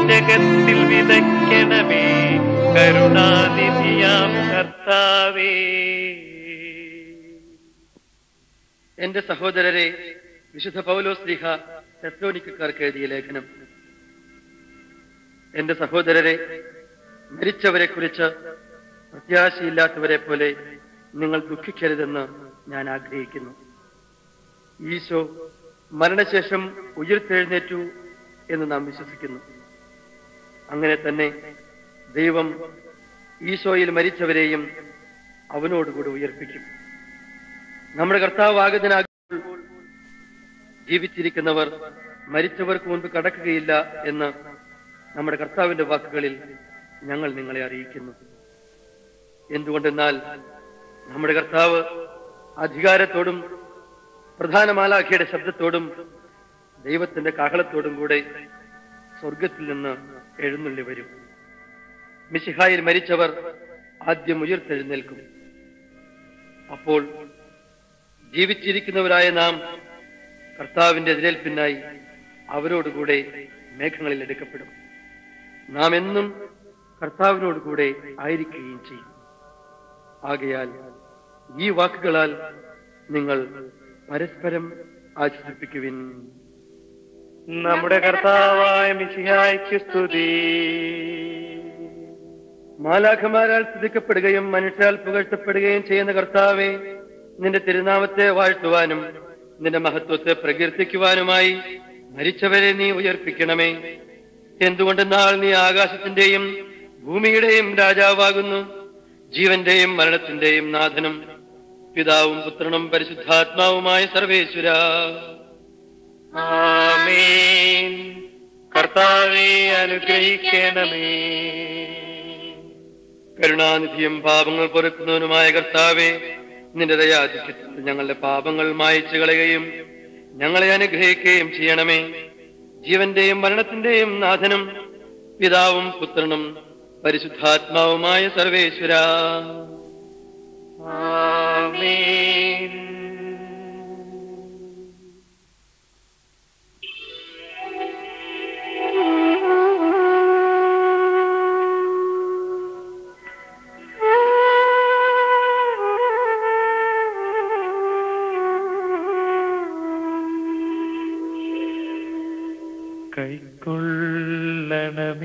ജഗത്തിൽ വിതയ്ക്കണമേ കരുണാനിധിയാം കർത്താവേ എന്റെ സഹോദരരെ വിശുദ്ധ പൗലോസ് ലിഹ തെസ്ലോനിക്കാർക്ക് എഴുതിയ ലേഖനം എന്റെ സഹോദരരെ മരിച്ചവരെ കുറിച്ച് പ്രത്യാശയില്ലാത്തവരെ പോലെ നിങ്ങൾ ദുഃഖിക്കരുതെന്ന് ഞാൻ ആഗ്രഹിക്കുന്നു ഈശോ മരണശേഷം ഉയർത്തെഴുന്നേറ്റു എന്ന് നാം വിശ്വസിക്കുന്നു അങ്ങനെ തന്നെ ദൈവം ഈശോയിൽ മരിച്ചവരെയും അവനോടുകൂടി ഉയർപ്പിക്കും നമ്മുടെ കർത്താവ് ആഗതനാകുമ്പോൾ ജീവിച്ചിരിക്കുന്നവർ മരിച്ചവർക്ക് മുൻപ് കടക്കുകയില്ല എന്ന് നമ്മുടെ കർത്താവിന്റെ വാക്കുകളിൽ ഞങ്ങൾ നിങ്ങളെ അറിയിക്കുന്നു എന്തുകൊണ്ടെന്നാൽ നമ്മുടെ കർത്താവ് അധികാരത്തോടും പ്രധാന മാലാഖയുടെ ശബ്ദത്തോടും ദൈവത്തിന്റെ കാഹളത്തോടും കൂടെ സ്വർഗത്തിൽ നിന്ന് എഴുന്നള്ളി വരും മിശിഹായിൽ മരിച്ചവർ ആദ്യം ഉയർത്തെഴുന്നേൽക്കും അപ്പോൾ ജീവിച്ചിരിക്കുന്നവരായ നാം കർത്താവിന്റെ എതിരേൽപ്പിനായി അവരോടുകൂടെ മേഘങ്ങളിൽ എടുക്കപ്പെടും നാം എന്നും കർത്താവിനോടുകൂടെ ആയിരിക്കുകയും ചെയ്യും ആകയാൽ ഈ വാക്കുകളാൽ നിങ്ങൾ പരസ്പരം ആശ്വസിപ്പിക്കുവിൻ നമ്മുടെ കർത്താവായ മിശിഹായ്ക്ക് സ്തുതി മാലാഖമാരാൽ സ്തുതിക്കപ്പെടുകയും മനുഷ്യരാൽ പുകഴ്ത്തപ്പെടുകയും ചെയ്യുന്ന കർത്താവെ നിന്റെ തിരുനാമത്തെ വാഴ്ത്തുവാനും നിന്റെ മഹത്വത്തെ പ്രകീർത്തിക്കുവാനുമായി മരിച്ചവരെ നീ ഉയർപ്പിക്കണമേ എന്തുകൊണ്ടെന്നാൽ നീ ആകാശത്തിന്റെയും ഭൂമിയുടെയും രാജാവാകുന്നു ജീവന്റെയും മരണത്തിന്റെയും നാഥനും പിതാവും പുത്രനും പരിശുദ്ധാത്മാവുമായ സർവേശ്വര ആമേൻ കർത്താവെ അനുഗ്രഹിക്കണമേ കരുണാനിധിയും പാപങ്ങൾ പൊറുക്കുന്നവനുമായ കർത്താവെ നിന്റെ ദയാധിക്യത്തിൽ ഞങ്ങളുടെ പാപങ്ങൾ മായച്ചു കളയുകയും ഞങ്ങളെ അനുഗ്രഹിക്കുകയും ചെയ്യണമേ ജീവന്റെയും മരണത്തിന്റെയും നാഥനും പിതാവും പുത്രനും പരിശുദ്ധാത്മാവുമായ സർവേശ്വര ആമേൻ കൈക്കൊള്ളണമേ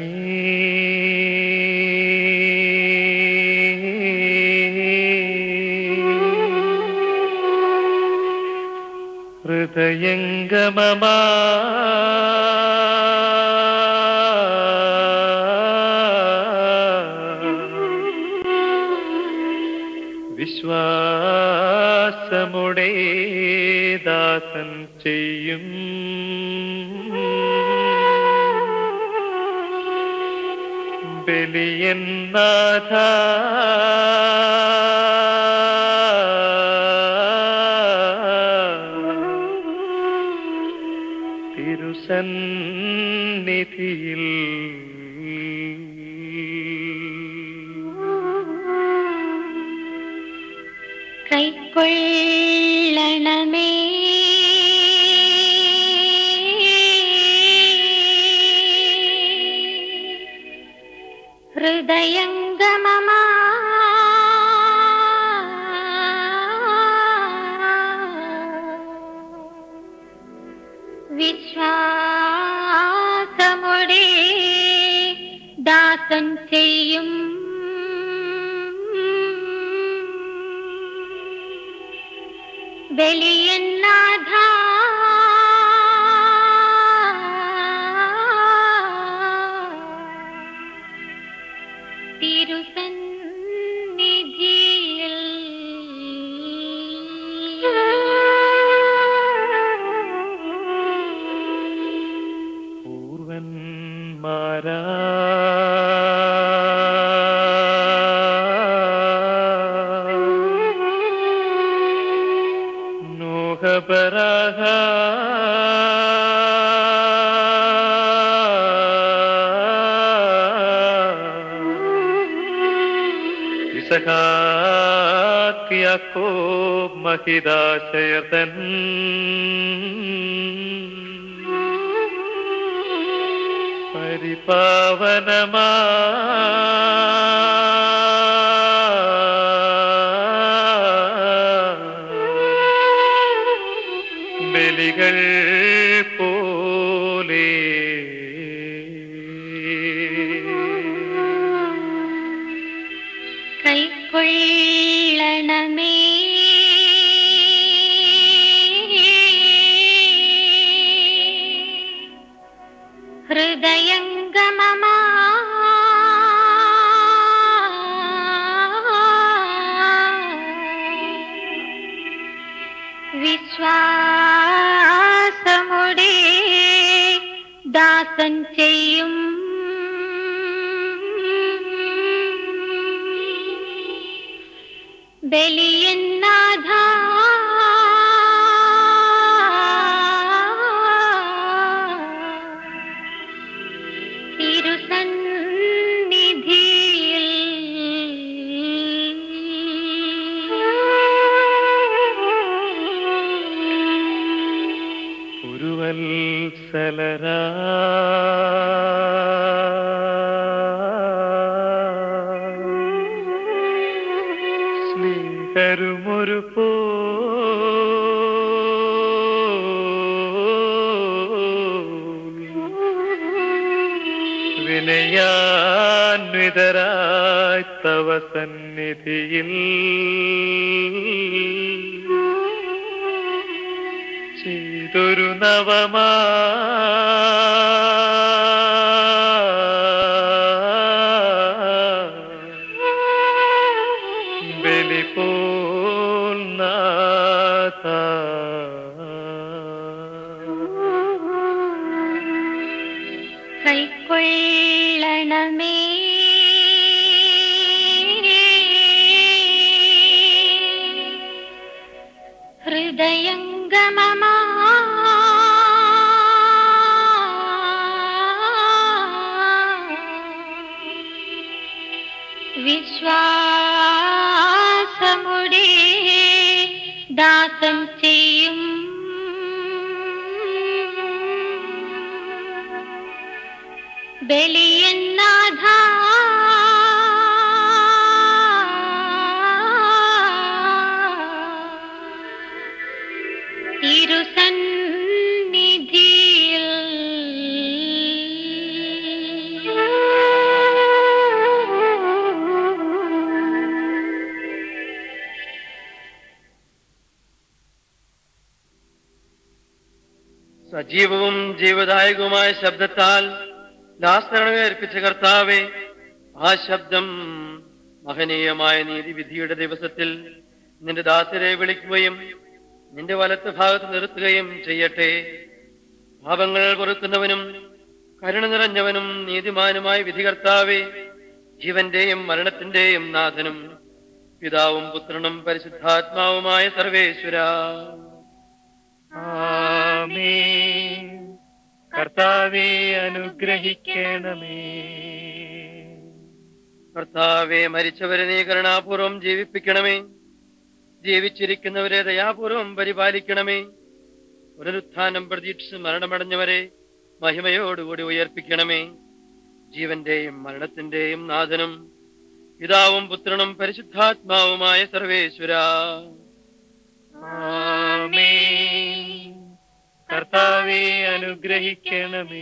ഹൃദയംഗമമാ വിശ്വാസമുടെ ദാസൻ ചെയ്യും ബലിയൻ നാഥ തിരുസന്നിധിയിൽ കൈക്കൊള്ളണമേ ഹൃദയംഗമമാ വിശ്വാസമുടെ ദാസൻ ചെയ്യും ബലിയന്നാഥ തിരുസന്നിധിയിൽ പൂർവന്മാരാ നോഹപരാഹ ഇസഹാക്ക് യാക്കോബ് മഹിദാശയർത്തൻ പരിപാവനമാ ബലികൾ പോലെ കൈക്കൊള്ളണമേ ഹൃദയംഗമമാ വിശ്വാസമുടെ ദാസൻ ചെയ്യും ബലിയന്നാഥ തിരുസന്നിധിയിൽ ഒരു വത്സലരാ സ്നേഹരുമൊരു പോ വിനയാന്വിതരായി തവ സന്നിധിയിൽ ചെയ്തൊരു നവമാ ബലി പോൽ നാഥ കൈക്കൊള്ളണമേ ഹൃദയംഗമമാ വിശ്വാസമുടെ ദാസം ചെയ്യും ബലിയന്നാഥ തിരുസന്നിധിയിൽ സജീവവും ജീവദായകവുമായ ശബ്ദത്താൽ ദാസരണമേ അർപ്പിച്ച കർത്താവെ ആ ശബ്ദം മഹനീയമായ നീതിവിധിയുടെ ദിവസത്തിൽ നിന്റെ ദാസരെ വിളിക്കുകയും നിന്റെ വലത്ത് ഭാഗത്ത് നിർത്തുകയും ചെയ്യട്ടെ പാപങ്ങൾ പൊറുക്കുന്നവനും കരുണ നിറഞ്ഞവനും നീതിമാനുമായ വിധികർത്താവെ ജീവന്റെയും മരണത്തിന്റെയും നാഥനും പിതാവും പുത്രനും പരിശുദ്ധാത്മാവുമായ സർവേശ്വര ആമേൻ കർത്താവെ അനുഗ്രഹിക്കണമേ കർത്താവെ മരിച്ചവരെ നീ കരുണാപൂർവം ജീവിപ്പിക്കണമേ ജീവിച്ചിരിക്കുന്നവരെ ദയാപൂർവം പരിപാലിക്കണമേ പുനരുത്ഥാനം പ്രതീക്ഷിച്ച് മരണമടഞ്ഞവരെ മഹിമയോടുകൂടി ഉയർപ്പിക്കണമേ ജീവന്റെയും മരണത്തിന്റെയും നാഥനും പിതാവും പുത്രനും പരിശുദ്ധാത്മാവുമായ സർവേശ്വര ആമേൻ കർത്താവെ അനുഗ്രഹിക്കണമേ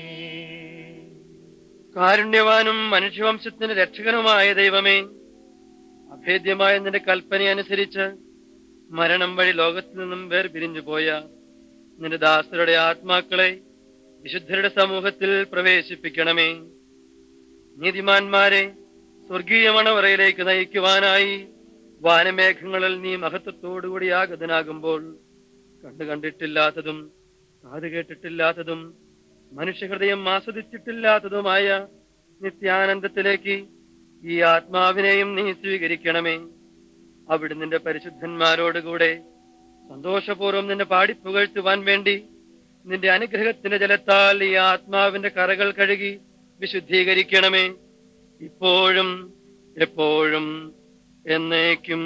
കാരുണ്യവാനും മനുഷ്യവംശത്തിന് രക്ഷകനുമായ ദൈവമേ അഭേദ്യമായ നിന്റെ കൽപ്പന അനുസരിച്ച് മരണം വഴി ലോകത്തിൽ നിന്നും വേർപിരിഞ്ഞു പോയ നിന്റെ ദാസരുടെ ആത്മാക്കളെ വിശുദ്ധരുടെ സമൂഹത്തിൽ പ്രവേശിപ്പിക്കണമേ നീതിമാന്മാരെ സ്വർഗീയ മണവറയിലേക്ക് നയിക്കുവാനായി വാനമേഘങ്ങളിൽ നീ മഹത്വത്തോടുകൂടി ആഗതനാകുമ്പോൾ കണ്ടു കണ്ടിട്ടില്ലാത്തതും കാത് കേട്ടിട്ടില്ലാത്തതും മനുഷ്യഹൃദയം ആസ്വദിച്ചിട്ടില്ലാത്തതുമായ നിത്യാനന്ദത്തിലേക്ക് ഈ ആത്മാവിനെയും നീ സ്വീകരിക്കണമേ അവിടെ നിന്റെ പരിശുദ്ധന്മാരോടുകൂടെ സന്തോഷപൂർവ്വം നിന്നെ പാടിപ്പുകഴ്ത്തുവാൻ വേണ്ടി നിന്റെ അനുഗ്രഹത്തിന്റെ ജലത്താൽ ഈ ആത്മാവിന്റെ കറകൾ കഴുകി വിശുദ്ധീകരിക്കണമേ ഇപ്പോഴും എപ്പോഴും എന്നേക്കും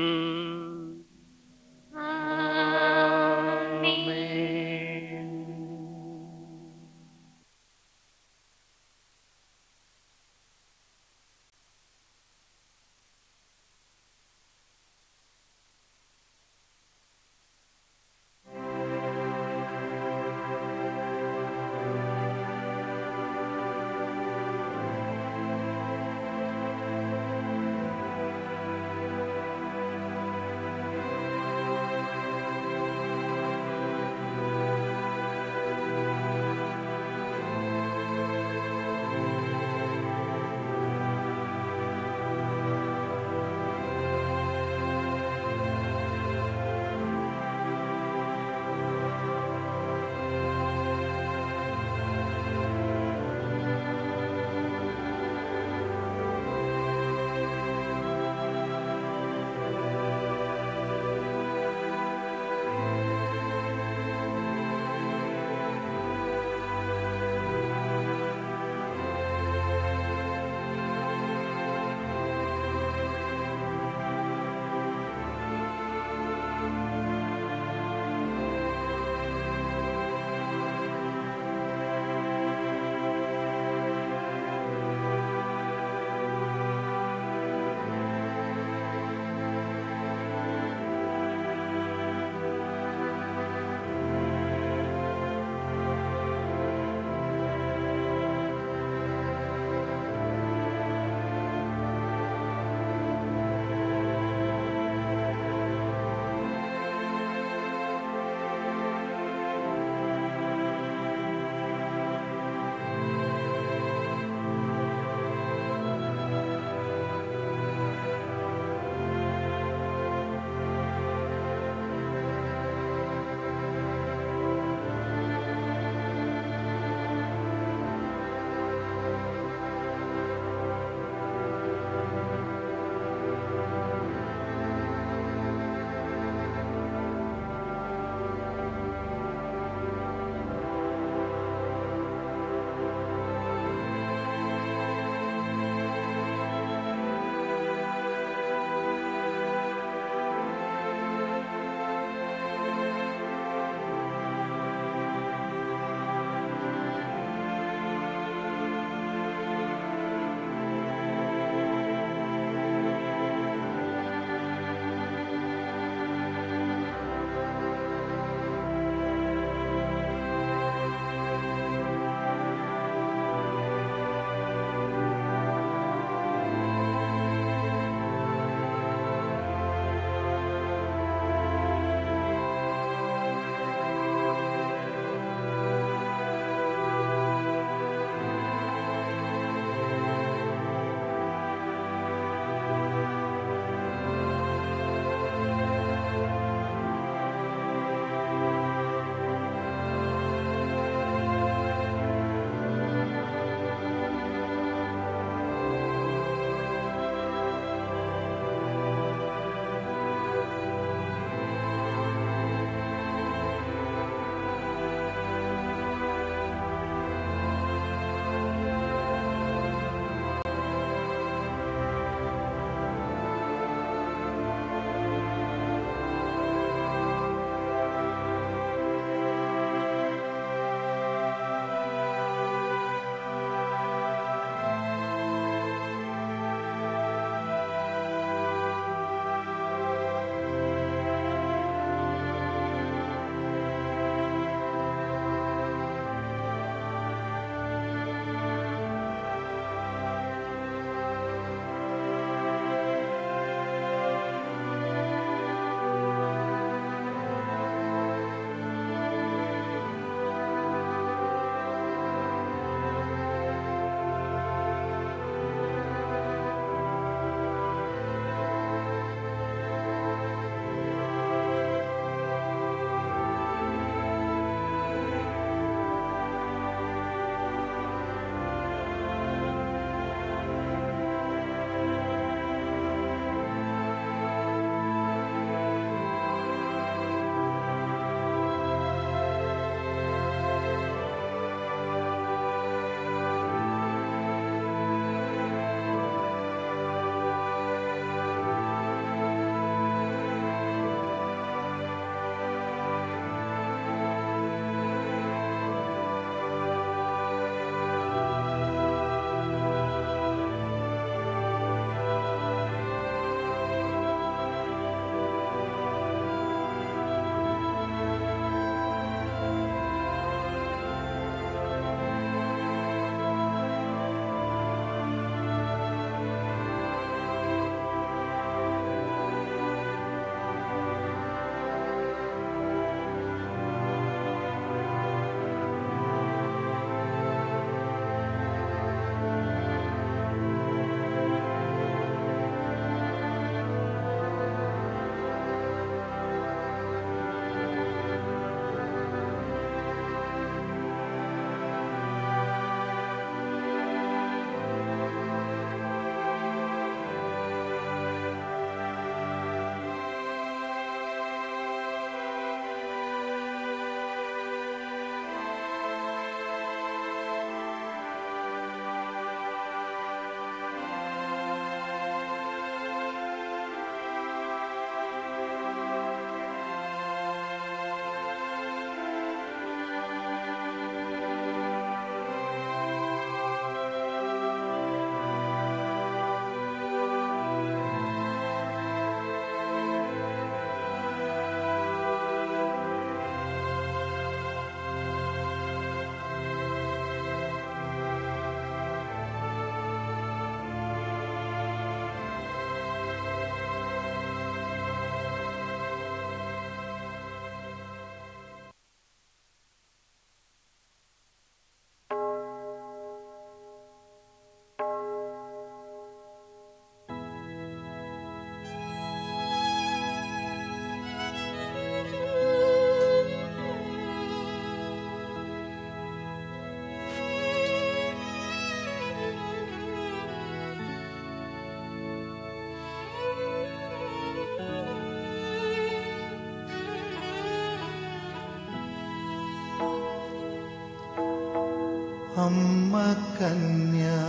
അമ്മ കന്യാമണി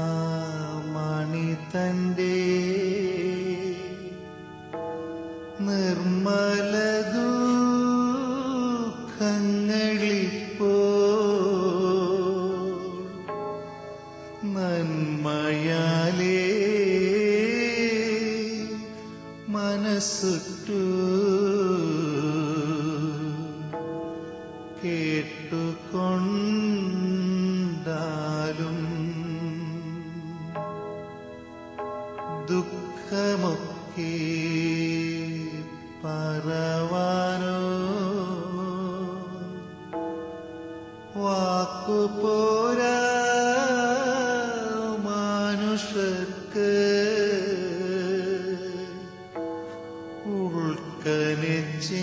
തന്റെ നിർമ്മല ദുഃഖങ്ങളിപ്പോ നന്മയാലേ മനസ്സുറ്റു കേട്ടുകൊണ്ടാലും ദുഃഖമൊക്കെ പറവാനോ വാക്കുപോരാ മനുഷ്യർക്ക് ഉൾക്കനെ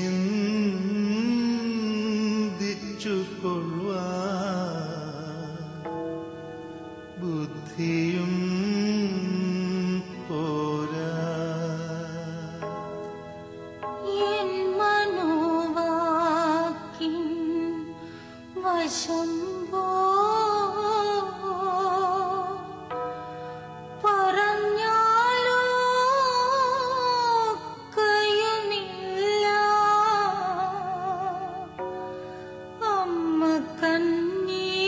ചിന്തിച്ചു കൊള്ളുവാ ബുദ്ധിയും പോരാ എൻ മനോവാക്കിൻ വശം പോ പറഞ്ഞാലോ കയുമില്ല അമ്മ കണ്ണീ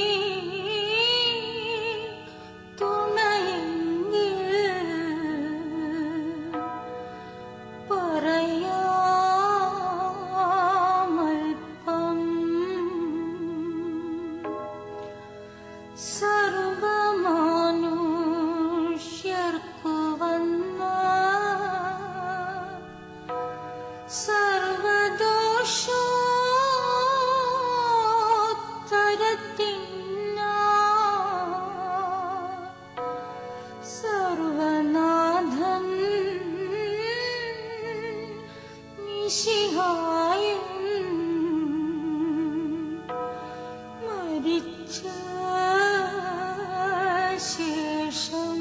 തുണയെങ്കിൽ പറയാമൽപ്പം സർവമനുഷ്യർക്കു വന്ന സർവദോഷോത്തരത്തിന സർവനാഥൻ മിശിഹായും മരിച്ച ശേഷം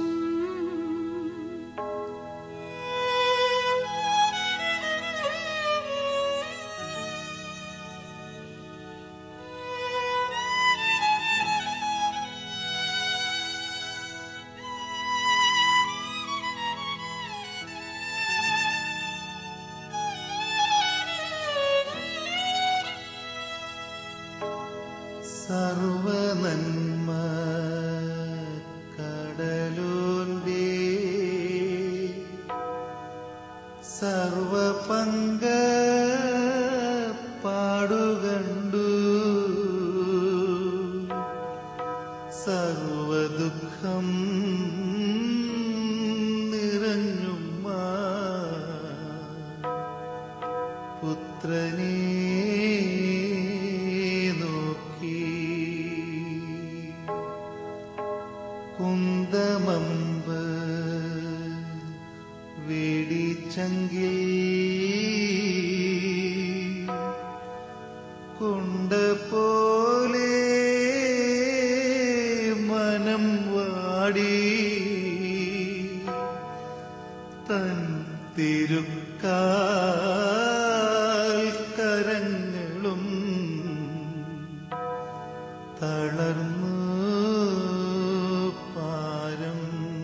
സർവനന്മ കടലോന്റെ സർവപങ്ക പാടുകണ്ടു സർവദുഃഖം നിറഞ്ഞുമ്മ പുത്രനെ നോക്കി കുന്തമമ്പ് വേടിച്ചങ്കിൽ കൊണ്ട പോലെ മനം വാടി തൻ തിരുക്കാൽ കരങ്ങളും തളർന്നു പാരം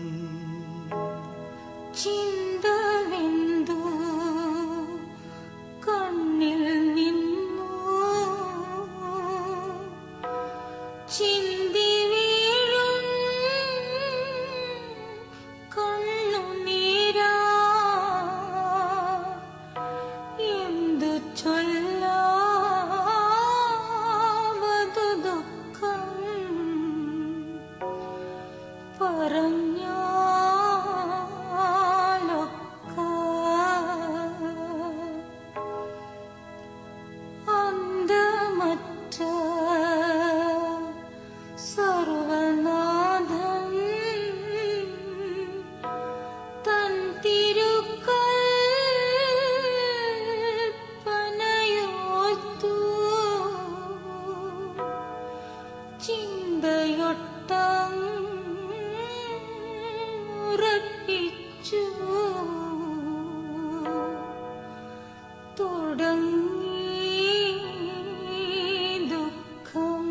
ചിന്തവെന്തു കണ്ണിൽ നിന്നു ചിന്തി വീഴും കണ്ണുനീരാ എന്തു ചൊല്ലാവതു ദുഃഖം പറഞ്ഞാലൊക്ക അന്തമറ്റ വിധിച്ചു തുടങ്ങി ദുഃഖം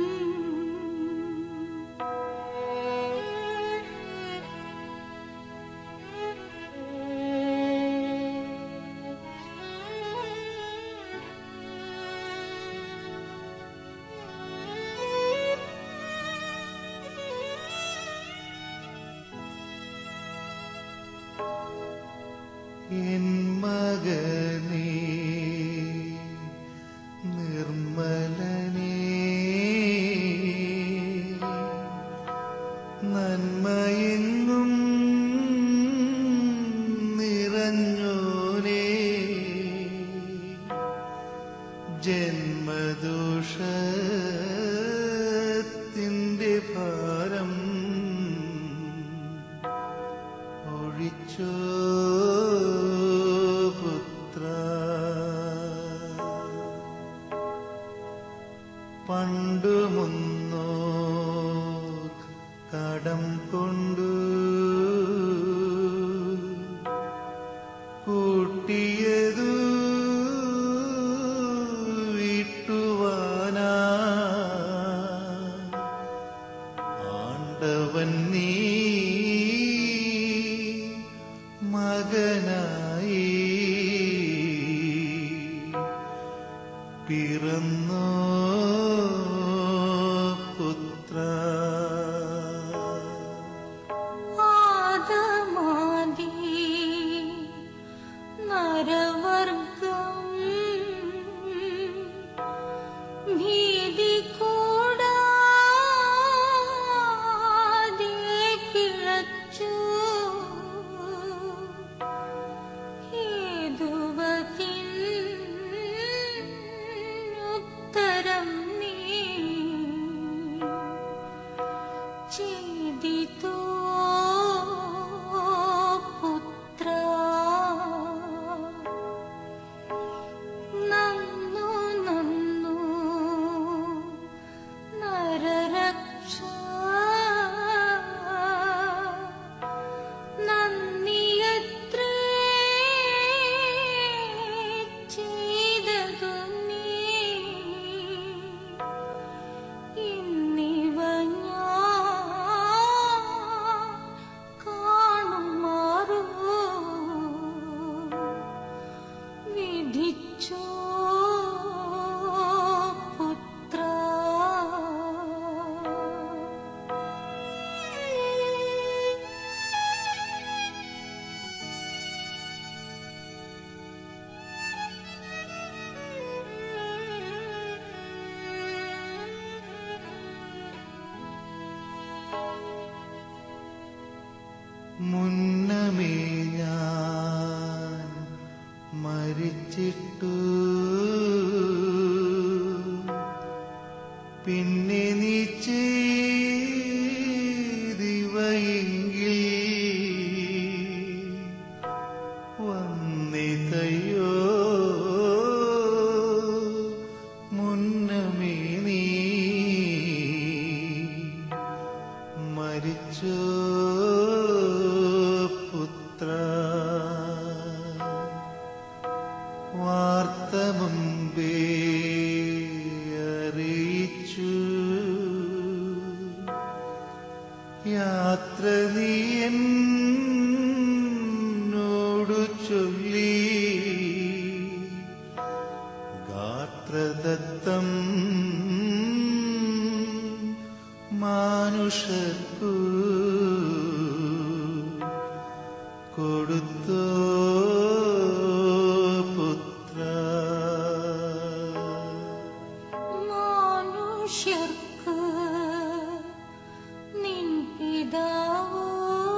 എൻ മകനേ നിർമ്മലനേ നന്മയെങ്ങും നിറഞ്ഞോനേ ജന്മദോഷത്തിൻ്റെ ഭാരം ഒഴിച്ചോ പുത്ര പണ്ടു മുന്നോ കടം കൊണ്ടു കൂട്ടിയതു വീട്ടുവാനാ ആണ്ടവൻ നീ മകനായി പിറന്നോ പുത്ര ആദമാദി നരവർഗം ഭീതി കൂടാതെ പിഴച്ചു ഹേതുവതിൻ ഉത്തരം നീ ചെയ്തിതോ പുത്ര നന്നു നന്നു നരരക്ഷ നന്ദിയത്രേ ചെയ്തതു നീ ഇന്നിവ ഞാൻ കാണുമാറു വിധിച്ചോ പുത്ര മുന്നമേ ഞാൻ മരിച്ചിട്ടു പിന്നെ നീ ചെയ്തിവയെങ്കിൽ വന്നിതയോ മുന്നമേ നീ മരിച്ചോ പുത്ര വാർത്ത മുമ്പേ അറിയിച്ചു യാത്ര നീ എന്നോടു ചൊല്ലി ഗാത്രദത്തം മാനുഷർക്കു കൊടുത്തോ പുത്ര മനുഷ്യർക്ക് നിൻ പിതാവോ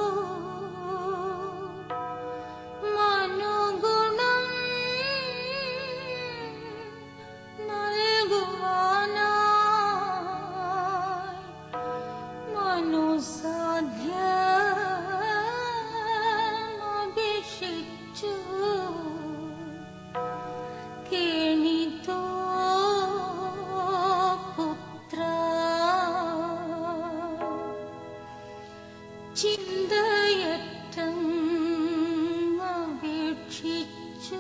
മനോഗുണം നൽകുവാനായി മനുസാധ്യമപേക്ഷിച്ചു കേണിതോ പുത്ര ചിന്തയറ്റം ഭക്ഷിച്ചു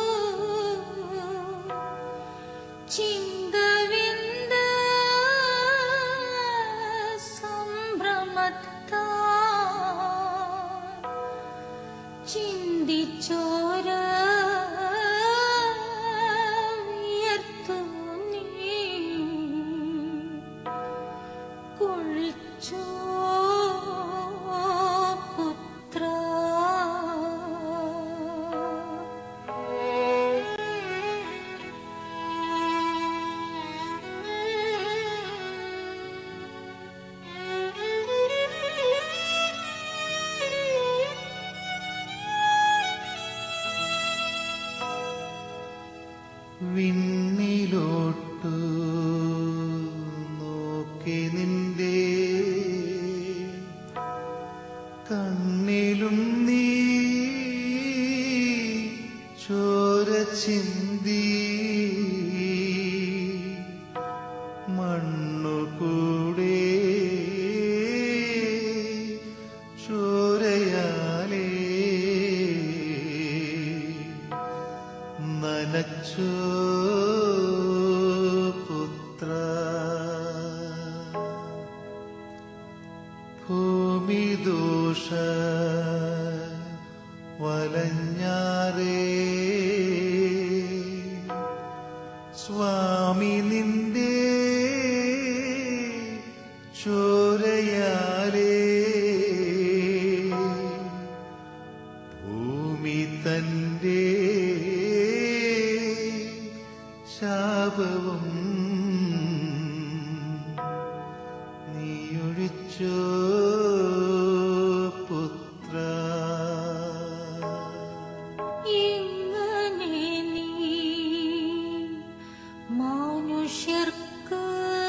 ചിന്തവിന്ദ സംഭ്രമത്താൽ ചിന്തിച്ചോര വിയർത്തു നീ കുളിച്ചോ പുത്ര വിണ്ണിലോട്ടു നോക്കി നിന്റെ കണ്ണിലും നീ ചോര ചിന്തി മണ്ണുകൂടെ ചോരയാലേ നനച്ചോ പുത്ര ഭൂമിദോഷ വലഞ്ഞാറേ സ്വാമി നിന്റെ ചോരയാലേ ഭൂമി തന്റെ ശാപവും നീയൊഴിച്ചോ പുത്ര ഇങ്ങനെ നീ മനുഷ്യർക്ക്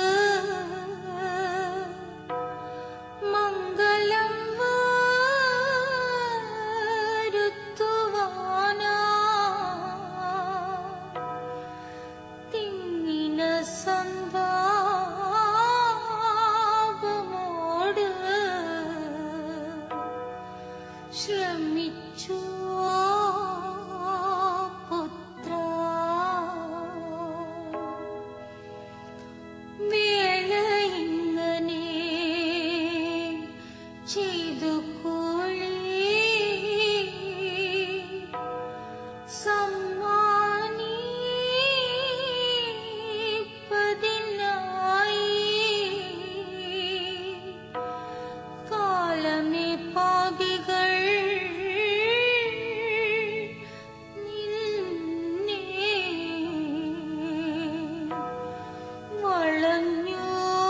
മംഗളം വരുത്തുവാനാ തിങ്ങിന സന്താപമോട് ശ്രമിച്ചു പുത്ര വേല ഇങ്ങനെ ചെയ്തു കോളി സമ്മാനിപ്പതിനായി കാലമേ പാപികൾ നിന്നെ വളഞ്ഞു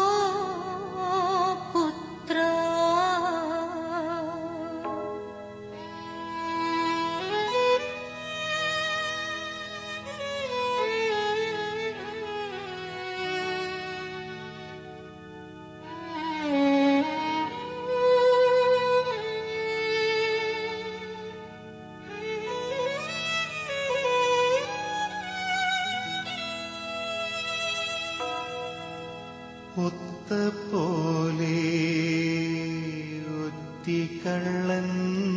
പുത്ര ഒത്ത പോലെ ഒറ്റിക്കള്ളൻ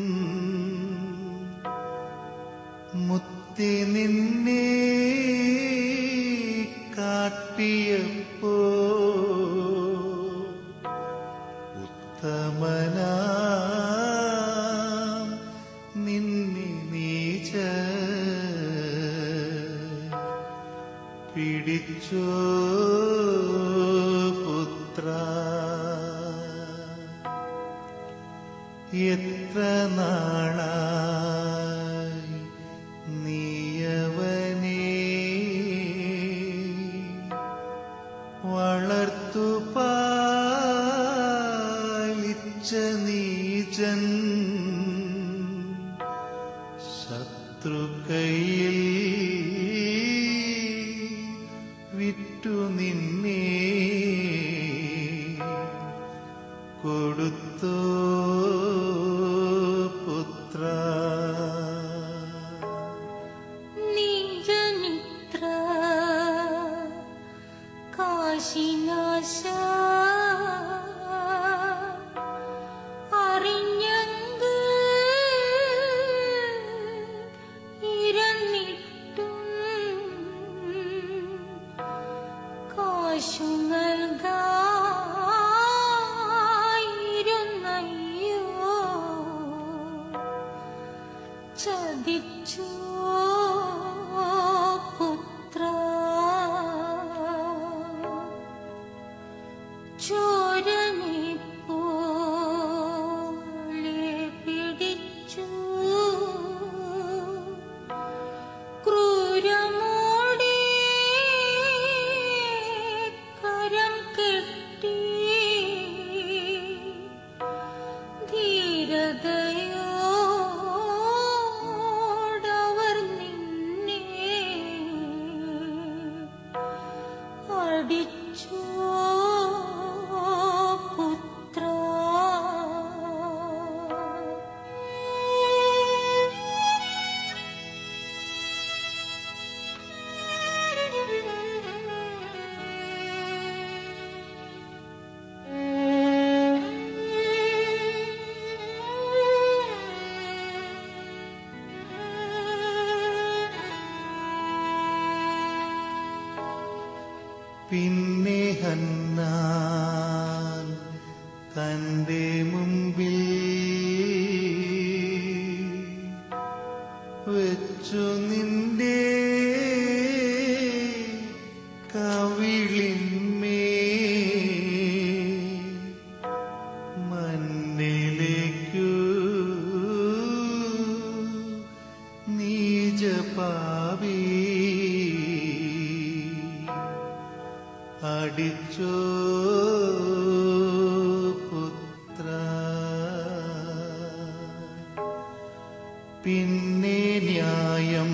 മുത്തി നിന്നെ കാട്ടിയപ്പോ ഉത്തമനാം നിന്നെ നീച്ച പിടിച്ചോ പുത്ര എത്ര നാളായി നീയവനെ വളർത്തു പാലിച്ച നീചൻ ശത്രുക്കൈയിൽ വിറ്റു നിന്നെ കൊടുത്തോ പുത്ര നീജനിത്ര കാശിനാശ അറിഞ്ഞങ്ക് ചതിച്ചു പുത്ര ചോരനെ പോലെ പിടിച്ചു ക്രൂരമോടെ കരം കെട്ടി ധീരതയോടവർ നിന്നെ അടിച്ചു പുത്ര പിന്നെ ഹന്നാൻ തന്റെ മുമ്പിൽ വെച്ചു നിന്റെ കവിളിന്മേ മണ്ണിലേക്കു നീജപാവി അടിച്ചോ പുത്ര പിന്നെ ന്യായം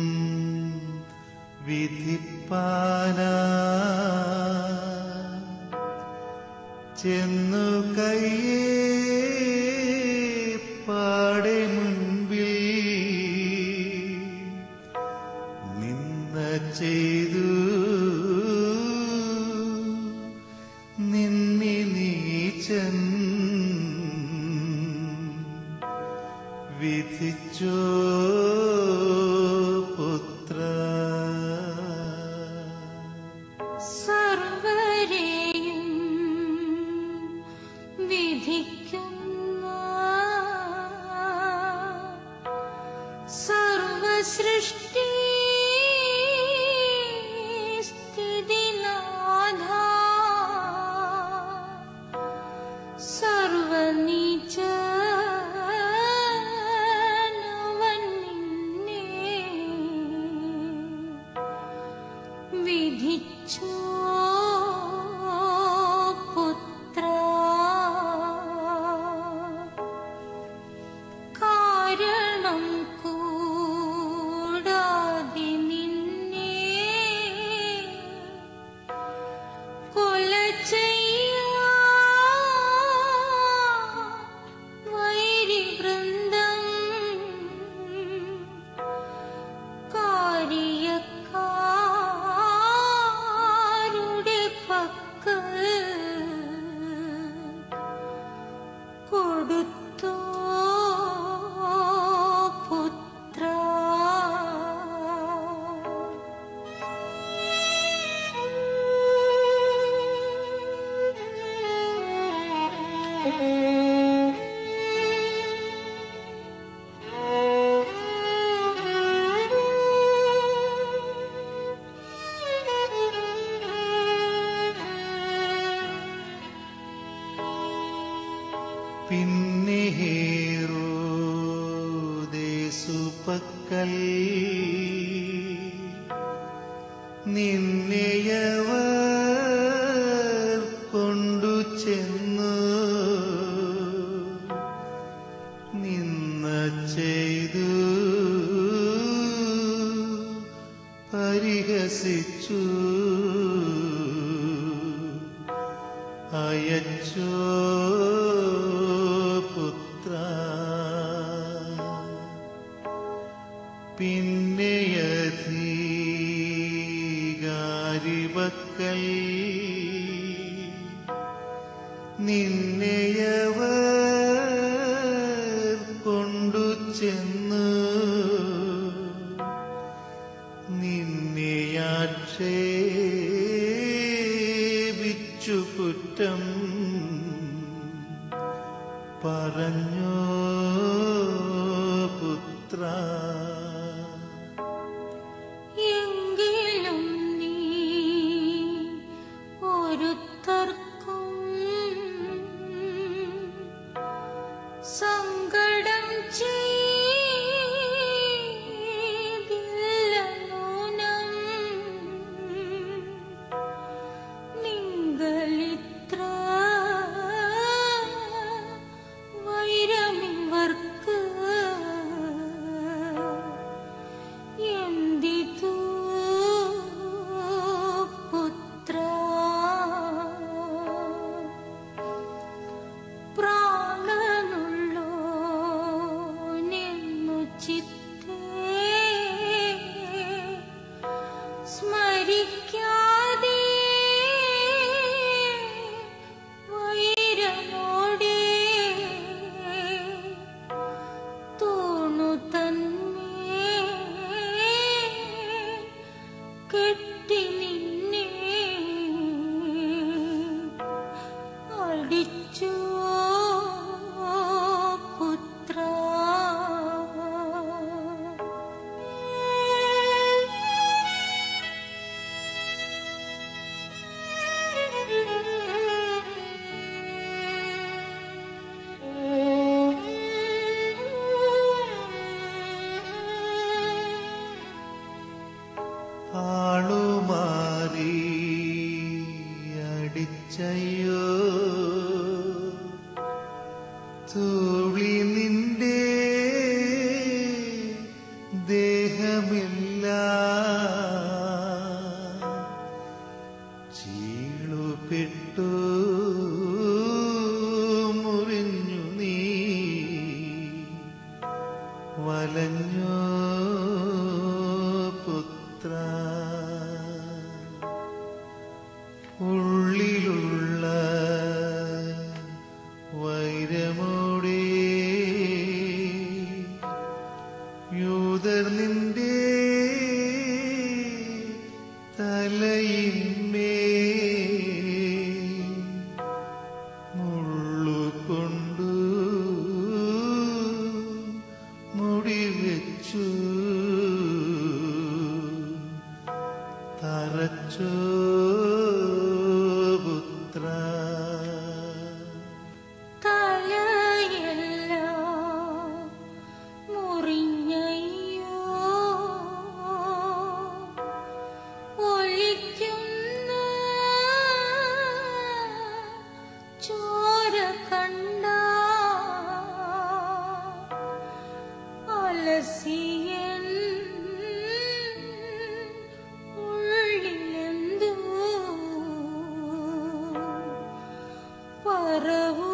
വിധിപ്പാന ചെന്നു കയ്യേ പാടെ മുൻപിൽ നിന്ന ചെയ്തു നിന്നി നീച്ചൻ വിധിച്ചോ പുത്ര സർവരെയും വിധിക്കുന്ന സർവസൃഷ്ടി സ്ഥിതിനാഥ സർവനീച നിന്നെ വിധിച്ചു പുത്ര കാരണം കൂടാതെ നിന്നെ കൊല ചെയ്യാ വൈരിവൃന്ദം കാര്യക്കാരുടെ പക്കൽ കൊടുത്തോ പുത്ര പിന്നെ ഹേരോദേസു പക്കൽ നിന്നെയവർ കൊണ്ടു ചെന്നു നിന്ന ചെയ്തു പരിഹസിച്ചു അയച്ചോ പുത്ര പിന്നെ അധികാരിവക്കൽ നിന്നെയവർ കൊണ്ടു ചെന്നു നിന്നെ ആക്ഷേപിച്ചു കുറ്റം പറഞ്ഞോ പുത്ര സങ്കടം ചെയ്തില്ല നൂനം നിങ്ങളിത്ര വൈരമിവർക്ക് എന്തിതു പുത്ര പ്രാണനുള്ളോ നിന്നു ചിത്തേ സ്മരിക്കാതെ വൈരനോടെ തോണു തന്നേ കെട്ടി നിന്നെ അടിച്ചു പുത്ര ആളുമാറി അടിച്ചയ്യോ തൂളി നിന്റെ ദേഹമില്ല ചീളുപെട്ടു മുറിഞ്ഞു നീ വലഞ്ഞോ പുത്ര ഉള്ളിലുള്ള വൈരമോടെ യൂതർ നിന്റെ തലയിന്മേ മുള്ളുകൊണ്ടു മുടിവെച്ചു തറച്ചോ പുത്ര തലയെല്ലാം മുറിഞ്ഞയ്യോ ഒലിക്കുന്ന ചോര കണ്ട അലസിയൻ ഉള്ളിലെന്തോ പറവൂ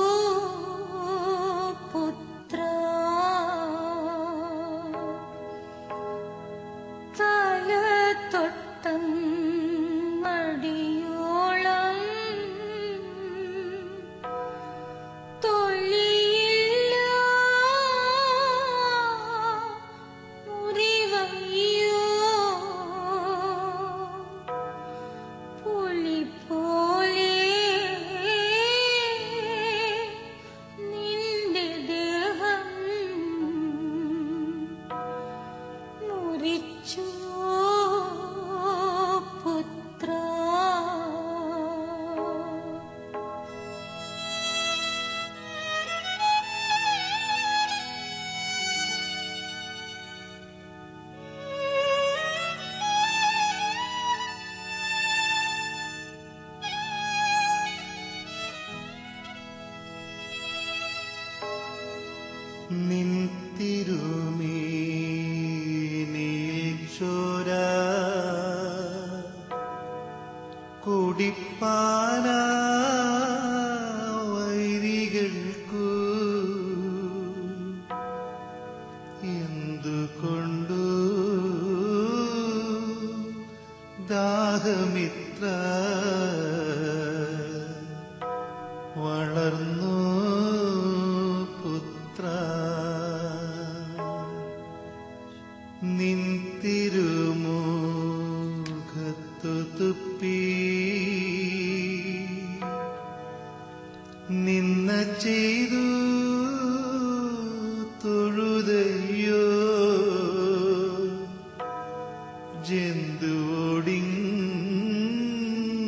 പുത്ര തല തൊട്ടം മടിയോളം തൊല്ലിയില്ല മുറിവയ്യോ പുലി പോലെ നിന്റെ ദേഹം മുറിച്ചു പുത്ര നിൻ തിരുമേനിൽ ചോര കുടിപ്പാന വൈരികൾക്കു എന്തുകൊണ്ടു ദാഹമിത്ര വളർന്നു പുത്ര നിൻ തിരുമുഖത്തു തുപ്പി നിന്ന ചെയ്തു തൊഴുതയ്യോ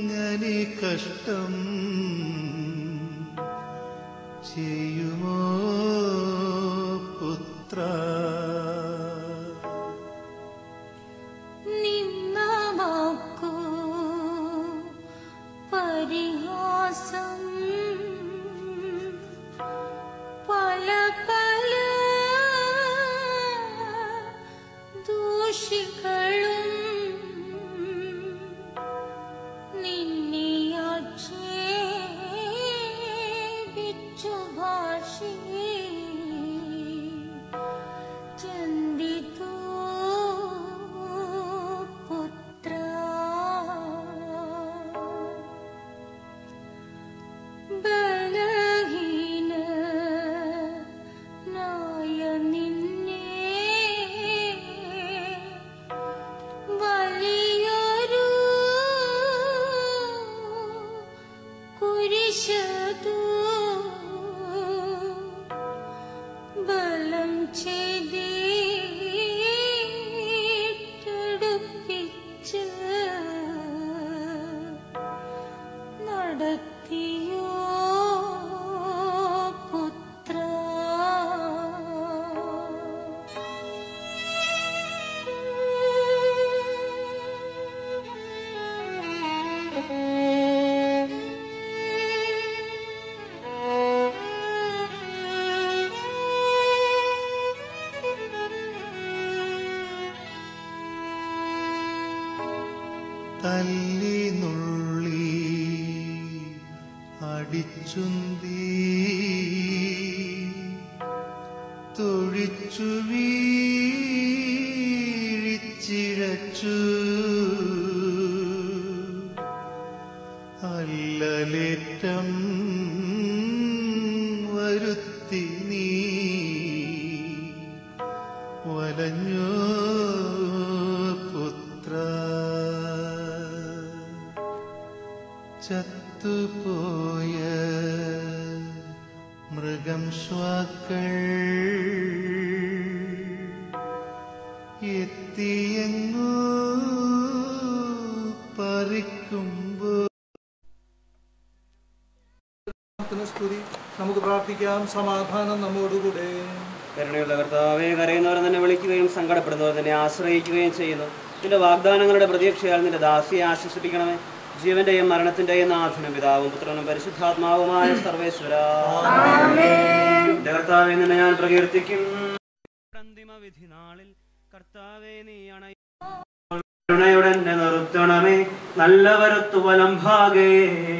ജന്തുവോടിങ്ങനെ കഷ്ടം ചെയ്യുമോ പുത്ര നിന്ന വാക്കു പരിഹാസം പല പല ദൂഷികളും നിന്നെ ആക്ഷേപിച്ചു ഭാഷി ചന്ദിതു പുത്ര ബലഹീന നായ നിന്നെ വലിയൊരു കുരിശതു ബലം ചെയ്തെടുപ്പിച്ച് നടത്തിയോ പുത്ര തല്ലി നുള്ളി അടിച്ചുന്തി തൊഴിച്ചു വീഴിച്ചിഴച്ചു അല്ലലേറ്റം വരുത്തി നീ വലഞ്ഞോ പുത്ര ചത്തുപോയ മൃഗം ശ്വാക്കൾ എത്തിയെങ്ങോ പറിക്കുമ്പോ ത്തിന് സ്തുതി നമുക്ക് പ്രാർത്ഥിക്കാം സമാധാനം നമ്മോടുകൂടെ കരുണയുള്ള കർത്താവെ കരയുന്നവർ തന്നെ വിളിക്കുകയും സങ്കടപ്പെടുന്നവർ തന്നെ ആശ്രയിക്കുകയും ചെയ്യുന്നു നിന്റെ വാഗ്ദാനങ്ങളുടെ പ്രതീക്ഷയാൽ നിന്റെ ദാസിയെ ആശ്വസിപ്പിക്കണമേ ജീവന്റെയും മരണത്തിന്റെയും നാഥനും പിതാവും പുത്രനും പരിശുദ്ധാത്മാവുമായ സർവേശ്വര എന്റെ കർത്താവെ നിന്നെ ഞാൻ പ്രകീർത്തിക്കും അന്തിമ വിധി നാളിൽ കർത്താവെ നീ കരുണയുടെ നിർത്തണമേ നല്ല വരുത്തു വലം ഭാഗേ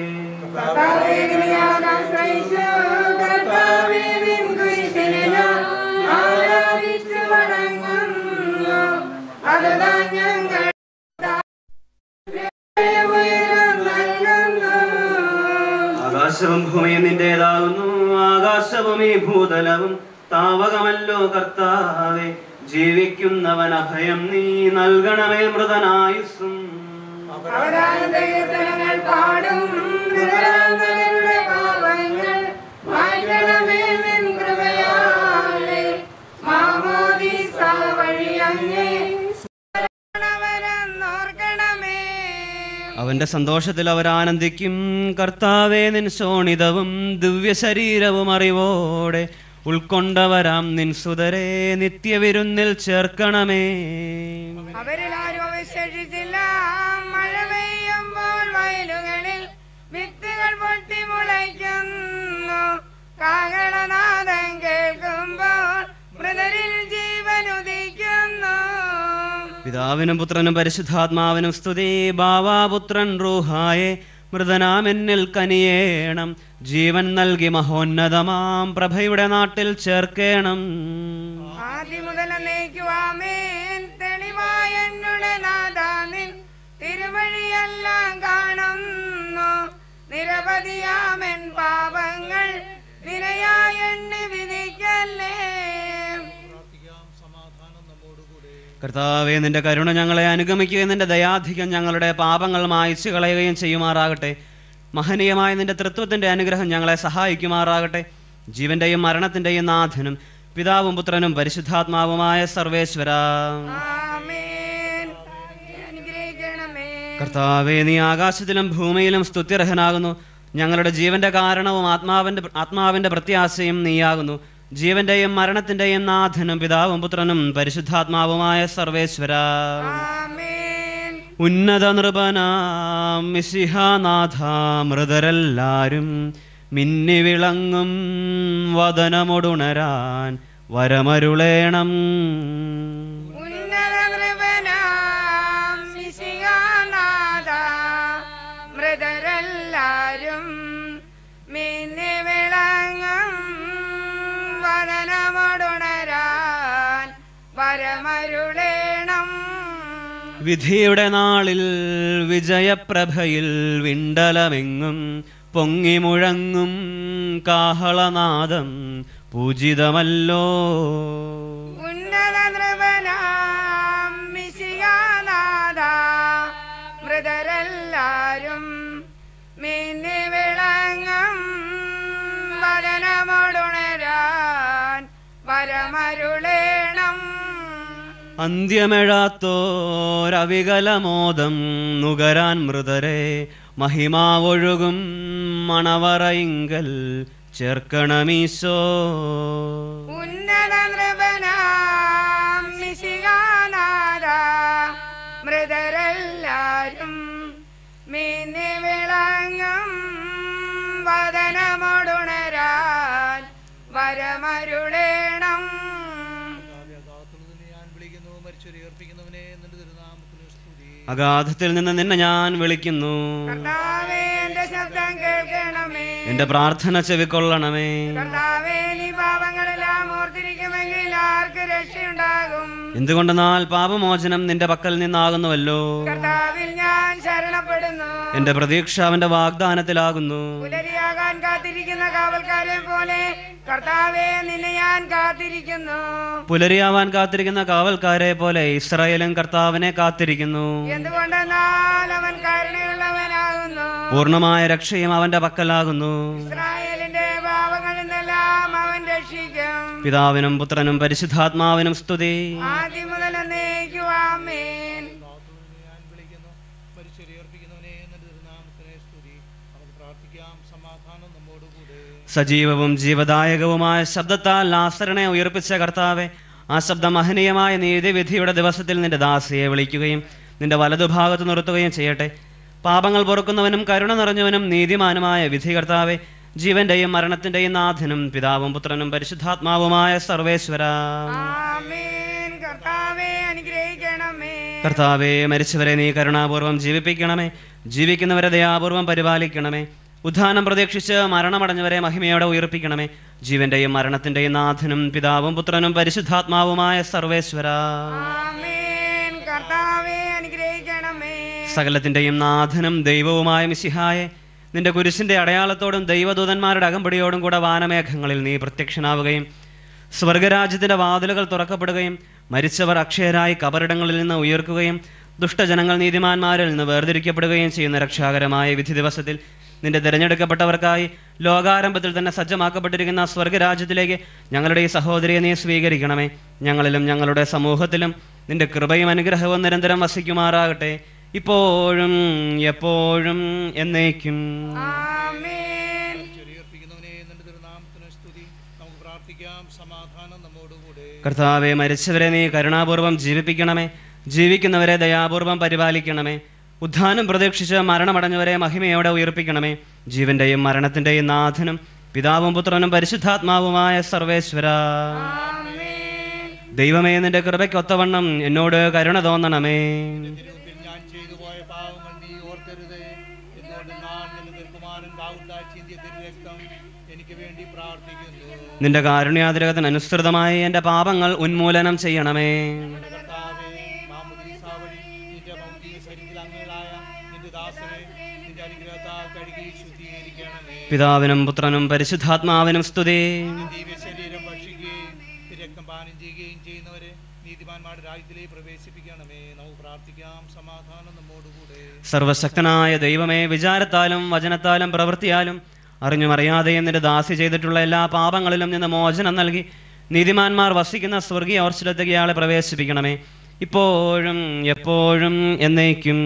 ആകാശവും ഭൂമിയും നിന്റേതാകുന്നു ആകാശവും ഈ ഭൂതലവും താവകമല്ലോ കർത്താവെ ജീവിക്കുന്നവൻ അഭയം നീ നൽകണമേ മൃതനായുസ്സും പാടും മൃതരാന്തരുടെ പാപങ്ങൾ മാറ്റണമേ നിൻ കൃപയാലെ മാമോദീസ വഴി അങ്ങേ സ്മരണവരെന്നോർക്കണമേ അവന്റെ സന്തോഷത്തിൽ അവർ ആനന്ദിക്കും കർത്താവേ നിൻ ശോണിതവും ദിവ്യ ശരീരവും അറിവോടെ ഉൾക്കൊണ്ടവരാം നിൻ സുതരെ നിത്യവിരുന്നിൽ ചേർക്കണമേ അവരിലാരും അവശേഷിച്ചില്ല മഴ പെയ്യുമ്പോൾ വയലുകളിൽ വിത്തുകൾ പൊട്ടി മുളയ്ക്കുന്നു കാഹളനാദം കേൾക്കുമ്പോൾ മൃതരിൽ ജീവൻ ഉദിക്കുന്നു പിതാവിനും പുത്രനും പരിശുദ്ധാത്മാവിനും സ്തുതി ബാവാപുത്രൻ റൂഹായെ മൃതനാം എന്നിൽ കനിയേണം ജീവൻ നൽകി മഹോന്നതമാം പ്രഭയുടെ നാട്ടിൽ ചേർക്കേണം ആദ്യം മുതൽ നയിക്കുവാമേൻ തെളിവായ എന്നുടെ നാദാനിൻ തിരുവഴിയെല്ലാം കാണുന്നു നിരവധിയാമൻ പാപങ്ങൾ നിരയായ എണ്ണി വിധിക്കല്ലേ കർത്താവെ നിന്റെ കരുണ ഞങ്ങളെ അനുഗമിക്കുകയും നിന്റെ ദയാധികം ഞങ്ങളുടെ പാപങ്ങൾ മായ്ച്ചു കളയുകയും ചെയ്യുമാറാകട്ടെ മഹനീയമായ നിന്റെ തൃത്വത്തിന്റെ അനുഗ്രഹം ഞങ്ങളെ സഹായിക്കുമാറാകട്ടെ ജീവന്റെയും മരണത്തിന്റെയും നാഥനും പിതാവും പുത്രനും പരിശുദ്ധാത്മാവുമായ സർവേശ്വര ആമേൻ അനുഗ്രഹിക്കണമേ കർത്താവെ നീ ആകാശത്തിലും ഭൂമിയിലും സ്തുത്യർഹനാകുന്നു ഞങ്ങളുടെ ജീവന്റെ കാരണവും ആത്മാവിന്റെ ആത്മാവിന്റെ പ്രത്യാശയും നീയാകുന്നു ജീവന്റെയും മരണത്തിന്റെയും നാഥനും പിതാവും പുത്രനും പരിശുദ്ധാത്മാവുമായ സർവേശ്വര ആമേൻ ഉന്നത നൃപനാം മിശിഹാനാഥ മൃതരെല്ലാരും മിന്നി വിളങ്ങും വദനമൊടുണരാൻ വരമരുളേണം ഉന്നത കൃപനാം മിശിഹാനാഥ മൃതരെല്ലാരും മിന്നി വിളങ്ങും വദനമൊടുണരാൻ വരമരുളേണം വിധിയുടെ നാളിൽ വിജയപ്രഭയിൽ വിണ്ടലമെങ്ങും പൊങ്ങി മുഴങ്ങും കാഹളനാദം പൂജിതമല്ലോ ഉന്നത നൃപനാം മിശിഹാനാഥ മൃതരെല്ലാരും മിന്നി വിളങ്ങും വദനമൊടുണരാൻ വരമരുളേണം അന്ത്യമെഴാത്തോരവികലമോദം നുകരാൻ മൃതരെ മഹിമാവൊഴുകും മണവറയിങ്കൽ ചേർക്കണമീശോ ഉന്നത നൃപനാം മിശിഹാനാഥ മൃതരെല്ലാരും മിന്നി വിളങ്ങും വദനമൊടുണരാൻ വരമരുളേണം ഞാൻ വിളിക്കുന്നു മരിച്ചൊരു ഏർപ്പിക്കുന്നവനെ നിന്റെ തിരുനാമത്തിന് സ്തുതി അഗാധത്തിൽ നിന്ന് നിന്നെ ഞാൻ വിളിക്കുന്നു കർത്താവേ എന്റെ ശബ്ദം കേൾക്കണമേ എന്റെ പ്രാർത്ഥന ചെവിക്കൊള്ളണമേ കർത്താവേ നീ പാപങ്ങളെല്ലാം ഓർത്തിരിക്കുമെങ്കിൽ ആർക്ക് രക്ഷയുണ്ടാകും എന്തുകൊണ്ടെന്നാൽ പാപമോചനം നിന്റെ പക്കൽ നിന്നാകുന്നുവല്ലോ കർത്താവിൽ ഞാൻ ശരണപ്പെടുന്നു എന്റെ പ്രതീക്ഷ അവന്റെ വാഗ്ദാനത്തിലാകുന്നു പുലരിയാകാൻ കാത്തിരിക്കുന്ന കാവൽക്കാരെ പോലെ കർത്താവെ നിന്നെ ഞാൻ കാത്തിരിക്കുന്നു പുലരിയാവാൻ കാത്തിരിക്കുന്ന കാവൽക്കാരെ പോലെ ഇസ്രായേലും കർത്താവിനെ കാത്തിരിക്കുന്നു എന്തുകൊണ്ടെന്നാൽ അവൻ കരുണയുള്ളവനാകുന്നു പൂർണ്ണമായ രക്ഷയും അവന്റെ പക്കലാകുന്നു ഇസ്രായേലിന്റെ പാവങ്ങളിൽ നിന്നെല്ലാം അവൻ രക്ഷിക്കും പിതാവിനും പുത്രനും പരിശുദ്ധാത്മാവിനും സ്തുതി ആദ്യം മുതൽ എന്നേക്കുവാമേൻ ഞാൻ വിളിക്കുന്നു മരിച്ചൊരു ഏർപ്പിക്കുന്നവനെ നിന്റെ തിരുനാമത്തിന് സ്തുതി നമുക്ക് പ്രാർത്ഥിക്കാം സമാധാനം നമ്മോടുകൂടെ സജീവവും ജീവദായകവുമായ ശബ്ദത്താൽ ലാസറിനെ ഉയർപ്പിച്ച കർത്താവെ ആ ശബ്ദം മഹനീയമായ നീതിവിധിയുടെ ദിവസത്തിൽ നിന്റെ ദാസിയെ വിളിക്കുകയും നിന്റെ വലതുഭാഗത്ത് നിർത്തുകയും ചെയ്യട്ടെ പാപങ്ങൾ പൊറുക്കുന്നവനും കരുണ നിറഞ്ഞവനും നീതിമാനുമായ വിധി കർത്താവെ ജീവന്റെയും മരണത്തിന്റെയും നാഥനും പിതാവും പുത്രനും പരിശുദ്ധാത്മാവുമായ സർവേശ്വര ആമേൻ കർത്താവെ അനുഗ്രഹിക്കണമേ കർത്താവെ മരിച്ചവരെ നീ കരുണാപൂർവം ജീവിപ്പിക്കണമേ ജീവിക്കുന്നവരെ ദയാപൂർവം പരിപാലിക്കണമേ ഉദ്ധാനം പ്രതീക്ഷിച്ച് മരണമടഞ്ഞവരെ മഹിമയോടെ ഉയർപ്പിക്കണമേ ജീവന്റെയും മരണത്തിന്റെയും നാഥനും പിതാവും പുത്രനും പരിശുദ്ധാത്മാവുമായ സർവേശ്വര ആമേൻ കർത്താവെ അനുഗ്രഹിക്കണമേ സകലത്തിന്റെയും നാഥനും ദൈവവുമായ മിശിഹായെ നിന്റെ കുരിശിന്റെ അടയാളത്തോടും ദൈവദൂതന്മാരുടെ അകമ്പടിയോടും കൂടെ വാനമേഘങ്ങളിൽ നീ പ്രത്യക്ഷനാവുകയും സ്വർഗരാജ്യത്തിന്റെ വാതിലുകൾ തുറക്കപ്പെടുകയും മരിച്ചവർ അക്ഷയരായി കബറിടങ്ങളിൽ നിന്ന് ഉയർക്കുകയും ദുഷ്ടജനങ്ങൾ നീതിമാന്മാരിൽ നിന്ന് വേർതിരിക്കപ്പെടുകയും ചെയ്യുന്ന രക്ഷാകരമായ വിധി ദിവസത്തിൽ നിന്റെ തിരഞ്ഞെടുക്കപ്പെട്ടവർക്കായി ലോകാരംഭത്തിൽ തന്നെ സജ്ജമാക്കപ്പെട്ടിരിക്കുന്ന സ്വർഗരാജ്യത്തിലേക്ക് ഞങ്ങളുടെ ഈ സഹോദരിയെ നീ സ്വീകരിക്കണമേ ഞങ്ങളിലും ഞങ്ങളുടെ സമൂഹത്തിലും നിന്റെ കൃപയും അനുഗ്രഹവും നിരന്തരം വസിക്കുമാറാകട്ടെ ഇപ്പോഴും എപ്പോഴും എന്നേക്കും ആമേൻ മരിച്ചൊരു ഏർപ്പിക്കുന്നവനെ നിന്റെ തിരുനാമത്തിന് സ്തുതി നമുക്ക് പ്രാർത്ഥിക്കാം സമാധാനം നമ്മോടുകൂടെ കർത്താവെ മരിച്ചവരെ നീ കരുണാപൂർവം ജീവിപ്പിക്കണമേ ജീവിക്കുന്നവരെ ദയാപൂർവം പരിപാലിക്കണമേ ഉദ്ധാനം പ്രതീക്ഷിച്ച് മരണമടഞ്ഞവരെ മഹിമയോടെ ഉയർപ്പിക്കണമേ ജീവന്റെയും മരണത്തിന്റെയും നാഥനും പിതാവും പുത്രനും പരിശുദ്ധാത്മാവുമായ സർവേശ്വര ആമേൻ ദൈവമേ നിന്റെ കൃപയ്ക്കൊത്തവണ്ണം എന്നോട് കരുണ തോന്നണമേ തിരുമുമ്പിൽ ഞാൻ ചെയ്തു പോയ പാവങ്ങൾ നീ ഓർക്കരുത് എന്തുകൊണ്ട് ഞാൻ നിന്റെ തിരുക്കുമാരൻ ദാവുദാ ചിന്തിയ തിരുരക്തം എനിക്ക് വേണ്ടി പ്രാർത്ഥിക്കുന്നു നിന്റെ കാരുണ്യാതിരകത്തിനനുസൃതമായി എൻ്റെ പാപങ്ങൾ ഉന്മൂലനം ചെയ്യണമേ നമ്മുടെ കർത്താവേ മാമുദീസ വഴി നിന്റെ ഭൗതിക ശരീരത്തിൽ അങ്ങേളായ നിന്റെ ദാസനെ നിന്റെ അനുഗ്രഹത്താൽ കഴുകി ശുദ്ധീകരിക്കണമേ പിതാവിനും പുത്രനും പരിശുദ്ധാത്മാവിനും സ്തുതി ദിവ്യ ശരീരം ഭക്ഷിക്കുകയും രക്തം പാനം ചെയ്യുകയും ചെയ്യുന്നവരെ നീതിമാന്മാരുടെ രാജ്യത്തിലേക്ക് പ്രവേശിപ്പിക്കണമേ നമുക്ക് പ്രാർത്ഥിക്കാം സമാധാനം നമ്മോടുകൂടെ സർവശക്തനായ ദൈവമേ വിചാരത്താലും വചനത്താലും പ്രവൃത്തിയാലും അറിഞ്ഞും അറിയാതെയും നിന്റെ ദാസി ചെയ്തിട്ടുള്ള എല്ലാ പാപങ്ങളിലും നിന്ന് മോചനം നൽകി നീതിമാന്മാർ വസിക്കുന്ന സ്വർഗീയ ഓർച്ചിലത്തേക്ക് ഇയാളെ പ്രവേശിപ്പിക്കണമേ ഇപ്പോഴും എപ്പോഴും എന്നേക്കും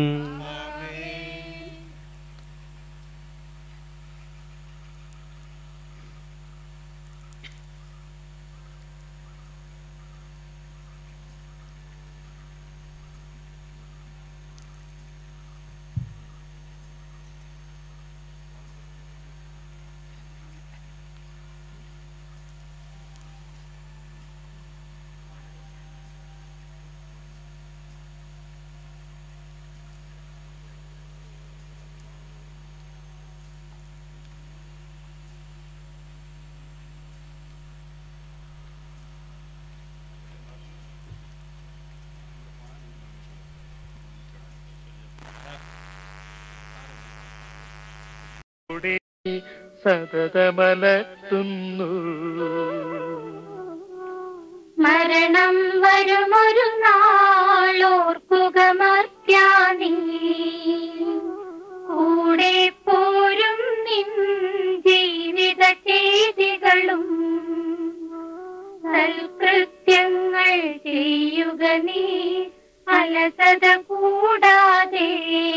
സതതമലത്തുന്നു മരണം വരുമൊരു നാളോർക്കുക മർത്യാനീ കൂടെ പോരും നിൻ ജീവിത ചെയ്തികളും സൽകൃത്യങ്ങൾ ചെയ്യുക നീ അലസത കൂടാതെ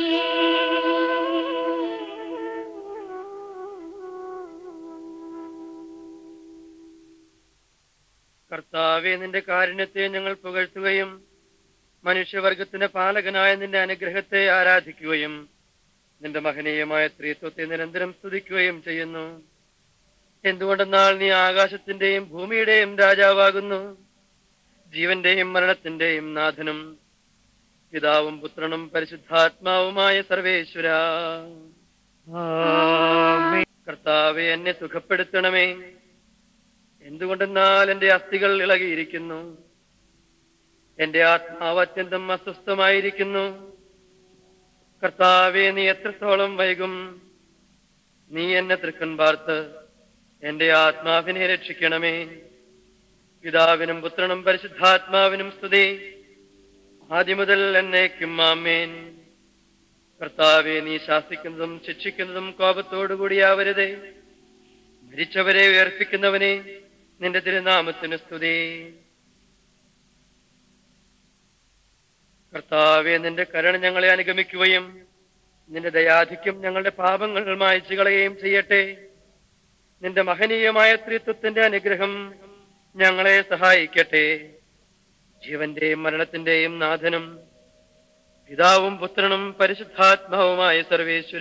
കർത്താവെ നിന്റെ കാരുണ്യത്തെ ഞങ്ങൾ പുകഴ്ത്തുകയും മനുഷ്യവർഗത്തിന്റെ പാലകനായ നിന്റെ അനുഗ്രഹത്തെ ആരാധിക്കുകയും നിന്റെ മഹനീയമായ സ്ത്രീത്വത്തെ നിരന്തരം സ്തുതിക്കുകയും ചെയ്യുന്നു എന്തുകൊണ്ടെന്നാൽ നീ ആകാശത്തിന്റെയും ഭൂമിയുടെയും രാജാവാകുന്നു ജീവന്റെയും മരണത്തിന്റെയും നാഥനും പിതാവും പുത്രനും പരിശുദ്ധാത്മാവുമായ സർവേശ്വര ആമേൻ. കർത്താവെ എന്നെ സുഖപ്പെടുത്തണമേ എന്തുകൊണ്ടെന്നാൽ എന്റെ അസ്ഥികൾ ഇളകിയിരിക്കുന്നു എന്റെ ആത്മാവ് അത്യന്തം അസ്വസ്ഥമായിരിക്കുന്നു കർത്താവെ നീ എത്രത്തോളം വൈകും നീ എന്നെ തൃക്കൻ പാർത്ത് എന്റെ ആത്മാവിനെ രക്ഷിക്കണമേ പിതാവിനും പുത്രനും പരിശുദ്ധാത്മാവിനും സ്തുതി ആദ്യം മുതൽ എന്നേക്കും ആമേൻ കർത്താവെ നീ ശാസിക്കുന്നതും ശിക്ഷിക്കുന്നതും കോപത്തോടുകൂടിയാവരുതേ മരിച്ചവരെ ഉയർപ്പിക്കുന്നവനെ നിന്റെ തിരുനാമത്തിന് സ്തുതി കർത്താവെ നിന്റെ കരുണ ഞങ്ങളെ അനുഗമിക്കുകയും നിന്റെ ദയാധിക്യം ഞങ്ങളുടെ പാപങ്ങൾ മായച്ചു കളയുകയും ചെയ്യട്ടെ നിന്റെ മഹനീയമായ ത്രിത്വത്തിന്റെ അനുഗ്രഹം ഞങ്ങളെ സഹായിക്കട്ടെ ജീവന്റെയും മരണത്തിന്റെയും നാഥനും പിതാവും പുത്രനും പരിശുദ്ധാത്മാവുമായ സർവേശ്വര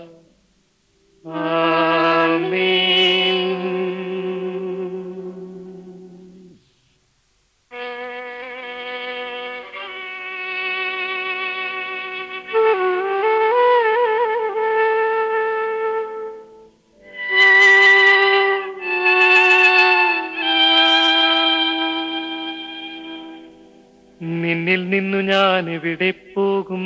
ആമേൻ. നിന്നിൽ നിന്നു ഞാൻ എവിടെ പോകും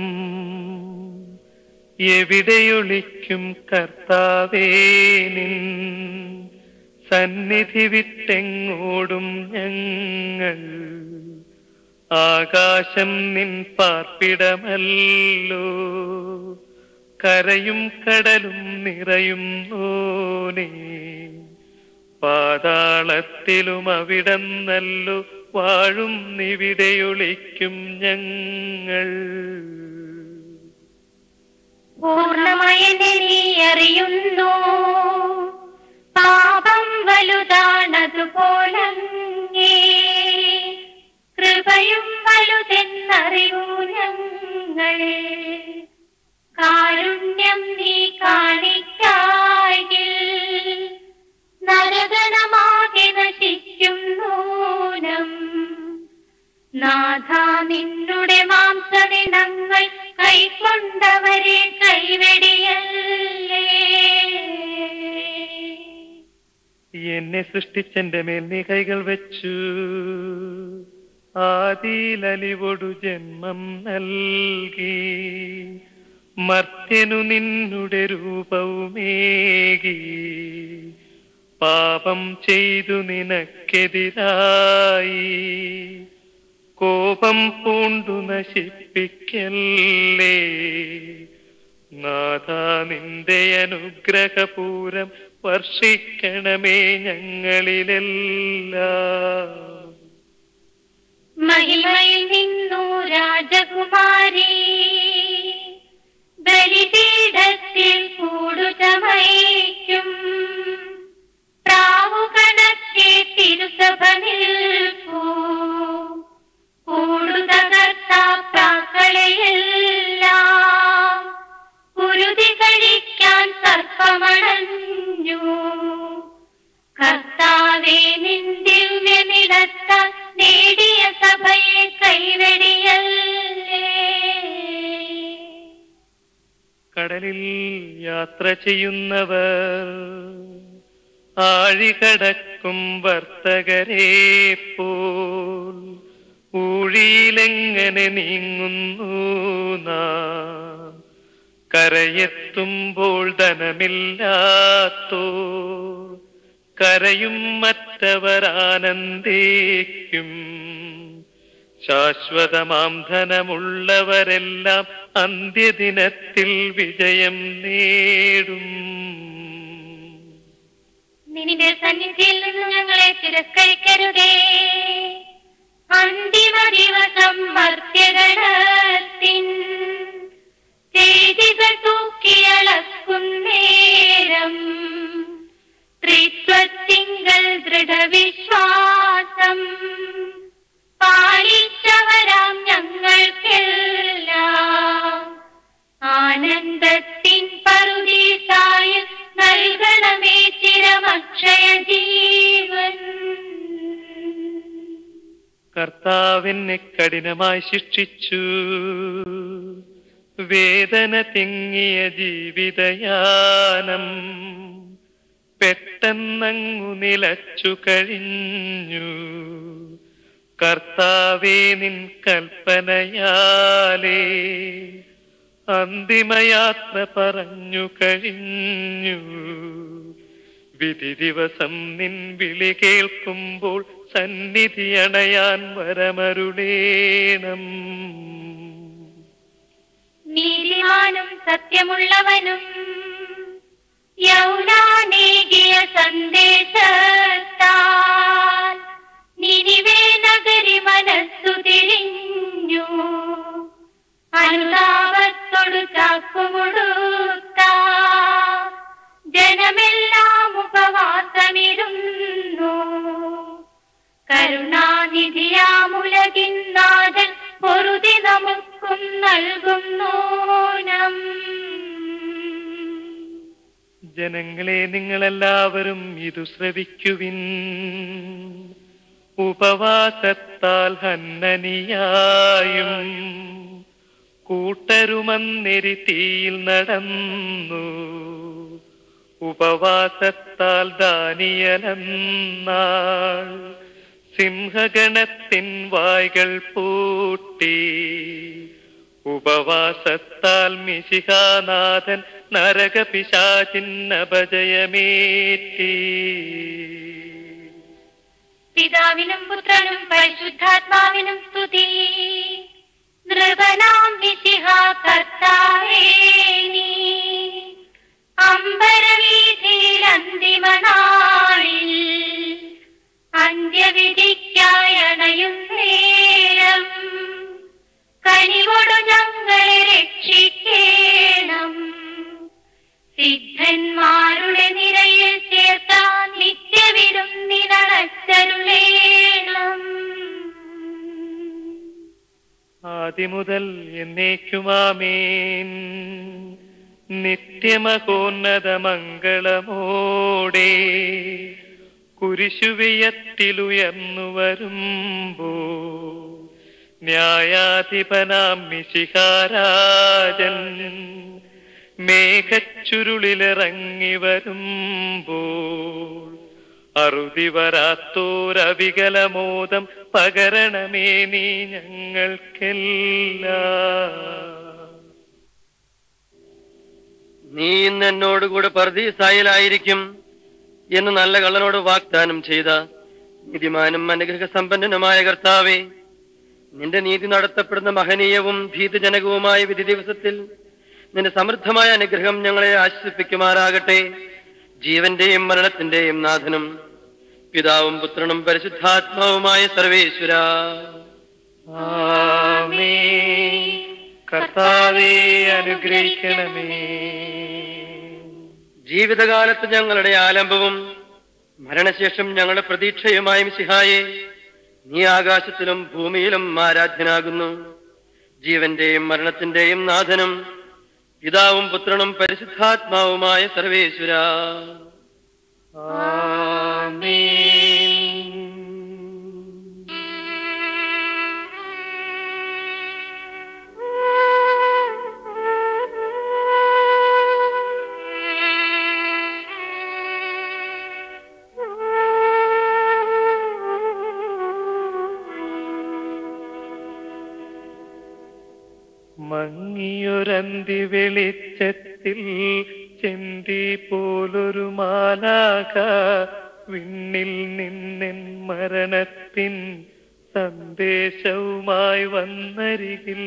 എവിടെയൊളിക്കും കർത്താവേ നിൻ സന്നിധി വിട്ടെങ്ങോടും ഞങ്ങൾ ആകാശം നിൻ പാർപ്പിടമല്ലോ കരയും കടലും നിറയും നോനേ പാതാളത്തിലും അവിടം നല്ലു വാഴും നിവിടെയൊളിക്കും ഞങ്ങൾ പൂർണ്ണമയനെ നീ അറിയുന്നു പാപം വലുതാണതുപോലങ്ങേ കൃപയും വലുതെന്നറിയൂ ഞങ്ങൾ കാരുണ്യം നീ കാണിക്കായിൽ നരകണമാകെ നശിക്കും നൂനം നാഥ നിന്നുടെ മാംസദിനങ്ങൾ കൈക്കൊണ്ടവരെ കൈവെടിയല്ലേ എന്നെ സൃഷ്ടിച്ചെന്റെ മേൽ നീ കൈകൾ വെച്ചു ആദിയിലലിവൊടു ജന്മം നൽകി മർത്യനു നിന്നുടെ രൂപവുമേകി പാപം ചെയ്തു നിനക്കെതിരായി കോപം പൂണ്ടു നശിപ്പിക്കല്ലേ നാഥ നിന്റെ അനുഗ്രഹപൂരം വർഷിക്കണമേ ഞങ്ങളിലെല്ലാം മഹിമയിൽ നിന്നു രാജകുമാരി ബലിപീഠത്തിൽ കൂടുചമയ്ക്കും പ്രാവുകണക്കെ തിരുസഭ നിൽപ്പൂ കൂടുതകർത്താക്കളെയെല്ലാം കുരുതി കഴിക്കാൻ സർപ്പമണഞ്ഞു കർത്താവേ നിന്ദിവ്യനിടത്താൽ നേടിയ സഭയെ കൈവെടിയല്ലേ കടലിൽ യാത്ര ചെയ്യുന്നവർ ആഴികടക്കും വർത്തകരെ പോൽ ഊഴിയിലെങ്ങനെ നീങ്ങുന്നു നാം കരയെത്തുമ്പോൾ ധനമില്ലാത്തോ കരയും മറ്റവരാനന്ദിക്കും ശാശ്വതമാം ധനമുള്ളവരെല്ലാം അന്ത്യദിനത്തിൽ വിജയം നേടും നിന്റെ സന്നിധിയിൽ നിന്ന് ഞങ്ങളെ തിരസ്കരിക്കരുതേ അന്തിമ ദിവസം മർത്യഗണത്തിൻ ചെയ്തികൾ തൂക്കിയളക്കുന്നേരം ത്രിത്വത്തിങ്കൽ ദൃഢവിശ്വാസം പാലിച്ചവരാം ഞങ്ങൾക്കെല്ലാം ആനന്ദത്തിൻ പറുദീസായ നൽകണമേ ചിരമക്ഷയ ജീവൻ കർത്താവിനെ കഠിനമായി ശിക്ഷിച്ചു വേദന തിങ്ങിയ ജീവിതയാനം പെട്ടെന്നങ്ങു നിലച്ചു കഴിഞ്ഞു കർത്താവേ നിൻ കൽപ്പനയാലേ അന്തിമയാത്ര പറഞ്ഞു കഴിഞ്ഞു വിധി ദിവസം നിൻ വിളി കേൾക്കുമ്പോൾ സന്നിധി അണയാൻ വരമരുളേണം നീതിമാനും സത്യമുള്ളവനും യൗനാനേകിയ സന്ദേശത്താൽ നിനിവേ നഗരി മനസ്സു തിരിഞ്ഞു അനുതാപത്തോടു ചാക്കുമുടുത്ത ജനമെല്ലാം ഉപവാസമിരുന്നു കരുണാനിധിയാമുലകിൻ നാഥൻ പൊറുതി നമുക്കും നൽകുന്നോനം ജനങ്ങളെ നിങ്ങളെല്ലാവരും ഇതു ശ്രവിക്കുവിൻ ഉപവാസത്താൽ ഹന്നനിയായും കൂട്ടരുമന്നെരി തീയിൽ നടന്നു ഉപവാസത്താൽ ദാനിയലെന്നാൾ സിംഹഗണത്തിൻ വായ്കൾ പൂട്ടി ഉപവാസത്താൽ മിശിഹാനാഥൻ നരകപിശാചിന്നപജയമേറ്റി പിതാവിനും പുത്രനും പരിശുദ്ധാത്മാവിനും സ്തുതി നൃപനാം വിശിഹ കർത്താവേ നീ അമ്പരവീതിയിൽ അന്തിമ നാളിൽ അന്ത്യവിധിക്കായി അണയും നേരം കനിവോടു ഞങ്ങളെ രക്ഷിക്കേണം സിദ്ധന്മാരുടെ നിരയിൽ ചേർത്ത നിത്യവിരുന്നിനടച്ചരുളേണം ആദിമുതൽ എന്നേക്കുമാമേൻ നിത്യമകോന്നത മംഗളമോടെ കുരിശുവിയത്തിലുയർന്നു വരുമ്പോ ന്യായാധിപനാം മിശിഹാരാജൻ മേഘച്ചുരുളിലിറങ്ങി വരുമ്പോൾ അറുതി വരാത്തോരവികലമോദം പകരണമേ നീ ഞങ്ങൾക്കെല്ലാം നീ ഇന്ന് എന്നോടുകൂടെ പർദീസായിലായിരിക്കും എന്ന് നല്ല കള്ളനോട് വാഗ്ദാനം ചെയ്ത നീതിമാനും അനുഗ്രഹ സമ്പന്നനുമായ കർത്താവേ നിന്റെ നീതി നടത്തപ്പെടുന്ന മഹനീയവും ഭീതജനകവുമായ വിധി ദിവസത്തിൽ നിന്റെ സമൃദ്ധമായ അനുഗ്രഹം ഞങ്ങളെ ആശ്വസിപ്പിക്കുമാറാകട്ടെ ജീവന്റെയും മരണത്തിന്റെയും നാഥനും പിതാവും പുത്രനും പരിശുദ്ധാത്മാവുമായ സർവേശ്വര ആമേൻ. കർത്താവേ അനുഗ്രഹിക്കണമേ ജീവിതകാലത്ത് ഞങ്ങളുടെ ആലംബവും മരണശേഷം ഞങ്ങളുടെ പ്രതീക്ഷയുമായ മിശിഹായെ നീ ആകാശത്തിലും ഭൂമിയിലും ആരാധ്യനാകുന്നു ജീവന്റെയും മരണത്തിന്റെയും നാഥനും പിതാവും പുത്രനും പരിശുദ്ധാത്മാവുമായ സർവേശ്വര മങ്ങിയൊരന്തി വെളിച്ചത്തിൽ ചെന്തി പോലൊരു മാലാക വിണ്ണിൽ നിന്നെൻ മരണത്തിൻ സന്ദേശവുമായി വന്നരികിൽ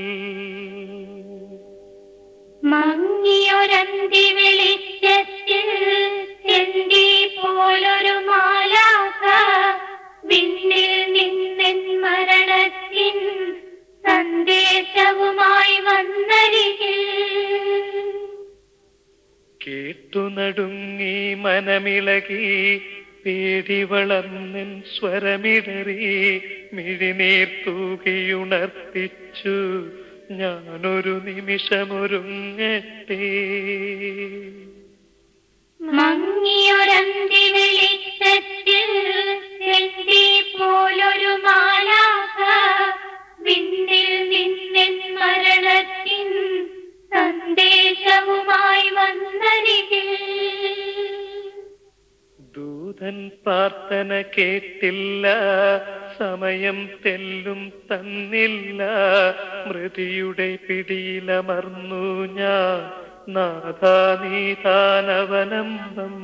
മങ്ങിയൊരന്തി വെളിച്ചത്തിൽ ചെന്തി പോലൊരു മാലാക വിണ്ണിൽ നിന്നെൻ മരണത്തിൻ സന്ദേശവുമായി വന്നരികിൽ കേട്ടു നടുങ്ങി മനമിളകി പേടി വളർന്നിൻ സ്വരമിടറി മിഴിനീർ തൂകിയുണർത്തിച്ചു ഞാനൊരു നിമിഷമൊരുങ്ങട്ടെ മങ്ങിയൊരന്തി വെളിച്ചത്തിൽ ചെന്തി പോലൊരു മാലാക വിണ്ണിൽ നിന്നെൻ മരണത്തിൻ സന്ദേശവുമായി വന്നരികിൽ ദൂതൻ പ്രാർത്ഥന കേട്ടില്ല സമയം തെല്ലും തന്നില്ല മൃതിയുടെ പിടിയിലമർന്നു ഞാൻ നാഥാ നീതാനവലംബം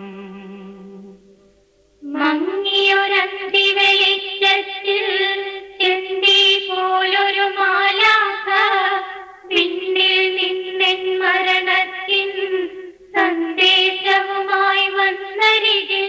മങ്ങിയൊരന്തി വെളിച്ചത്തിൽ ചെന്തി പോലൊരു മാലാക വിണ്ണിൽ നിന്നെൻ മരണത്തിൻ സന്ദേശവുമായി വന്നരികിൽ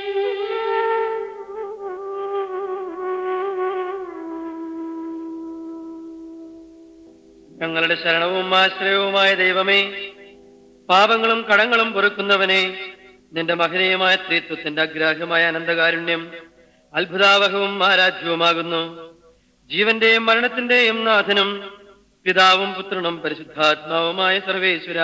ഞങ്ങളുടെ ശരണവും ആശ്രയവുമായ ദൈവമേ പാപങ്ങളും കടങ്ങളും പൊറുക്കുന്നവനെ നിന്റെ മഹനീയമായ സ്ത്രീത്വത്തിന്റെ അഗ്രാഹ്യമായ അനന്തകാരുണ്യം അത്ഭുതാവഹവും ആരാധ്യവുമാകുന്നു ജീവന്റെയും മരണത്തിന്റെയും നാഥനും പിതാവും പുത്രനും പരിശുദ്ധാത്മാവുമായ സർവേശ്വര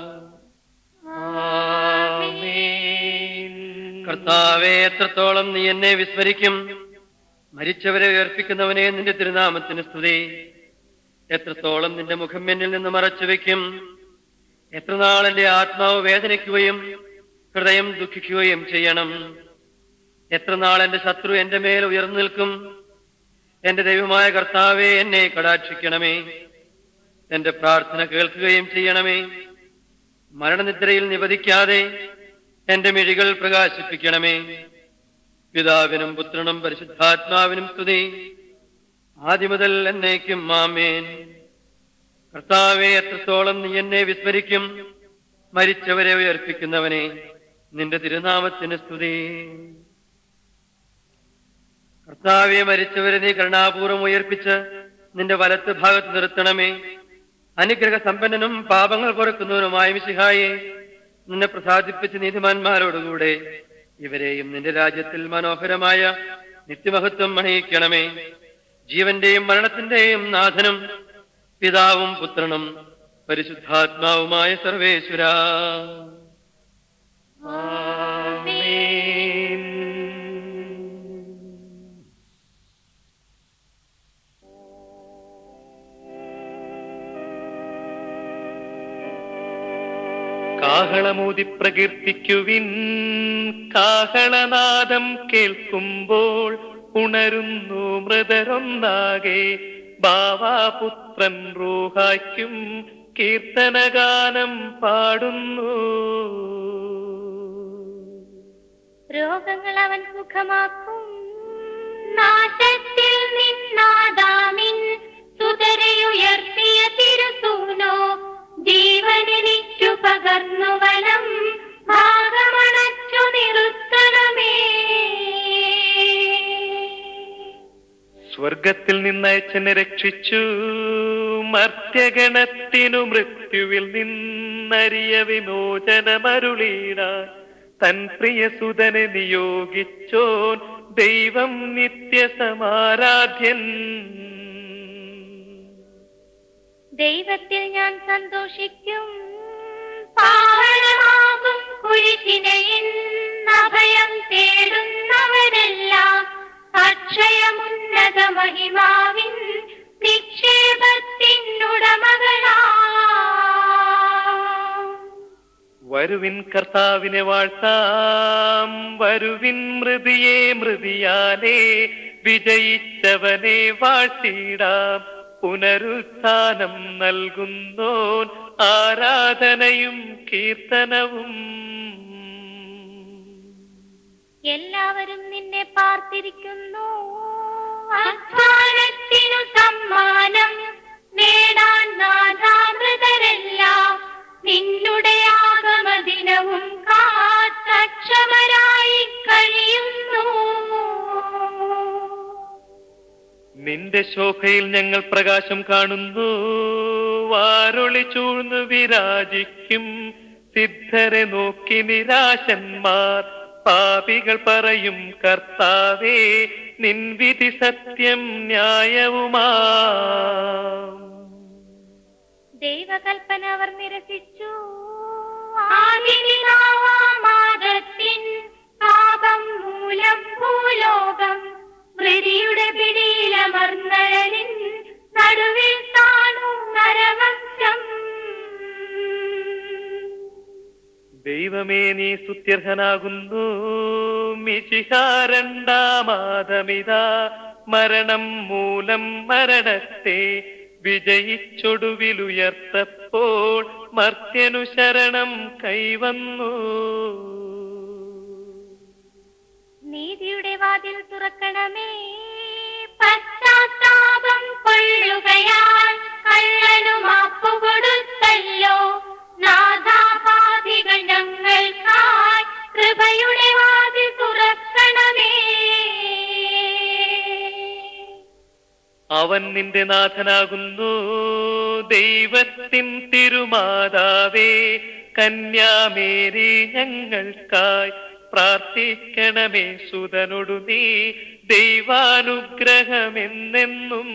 കർത്താവെ എത്രത്തോളം നീ എന്നെ വിസ്മരിക്കും മരിച്ചവരെ ഉയർപ്പിക്കുന്നവനെ നിന്റെ തിരുനാമത്തിന് സ്തുതി എത്രത്തോളം നിന്റെ മുഖം എന്നിൽ നിന്ന് മറച്ചു വെക്കും എത്ര നാൾ എന്റെ ആത്മാവ് വേദനിക്കുകയും ഹൃദയം ദുഃഖിക്കുകയും ചെയ്യണം എത്ര നാൾ എന്റെ ശത്രു എന്റെ മേൽ ഉയർന്നു നിൽക്കും എന്റെ ദൈവമായ കർത്താവെ എന്നെ കടാക്ഷിക്കണമേ എന്റെ പ്രാർത്ഥന കേൾക്കുകയും ചെയ്യണമേ മരണനിദ്രയിൽ നിവധിക്കാതെ എന്റെ മിഴികൾ പ്രകാശിപ്പിക്കണമേ പിതാവിനും പുത്രനും പരിശുദ്ധാത്മാവിനും സ്തുതി ആദ്യം മുതൽ എന്നേക്കും മാമേൻ കർത്താവെ എത്രത്തോളം നീ എന്നെ വിസ്മരിക്കും മരിച്ചവരെ ഉയർപ്പിക്കുന്നവനെ നിന്റെ തിരുനാമത്തിന് സ്തുതി കർത്താവെ മരിച്ചവരെ നീ കരുണാപൂർവം ഉയർപ്പിച്ച് നിന്റെ വലത്ത് ഭാഗത്ത് നിർത്തണമേ അനുഗ്രഹ സമ്പന്നനും പാപങ്ങൾ പൊറുക്കുന്നവനുമായ മിശിഹായെ നിന്നെ പ്രസാദിപ്പിച്ച നീതിമാന്മാരോടുകൂടെ ഇവരെയും നിന്റെ രാജ്യത്തിൽ മനോഹരമായ നിത്യമഹത്വം അണിയിക്കണമേ ജീവന്റെയും മരണത്തിന്റെയും നാഥനും പിതാവും പുത്രനും പരിശുദ്ധാത്മാവുമായ സർവേശ്വര കാഹളമൂതി പ്രകീർത്തിക്കുവിൻ കാഹളനാദം കേൾക്കുമ്പോൾ ഉണരുന്നു മൃതരൊന്നാകെ ബാവാപുത്രൻ റൂഹായ്ക്കും കീർത്തനഗാനം പാടുന്നു രോഗങ്ങൾ അവൻ സുഖമാക്കും നാശത്തിൽ നിന്നാദാമിൻ സുതരയുയർത്തിയ തിരുസൂനോ ജീവനെനിക്കു പകർന്നു വനം ഭാഗമണച്ചു നിർത്തണമേ സ്വർഗത്തിൽ നിന്നയച്ചനെ രക്ഷിച്ചു മർത്യഗണത്തിനു മൃത്യുവിൽ നിന്നറിയ വിമോചനമരുളീടാൻ തൻ പ്രിയസുതനെ നിയോഗിച്ചോൻ ദൈവം നിത്യസമാരാധ്യൻ ദൈവത്തിൽ ഞാൻ സന്തോഷിക്കും പാവനമാകും കുരിശിനയിൽ അഭയം തേടുന്നവരെല്ലാം അക്ഷയമുന്നത മഹിമാവിൻ നിക്ഷേപത്തിനുടമകളാ വരുവിൻ കർത്താവിനെ വാഴ്ത്താം വരുവിൻ മൃതിയെ മൃതിയാലേ വിജയിച്ചവനെ വാഴ്ത്തിടാം പുനരുത്ഥാനം നൽകുന്നോൻ ആരാധനയും കീർത്തനവും എല്ലാവരും നിന്നെ പാർത്തിരിക്കുന്നു അധ്വാനത്തിനു സമ്മാനം നേടാൻ നാഥാമൃതരെല്ലാം നിന്നുടെ ആഗമദിനവും കാത്തക്ഷമരായി കഴിയുന്നു നിന്റെ ശോഭയിൽ ഞങ്ങൾ പ്രകാശം കാണുന്നു വാരൊളി ചൂഴ്ന്നു വിരാജിക്കും സിദ്ധരെ നോക്കി നിരാശന്മാർ പാപികൾ പറയും കർത്താവേ നിൻ വിധി സത്യം ന്യായവുമാ ദൈവകൽപ്പന അവർ നിരസിച്ചു ആദിപിതാവാമാദത്തിൻ പാപം മൂലം ഭൂലോകം മൃതിയുടെ പിടിയിലമർന്നഴലിൻ നടുവിൽ താണു നരവംശം ദൈവമേ നീ സ്തുത്യർഹനാകുന്നു മിശിഹാരണ്ടാമാതമിതാ മരണം മൂലം മരണത്തെ വിജയിച്ചൊടുവിലുയർത്തപ്പോൾ മർത്യനു ശരണം കൈവന്നു നീതിയുടെ വാതിൽ തുറക്കണമേ പശ്ചാത്താപം കൊള്ളുകയാൽ കള്ളനു മാപ്പു കൊടുത്തല്ലോ നാഥാപാതികൾ ഞങ്ങൾക്കായി കൃപയുടെ വാതിൽ തുറക്കണമേ അവൻ നിന്റെ നാഥനാകുന്നു ദൈവത്തിൻ തിരുമാതാവേ കന്യാമേരി ഞങ്ങൾക്കായി പ്രാർത്ഥിക്കണമേ സുതനൊടു നീ ദൈവാനുഗ്രഹമെന്നെന്നും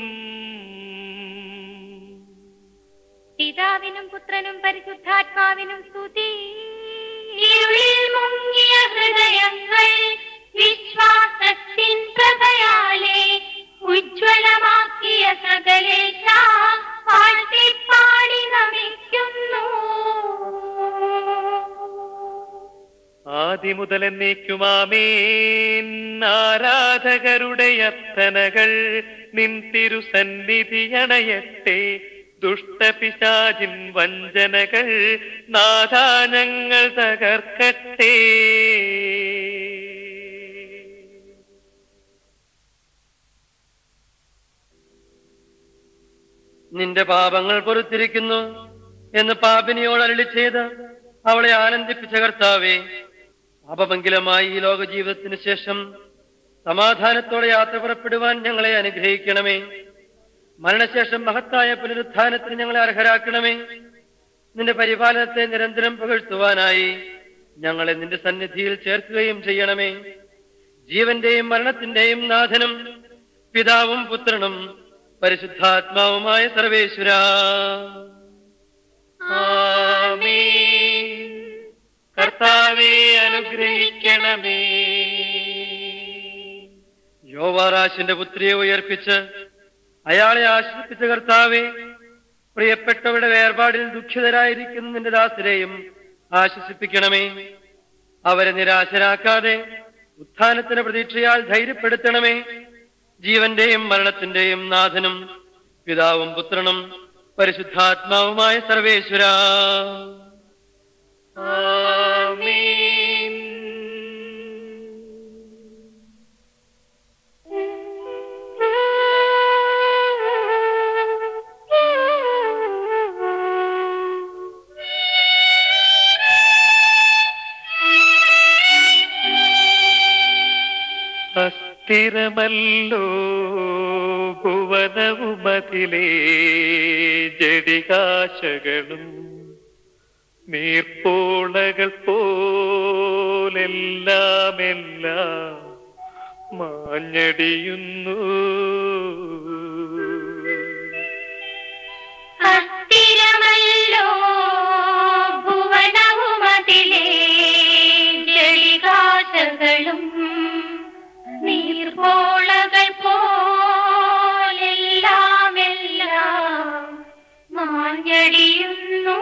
പിതാവിനും പുത്രനും പരിശുദ്ധാത്മാവിനും സ്തുതി ഇരുളിൽ മുങ്ങിയ ഹൃദയങ്ങൾ വിശ്വാസത്തിൻ പ്രഭയാലെ ഉജ്ജ്വലമാക്കിയ സകലേശ പാടി നമിക്കുന്നു ആദിമുതൽ എന്നേക്കുമാമേൻ ആരാധകരുടെ അർത്ഥനകൾ നിൻ തിരുസന്നിധി അണയട്ടെ ദുഷ്ടപിശാചിൻ വഞ്ചനകൾ നാഥാഞങ്ങൾ തകർക്കട്ടെ നിന്റെ പാപങ്ങൾ പൊറുത്തിരിക്കുന്നു എന്ന് പാപിനിയോട് അരളി ചെയ്ത് അവളെ ആനന്ദിപ്പിച്ച കർത്താവേ പാപമംഗലമായി ഈ ലോക ജീവിതത്തിന് ശേഷം സമാധാനത്തോടെ യാത്ര പുറപ്പെടുവാൻ ഞങ്ങളെ അനുഗ്രഹിക്കണമേ മരണശേഷം മഹത്തായ പുനരുത്ഥാനത്തിന് ഞങ്ങളെ അർഹരാക്കണമേ നിന്റെ പരിപാലനത്തെ നിരന്തരം പുകഴ്ത്തുവാനായി ഞങ്ങളെ നിന്റെ സന്നിധിയിൽ ചേർക്കുകയും ചെയ്യണമേ ജീവന്റെയും മരണത്തിന്റെയും നാഥനും പിതാവും പുത്രനും പരിശുദ്ധാത്മാവുമായ സർവേശ്വര ആമേൻ കർത്താവെ അനുഗ്രഹിക്കണമേ യോവാറാശിന്റെ പുത്രിയെ ഉയർപ്പിച്ച് അയാളെ ആശ്രയിപ്പിച്ച കർത്താവെ പ്രിയപ്പെട്ടവരുടെ വേർപാടിൽ ദുഃഖിതരായിരിക്കുന്ന നിന്റെ ദാസരെയും ആശ്വസിപ്പിക്കണമേ അവരെ നിരാശരാക്കാതെ ഉത്ഥാനത്തിന് പ്രതീക്ഷയാൽ ധൈര്യപ്പെടുത്തണമേ ജീവന്റെയും മരണത്തിന്റെയും നാഥനും പിതാവും പുത്രനും പരിശുദ്ധാത്മാവുമായ സർവേശ്വര ആമേൻ അസ്ഥിരമല്ലോ ഭുവനവുമതിലേ ജടികാശകളും നീർപ്പോളകൾ പോലെല്ലാം എല്ലാം മാഞ്ഞടിയുന്നു അസ്ഥിരമല്ലോ ഭുവനവുമതിലേ ജളികാശകളും നീർപോളകൾ പോലെല്ലാം എല്ലാം മാഞ്ഞടിയുന്നു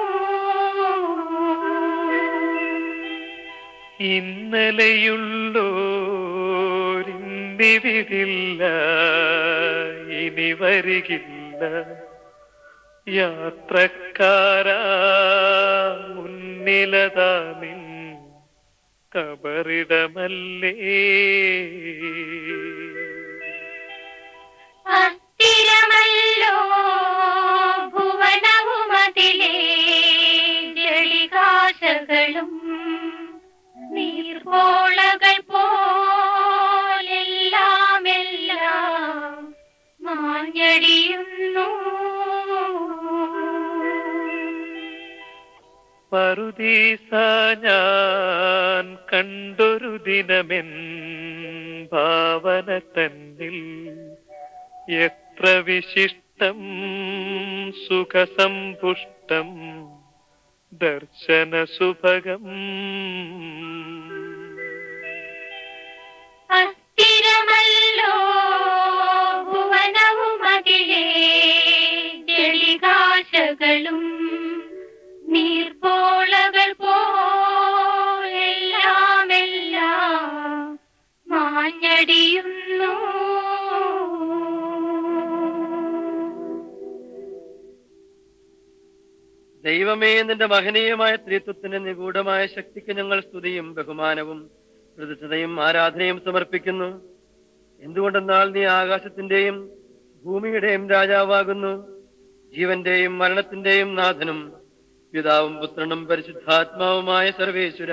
ഇന്നലെയുള്ളോരിന്നിവിടില്ല ഇനി വരികില്ല അറിയില്ല യാത്രക്കാരാ മുന്നിലതാ നിൻ കബറിടമല്ലേ അസ്ഥിരമല്ലോ ഭുവനവുമതിലേ ജളികാശകളും നീർപോളകൾ പോലെല്ലാം എല്ലാം മാഞ്ഞടിയുന്നു പറുദീസ ഞാൻ കണ്ടൊരു ദിനമെൻ ഭാവന തന്നിൽ എത്ര വിശിഷ്ടം സുഖസമ്പുഷ്ടം ദർശന സുഭഗം അസ്ഥിരമല്ലോ ഭുവനവുമതിലേ ജളികാശകളും നീർപ്പോളകൾ പോലെല്ലാം എല്ലാം മാഞ്ഞടിയുന്നു ദൈവമേ നിന്റെ മഹനീയമായ ത്രിത്വത്തിന്റെ നിഗൂഢമായ ശക്തിക്ക് ഞങ്ങൾ സ്തുതിയും ബഹുമാനവും കൃതജ്ഞതയും ആരാധനയും സമർപ്പിക്കുന്നു എന്തുകൊണ്ടെന്നാൽ നീ ആകാശത്തിന്റെയും ഭൂമിയുടെയും രാജാവാകുന്നു ജീവന്റെയും മരണത്തിന്റെയും നാഥനും പിതാവും പുത്രനും പരിശുദ്ധാത്മാവുമായ സർവേശ്വര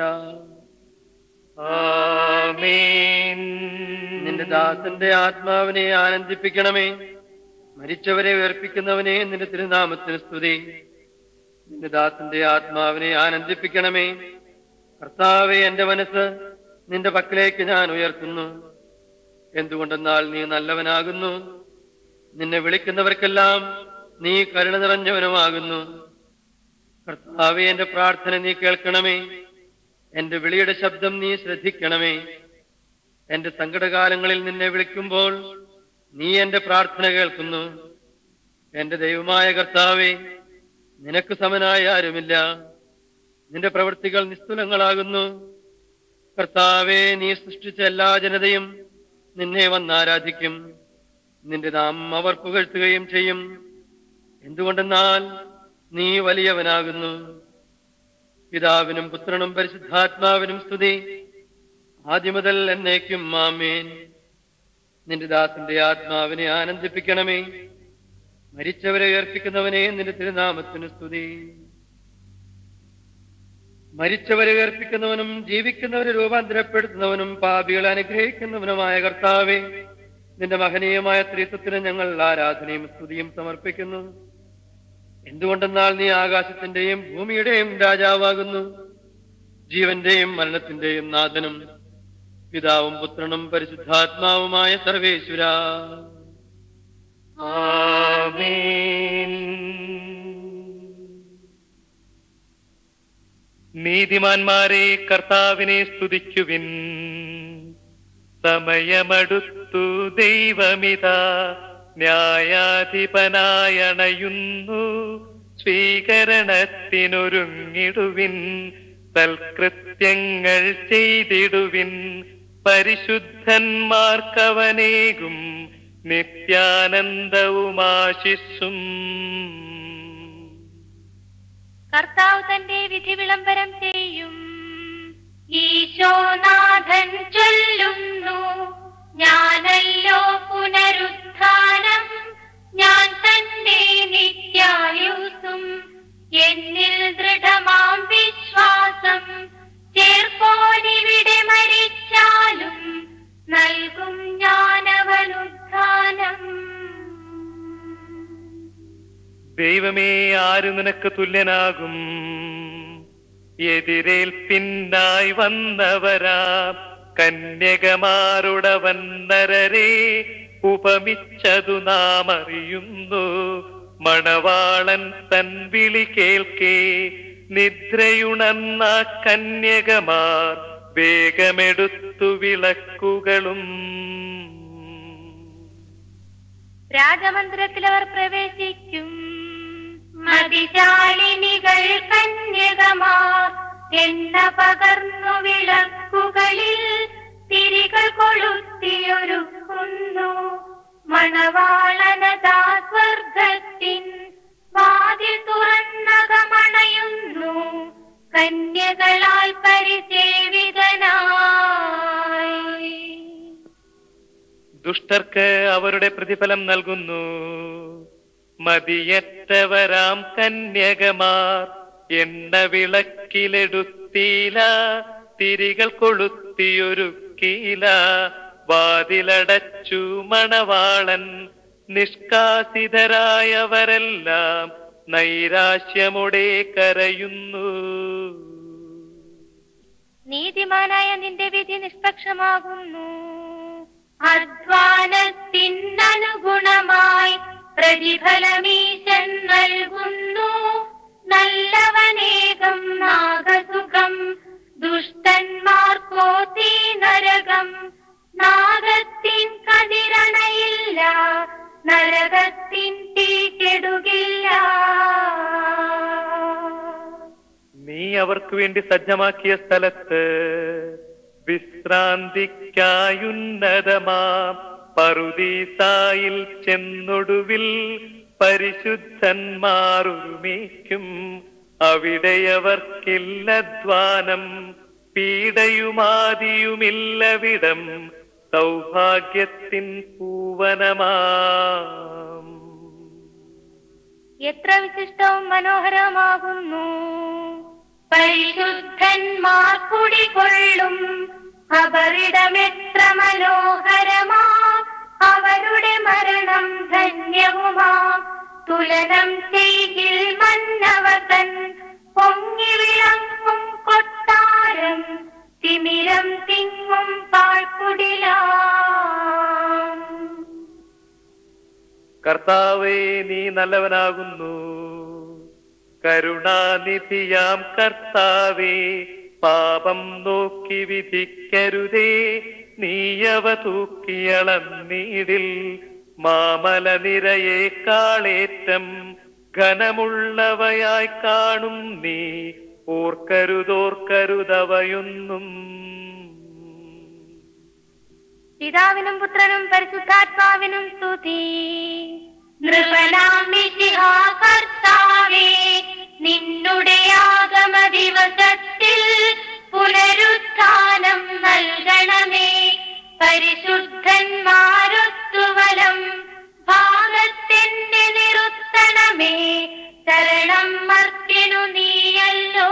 ആമേൻ നിന്റെ ദാസന്റെ ആത്മാവിനെ ആനന്ദിപ്പിക്കണമേ മരിച്ചവരെ ഉയർപ്പിക്കുന്നവനെ നിന്റെ തിരുനാമത്തിന് സ്തുതി നിന്റെ ദാസന്റെ ആത്മാവിനെ ആനന്ദിപ്പിക്കണമേ കർത്താവെ എന്റെ മനസ്സ് നിന്റെ പക്കലേക്ക് ഞാൻ ഉയർത്തുന്നു എന്തുകൊണ്ടെന്നാൽ നീ നല്ലവനാകുന്നു നിന്നെ വിളിക്കുന്നവർക്കെല്ലാം നീ കരുണ നിറഞ്ഞവനുമാകുന്നു കർത്താവെ എന്റെ പ്രാർത്ഥന നീ കേൾക്കണമേ എന്റെ വിളിയുടെ ശബ്ദം നീ ശ്രദ്ധിക്കണമേ എന്റെ സങ്കടകാലങ്ങളിൽ നിന്നെ വിളിക്കുമ്പോൾ നീ എന്റെ പ്രാർത്ഥന കേൾക്കുന്നു എന്റെ ദൈവമായ കർത്താവേ നിനക്ക് സമനായ ആരുമില്ല നിന്റെ പ്രവൃത്തികൾ നിസ്തുലങ്ങളാകുന്നു കർത്താവേ നീ സൃഷ്ടിച്ച എല്ലാ ജനതയും നിന്നെ വന്നാരാധിക്കും നിന്റെ നാമം അവർ പുകഴ്ത്തുകയും ചെയ്യും എന്തുകൊണ്ടെന്നാൽ നീ വലിയവനാകുന്നു പിതാവിനും പുത്രനും പരിശുദ്ധാത്മാവിനും സ്തുതി ആദ്യം മുതൽ എന്നേക്കും മാമേൻ നിന്റെ ദാസന്റെ ആത്മാവിനെ ആനന്ദിപ്പിക്കണമേ മരിച്ചവരെ ഉയർപ്പിക്കുന്നവനെ നിന്റെ തിരുനാമത്തിന് സ്തുതി മരിച്ചവരെ ഉയർപ്പിക്കുന്നവനും ജീവിക്കുന്നവരെ രൂപാന്തരപ്പെടുത്തുന്നവനും പാപികളെ അനുഗ്രഹിക്കുന്നവനുമായ കർത്താവെ നിന്റെ മഹനീയമായ ത്രിത്വത്തിന് ഞങ്ങൾ ആരാധനയും സ്തുതിയും സമർപ്പിക്കുന്നു എന്തുകൊണ്ടെന്നാൽ നീ ആകാശത്തിന്റെയും ഭൂമിയുടെയും രാജാവാകുന്നു ജീവന്റെയും മരണത്തിന്റെയും നാഥനും പിതാവും പുത്രനും പരിശുദ്ധാത്മാവുമായ സർവേശ്വര ആമേൻ നീതിമാന്മാരെ കർത്താവിനെ സ്തുതിക്കുവിൻ സമയമടുത്തു ദൈവമിതാ ന്യായാധിപനായണയുന്നു സ്വീകരണത്തിനൊരുങ്ങിടുവിൻ സൽകൃത്യങ്ങൾ ചെയ്തിടുവിൻ പരിശുദ്ധന്മാർക്കവനേകും നിത്യാനന്ദവുമാശിസ്സും കർത്താവ് തന്റെ വിധി വിളംബരം ചെയ്യും ഈശോനാഥൻ ചൊല്ലുന്നു ഞാനല്ലോ പുനരുത്ഥാനം ഞാൻ തന്നെ നിത്യായുസും എന്നിൽ ദൃഢമാം വിശ്വാസം ചേർപ്പോനിവിടെ മരിച്ചാലും നൽകും ഞാനവനുത്ഥാനം ദൈവമേ ആര് നിനക്ക് തുല്യനാകും എതിരേൽപ്പിന്നായി വന്നവരാ കന്യകമാരുടവൻ നരരെ ഉപമിച്ചതു നാം അറിയുന്നു മണവാളൻ തൻ വിളി കേൾക്കേ നിദ്രയുണർന്ന കന്യകമാർ വേഗമെടുത്തു വിളക്കുകളും രാജമന്ദിരത്തിൽ അവർ പ്രവേശിക്കും മതിശാലിനികൾ കന്യകമാർ എണ്ണ പകർന്നു വിളക്കുകളിൽ തിരികൾ കൊളുത്തിയൊരുക്കുന്നു മണവാളനതാ സ്വർഗത്തിൽ കന്യകളാൽ പരിസേവിതനായി ദുഷ്ടർക്ക് അവരുടെ പ്രതിഫലം നൽകുന്നു മതിയറ്റവരാം കന്യകമാർ എണ്ണ വിളക്കിലെടുത്തീല തിരികൾ കൊളുത്തിയൊരുക്കീല വാതിലടച്ചു മണവാളൻ നിഷ്കാസിതരായവരെല്ലാം നൈരാശ്യമുടെ കരയുന്നു നീതിമാനായ നിന്റെ വിധി നിഷ്പക്ഷമാകുന്നു അധ്വാനത്തിനനുഗുണമായി പ്രതിഫലമീശൻ നൽകുന്നു നല്ലവനേകം നാഗസുഖം ദുഷ്ടന്മാർക്കോ തീ നരകം നാഗത്തിൻ കതിരണയില്ല നരകത്തിൻ തീ കെടുകില്ല നീ അവർക്ക് വേണ്ടി സജ്ജമാക്കിയ സ്ഥലത്ത് വിശ്രാന്തിക്കായുന്നതമാം പറുദീസായിൽ ചെന്നൊടുവിൽ പരിശുദ്ധന്മാരുമേക്കും അവിടെയവർക്കില്ലധ്വാനം പീഡയുമാതിയുമില്ലവിടം സൗഭാഗ്യത്തിൻ പൂവനമാം എത്ര വിശിഷ്ടവും മനോഹരമാകുന്നു പരിശുദ്ധന്മാർ കുടികൊള്ളും അവരിടമെത്ര മനോഹരമാ അവരുടെ മരണം ധന്യവുമാ തുലനം ചെയ്യിൽ മന്നവതൻ പൊങ്ങി വിളങ്ങും കൊട്ടാരം തിമിരം തിങ്ങും പാഴ്ക്കുടിലാം കർത്താവേ നീ നല്ലവനാകുന്നു കരുണാനിധിയാം കർത്താവേ പാപം നോക്കി വിധിക്കരുതേ നീയവ തൂക്കിയളന്നീടിൽ മാമല നിരയേക്കാളേറ്റം ഘനമുള്ളവയായി കാണും നീ ഓർക്കരുതോർക്കരുതവയൊന്നും പിതാവിനും പുത്രനും പരിശുദ്ധാത്മാവിനും സ്തുതി നൃപനാമിശിഹാ കർത്താവേ നിന്നുടെ ആഗമ ദിവസത്തിൽ പുനരുത്ഥാനം നൽകണമേ പരിശുദ്ധന്മാരൊത്തുവലം ഭാഗത്തിന്റെ നിറുത്തണമേ ശരണം മർത്തിനു നീയല്ലോ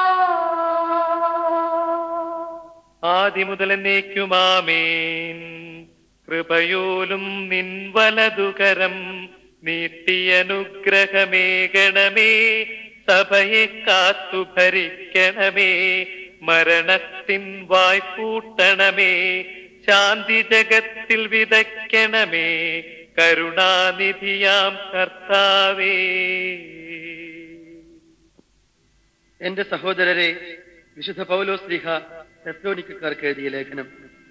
ആദിമുതൽ എന്നേക്കുമാമേൻ കൃപയോലും നിൻ വലതുകരം നീട്ടിയനുഗ്രഹമേകണമേ സഭയെ കാത്തു ഭരിക്കണമേ മരണത്തിൻ വായ്പൂട്ടണമേ ശാന്തി ജഗത്തിൽ വിതയ്ക്കണമേ കരുണാനിധിയാം കർത്താവേ എന്റെ സഹോദരരെ വിശുദ്ധ പൗലോസ്ലിഹ തെസ്ലോനിക്കാർക്ക് എഴുതിയ ലേഖനം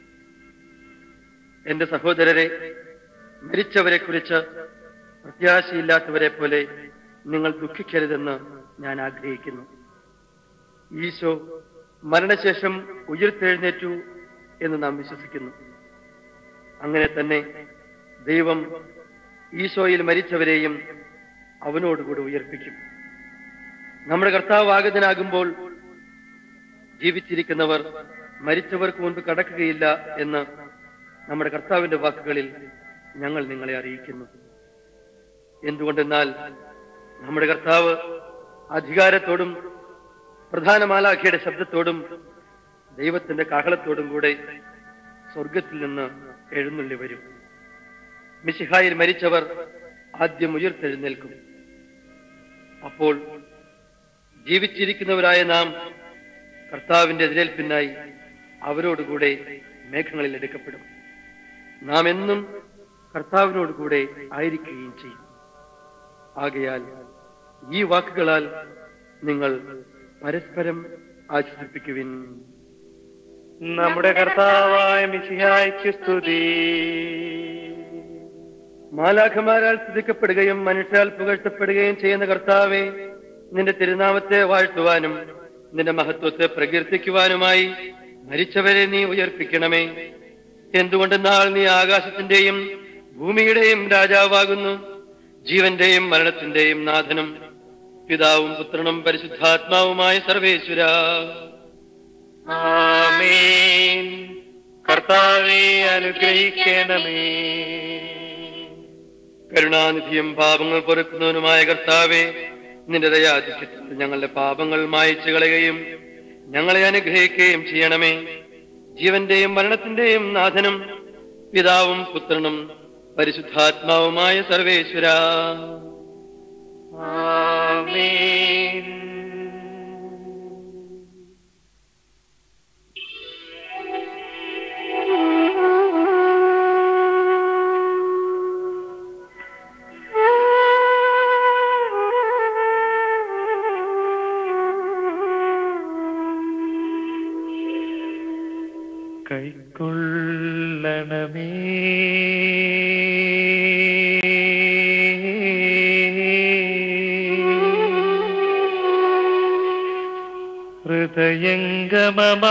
എന്റെ സഹോദരരെ മരിച്ചവരെ കുറിച്ച് പ്രത്യാശയില്ലാത്തവരെ പോലെ നിങ്ങൾ ദുഃഖിക്കരുതെന്ന് ഞാൻ ആഗ്രഹിക്കുന്നു ഈശോ മരണശേഷം ഉയർത്തെഴുന്നേറ്റു എന്ന് നാം വിശ്വസിക്കുന്നു അങ്ങനെ തന്നെ ദൈവം ഈശോയിൽ മരിച്ചവരെയും അവനോടുകൂടി ഉയർപ്പിക്കും നമ്മുടെ കർത്താവ് ആഗതനാകുമ്പോൾ ജീവിച്ചിരിക്കുന്നവർ മരിച്ചവർക്ക് മുൻപ് കടക്കുകയില്ല എന്ന് നമ്മുടെ കർത്താവിന്റെ വാക്കുകളിൽ ഞങ്ങൾ നിങ്ങളെ അറിയിക്കുന്നു എന്തുകൊണ്ടെന്നാൽ നമ്മുടെ കർത്താവ് അധികാരത്തോടും പ്രധാന മാലാഖയുടെ ശബ്ദത്തോടും ദൈവത്തിന്റെ കാഹളത്തോടും കൂടെ സ്വർഗത്തിൽ നിന്ന് എഴുന്നള്ളി വരും മിശിഹായിൽ മരിച്ചവർ ആദ്യം ഉയർത്തെഴുന്നേൽക്കും അപ്പോൾ ജീവിച്ചിരിക്കുന്നവരായ നാം കർത്താവിന്റെ എതിരേൽപ്പിനായി അവരോടുകൂടെ മേഘങ്ങളിൽ എടുക്കപ്പെടും നാം എന്നും കർത്താവിനോടുകൂടെ ആയിരിക്കുകയും ചെയ്യും ആകയാൽ ഈ വാക്കുകളാൽ നിങ്ങൾ പരസ്പരം ആശ്വസിപ്പിക്കുവിൻ നമ്മുടെ കർത്താവായ മിശിഹായ്ക്ക് സ്തുതി മാലാഖമാരാൽ സ്തുതിക്കപ്പെടുകയും മനുഷ്യരാൽ പുകഴ്ത്തപ്പെടുകയും ചെയ്യുന്ന കർത്താവെ നിന്റെ തിരുനാമത്തെ വാഴ്ത്തുവാനും നിന്റെ മഹത്വത്തെ പ്രകീർത്തിക്കുവാനുമായി മരിച്ചവരെ നീ ഉയർപ്പിക്കണമേ എന്തുകൊണ്ടെന്നാൽ നീ ആകാശത്തിന്റെയും ഭൂമിയുടെയും രാജാവാകുന്നു ജീവന്റെയും മരണത്തിന്റെയും നാഥനും പിതാവും പുത്രനും പരിശുദ്ധാത്മാവുമായ സർവേശ്വര ആമേൻ കർത്താവെ അനുഗ്രഹിക്കണമേ കരുണാനിധിയും പാപങ്ങൾ പൊറുക്കുന്നവനുമായ കർത്താവെ നിന്റെ ദയാധിക്യത്തിൽ ഞങ്ങളുടെ പാപങ്ങൾ മായച്ചു കളയുകയും ഞങ്ങളെ അനുഗ്രഹിക്കുകയും ചെയ്യണമേ ജീവന്റെയും മരണത്തിന്റെയും നാഥനും പിതാവും പുത്രനും പരിശുദ്ധാത്മാവുമായ സർവേശ്വര ആമേൻ കൈക്കൊള്ളണമേ ഹൃദയംഗമമാ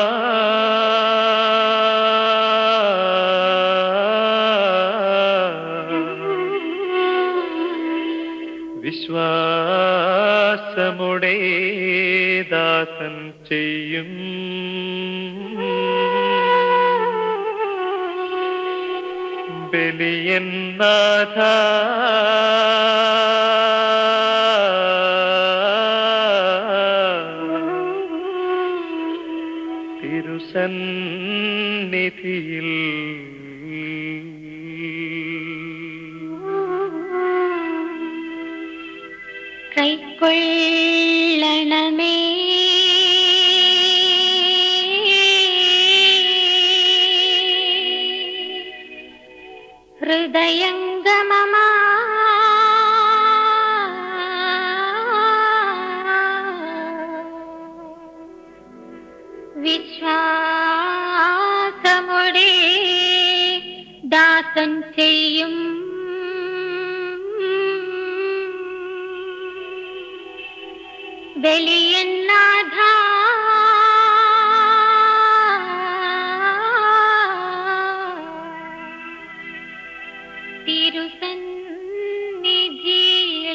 വിശ്വാസമുടെ ദാസൻ ചെയ്യും ബലിയൻ നാഥ തിരുസന്നിധിയിൽ കൈക്കൊള്ളണമേ ഹൃദയംഗമമാ വിശ്വാസമുടെ ദാസൻ ചെയ്യും ബലിയന്നാഥ തിരുസന്നിധിയിൽ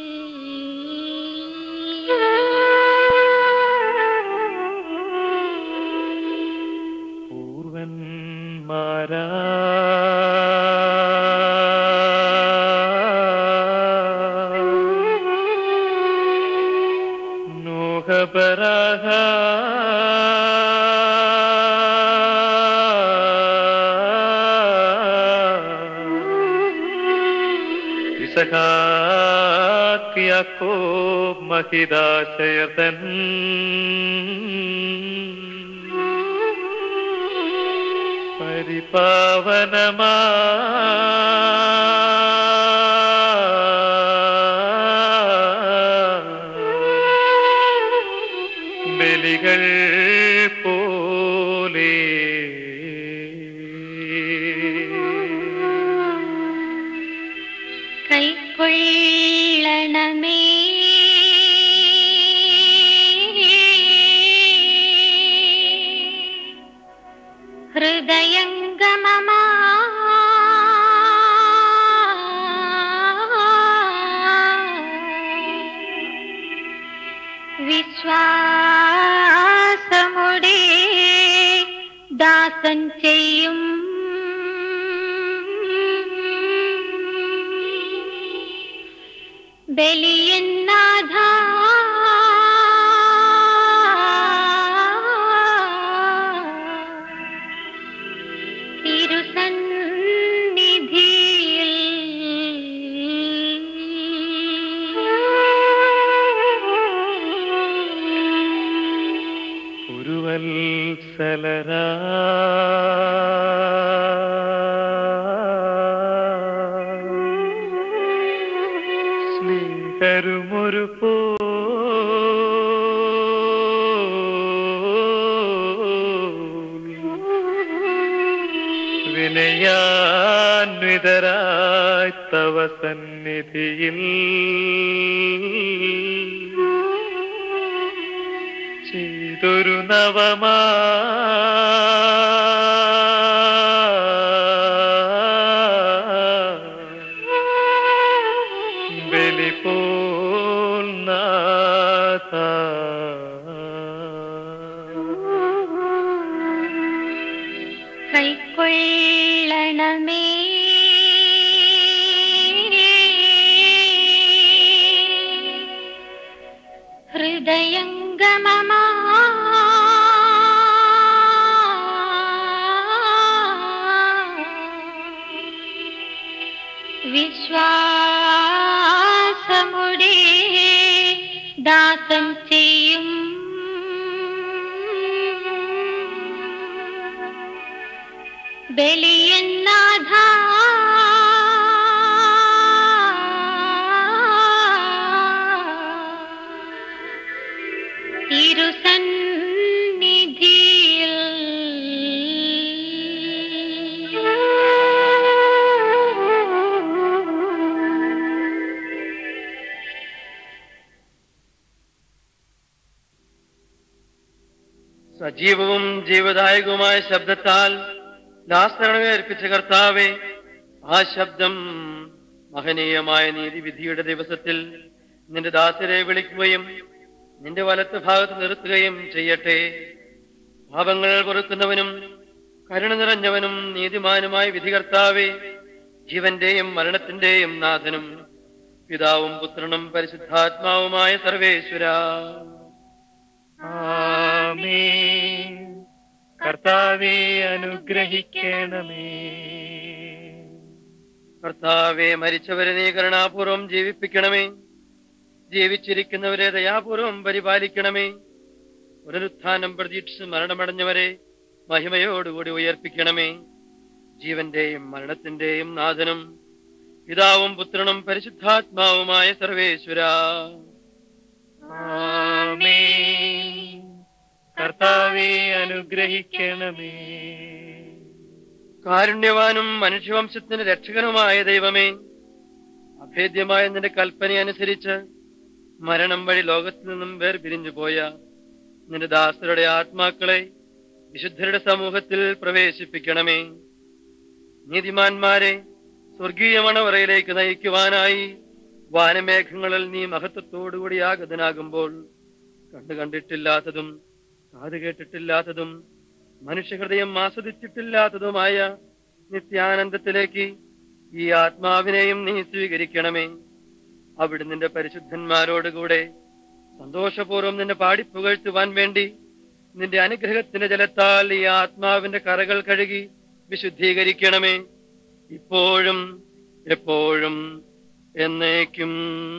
പൂർവന്മാരാ നോഹപരാഹ ഇസഹാക്കിയാക്കോ മഹിതാശയതൻ പരിപാവനമാ ബലികൾ പോലെ കൈക്കൊള്ളണമേ ഹൃദയംഗമമാ വിശ്വാസമുടെ ദാസൻ ചെയ്യും ബലിയന്നാഥ തിരുസന്നിധിയിൽ പുരുവത്സലരാ സ്നേഹരുമൊരു പോ വിനയാന്വിതരായി തവ സന്നിധിയിൽ ചെയ്തൊരു നവമാ ബലി പോൽ വിശ്വാസമുടെ ദാസം ചെയ്യും ബലിയന്നാഥ തിരുസന്നിധിയിൽ സജീവവും ജീവദായകവുമായ ശബ്ദത്താൽ ലാസരണമേ അർപ്പിച്ച കർത്താവെ ആ ശബ്ദം മഹനീയമായ നീതിവിധിയുടെ ദിവസത്തിൽ നിന്റെ ദാസരെ വിളിക്കുകയും നിന്റെ വലത്ത് ഭാഗത്ത് നിർത്തുകയും ചെയ്യട്ടെ പാപങ്ങൾ പൊറുക്കുന്നവനും കരുണ നിറഞ്ഞവനും നീതിമാനുമായ വിധികർത്താവെ ജീവന്റെയും മരണത്തിന്റെയും നാഥനും പിതാവും പുത്രനും പരിശുദ്ധാത്മാവുമായ സർവേശ്വര ആമേൻ കർത്താവെ അനുഗ്രഹിക്കണമേ കർത്താവെ മരിച്ചവരെ നീ കരുണാപൂർവം ജീവിപ്പിക്കണമേ ജീവിച്ചിരിക്കുന്നവരെ ദയാപൂർവം പരിപാലിക്കണമേ പുനരുത്ഥാനം പ്രതീക്ഷിച്ച് മരണമടഞ്ഞവരെ മഹിമയോടുകൂടി ഉയർപ്പിക്കണമേ ജീവന്റെയും മരണത്തിന്റെയും നാഥനും പിതാവും പുത്രനും പരിശുദ്ധാത്മാവുമായ സർവേശ്വര ആമേൻ കർത്താവെ അനുഗ്രഹിക്കണമേ കാരുണ്യവാനും മനുഷ്യവംശത്തിന് രക്ഷകനുമായ ദൈവമേ അഭേദ്യമായ നിന്റെ കൽപ്പന അനുസരിച്ച് മരണം വഴി ലോകത്തിൽ നിന്നും വേർപിരിഞ്ഞു പോയ നിന്റെ ദാസരുടെ ആത്മാക്കളെ വിശുദ്ധരുടെ സമൂഹത്തിൽ പ്രവേശിപ്പിക്കണമേ നീതിമാന്മാരെ സ്വർഗീയ മണവറയിലേക്ക് നയിക്കുവാനായി വാനമേഘങ്ങളിൽ നീ മഹത്വത്തോടുകൂടി ആഗതനാകുമ്പോൾ കണ്ടു കണ്ടിട്ടില്ലാത്തതും കാത് കേട്ടിട്ടില്ലാത്തതും മനുഷ്യഹൃദയം ആസ്വദിച്ചിട്ടില്ലാത്തതുമായ നിത്യാനന്ദത്തിലേക്ക് ഈ ആത്മാവിനെയും നീ സ്വീകരിക്കണമേ അവിടെ നിന്റെ പരിശുദ്ധന്മാരോടുകൂടെ സന്തോഷപൂർവ്വം നിന്നെ പാടിപ്പുകഴ്ത്തുവാൻ വേണ്ടി നിന്റെ അനുഗ്രഹത്തിന്റെ ജലത്താൽ ഈ ആത്മാവിന്റെ കറകൾ കഴുകി വിശുദ്ധീകരിക്കണമേ ഇപ്പോഴും എപ്പോഴും എന്നേക്കും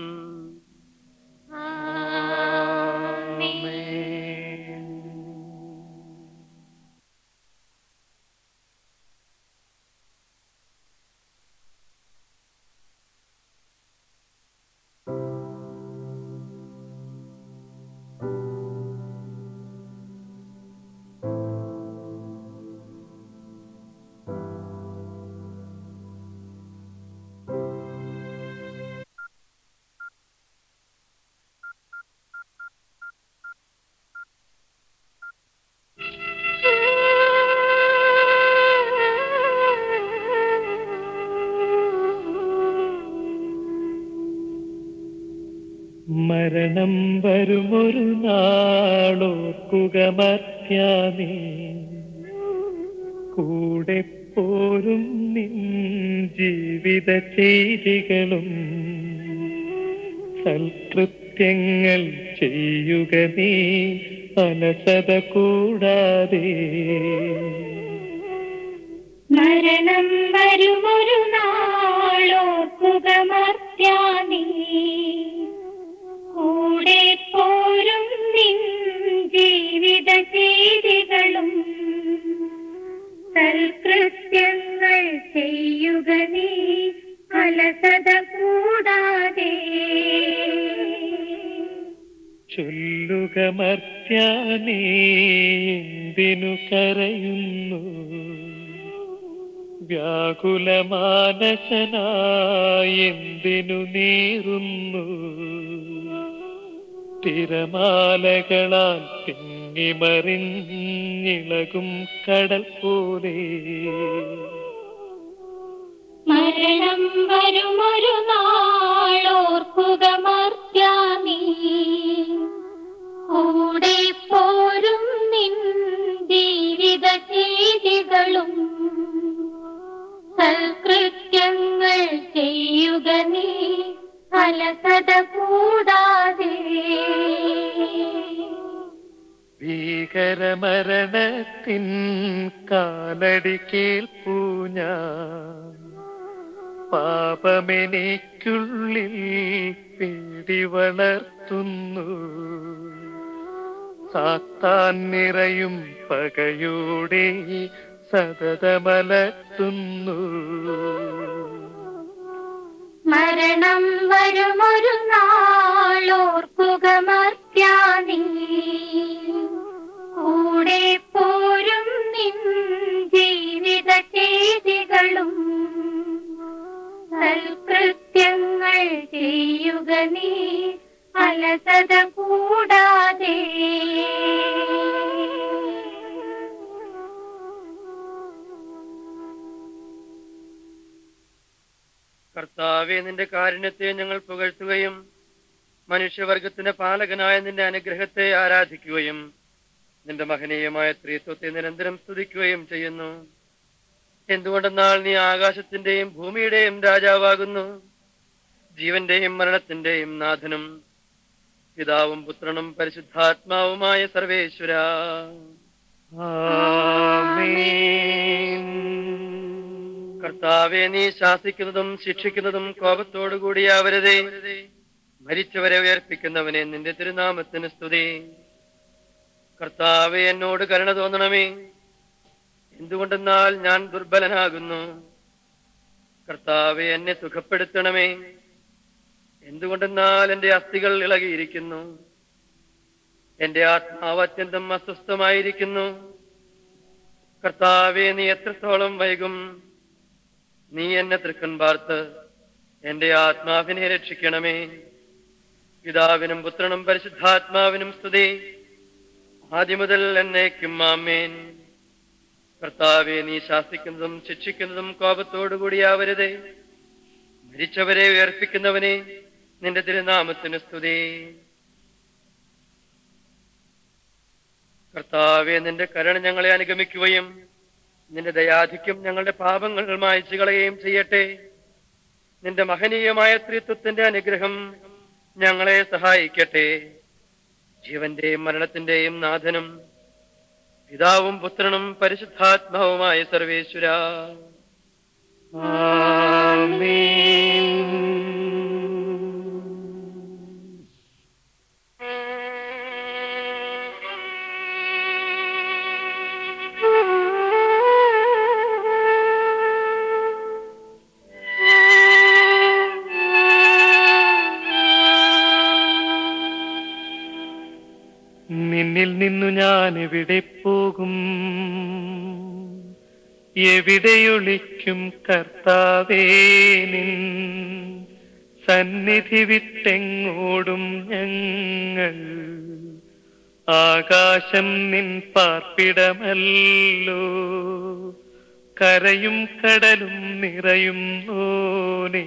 മരണം വരുമൊരു നാളോർക്കുക മർത്യാനേ കൂടെ പോരും നിൻ ജീവിത ചെയ്തികളും സൽകൃത്യങ്ങൾ ചെയ്യുക നീ അലസത കൂടാതെ മരണം വരുമൊരു നാളോർക്കുക മർത്യാനീ കൂടെ പോരും നിൻ ജീവിത ചെയ്തികളും സൽകൃത്യങ്ങൾ ചെയ്യുക നീ അലസത കൂടാതെ ചൊല്ലുക മർത്യാനേ എന്തിനു കരയുന്നു വ്യാകുലമാനസനായി എന്തിനു നീറുന്നു തിരമാലകളാൽ തിങ്ങിമറിഞ്ഞിളകും കടൽ പോലെ മരണം വരുമൊരു നാളോർക്കുക മർത്യാനീ കൂടെ പോരും നിൻ ജീവിത ചെയ്തികളും സൽകൃത്യങ്ങൾ ചെയ്യുക നീ അലസത കൂടാതെ ഭീകരമരണത്തിൻ കാലടി കേൾപ്പൂ ഞാൻ പാപമെനിക്കുള്ളിൽ പേടി വളർത്തുന്നു സാത്താൻ നിറയും പകയോടെ സതതമലർത്തുന്നു മരണം വരുമൊരു നാളോർക്കുക മർത്യാനീ കൂടെ പോരും നിൻ ജീവിത ചെയ്തികളും സൽകൃത്യങ്ങൾ ചെയ്യുക നീ അലസത കൂടാതെ കർത്താവെ നിന്റെ കാരുണ്യത്തെ ഞങ്ങൾ പുകഴ്ത്തുകയും മനുഷ്യവർഗത്തിന്റെ പാലകനായ നിന്റെ അനുഗ്രഹത്തെ ആരാധിക്കുകയും നിന്റെ മഹനീയമായ സ്ത്രീത്വത്തെ നിരന്തരം സ്തുതിക്കുകയും ചെയ്യുന്നു എന്തുകൊണ്ടെന്നാൽ നീ ആകാശത്തിന്റെയും ഭൂമിയുടെയും രാജാവാകുന്നു ജീവന്റെയും മരണത്തിന്റെയും നാഥനും പിതാവും പുത്രനും പരിശുദ്ധാത്മാവുമായ സർവേശ്വര ആമേൻ കർത്താവെ നീ ശാസിക്കുന്നതും ശിക്ഷിക്കുന്നതും കോപത്തോടുകൂടിയാവരുതേ മരിച്ചവരെ ഉയർപ്പിക്കുന്നവനെ നിന്റെ തിരുനാമത്തിന് സ്തുതി കർത്താവെ എന്നോട് കരുണ തോന്നണമേ എന്തുകൊണ്ടെന്നാൽ ഞാൻ ദുർബലനാകുന്നു കർത്താവെ എന്നെ സുഖപ്പെടുത്തണമേ എന്തുകൊണ്ടെന്നാൽ എന്റെ അസ്ഥികൾ ഇളകിയിരിക്കുന്നു എന്റെ ആത്മാവ് അത്യന്തം അസ്വസ്ഥമായിരിക്കുന്നു കർത്താവെ നീ എത്രത്തോളം വൈകും നീ എന്നെ തൃക്കൻ പാർത്ത് എന്റെ ആത്മാവിനെ രക്ഷിക്കണമേ പിതാവിനും പുത്രനും പരിശുദ്ധാത്മാവിനും സ്തുതി ആദ്യം മുതൽ എന്നേക്കും ആമേൻ കർത്താവെ നീ ശാസിക്കുന്നതും ശിക്ഷിക്കുന്നതും കോപത്തോടുകൂടിയാവരുതേ മരിച്ചവരെ ഉയർപ്പിക്കുന്നവനെ നിന്റെ തിരുനാമത്തിന് സ്തുതി കർത്താവെ നിന്റെ കരുണ ഞങ്ങളെ അനുഗമിക്കുകയും നിന്റെ ദയാധിക്യം ഞങ്ങളുടെ പാപങ്ങൾ മായച്ചു കളയുകയും ചെയ്യട്ടെ നിന്റെ മഹനീയമായ സ്ത്രീത്വത്തിന്റെ അനുഗ്രഹം ഞങ്ങളെ സഹായിക്കട്ടെ ജീവന്റെയും മരണത്തിന്റെയും നാഥനും പിതാവും പുത്രനും പരിശുദ്ധാത്മാവുമായ സർവേശ്വര നിന്നിൽ നിന്നു ഞാൻ എവിടെ പോകും എവിടെയൊളിക്കും കർത്താവേ നിൻ സന്നിധി വിട്ടെങ്ങോടും ഞങ്ങൾ ആകാശം നിൻ പാർപ്പിടമല്ലോ കരയും കടലും നിറയും നോനേ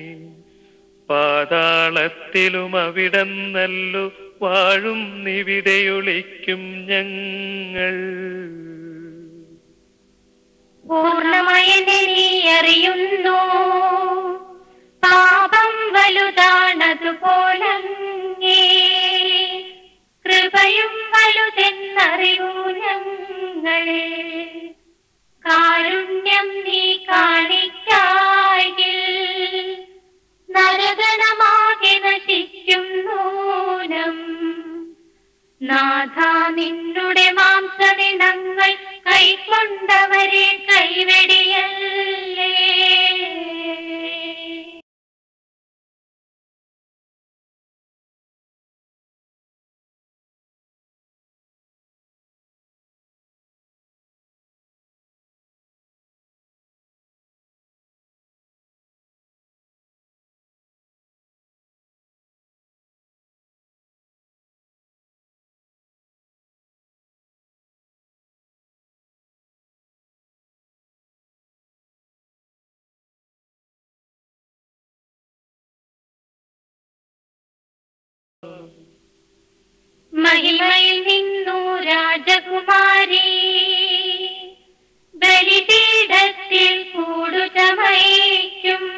പാതാളത്തിലും അവിടന്നല്ലു വാഴും നിവിടെയൊളിക്കും ഞങ്ങൾ പൂർണ്ണമയനെ നീ അറിയുന്നു പാപം വലുതാണതുപോലങ്ങേ കൃപയും വലുതെന്നറിയൂ ഞങ്ങൾ കാരുണ്യം നീ കാണിക്കായിൽ നരകണമാകെ നശിക്കും നൂനം നാഥ നിന്നുടെ മാംസദിനങ്ങൾ കൈക്കൊണ്ടവരെ കൈവെടിയല്ലേ മഹിമയിൽ നിന്നു രാജകുമാരി ബലിപീഠത്തിൽ കൂടുചമയ്ക്കും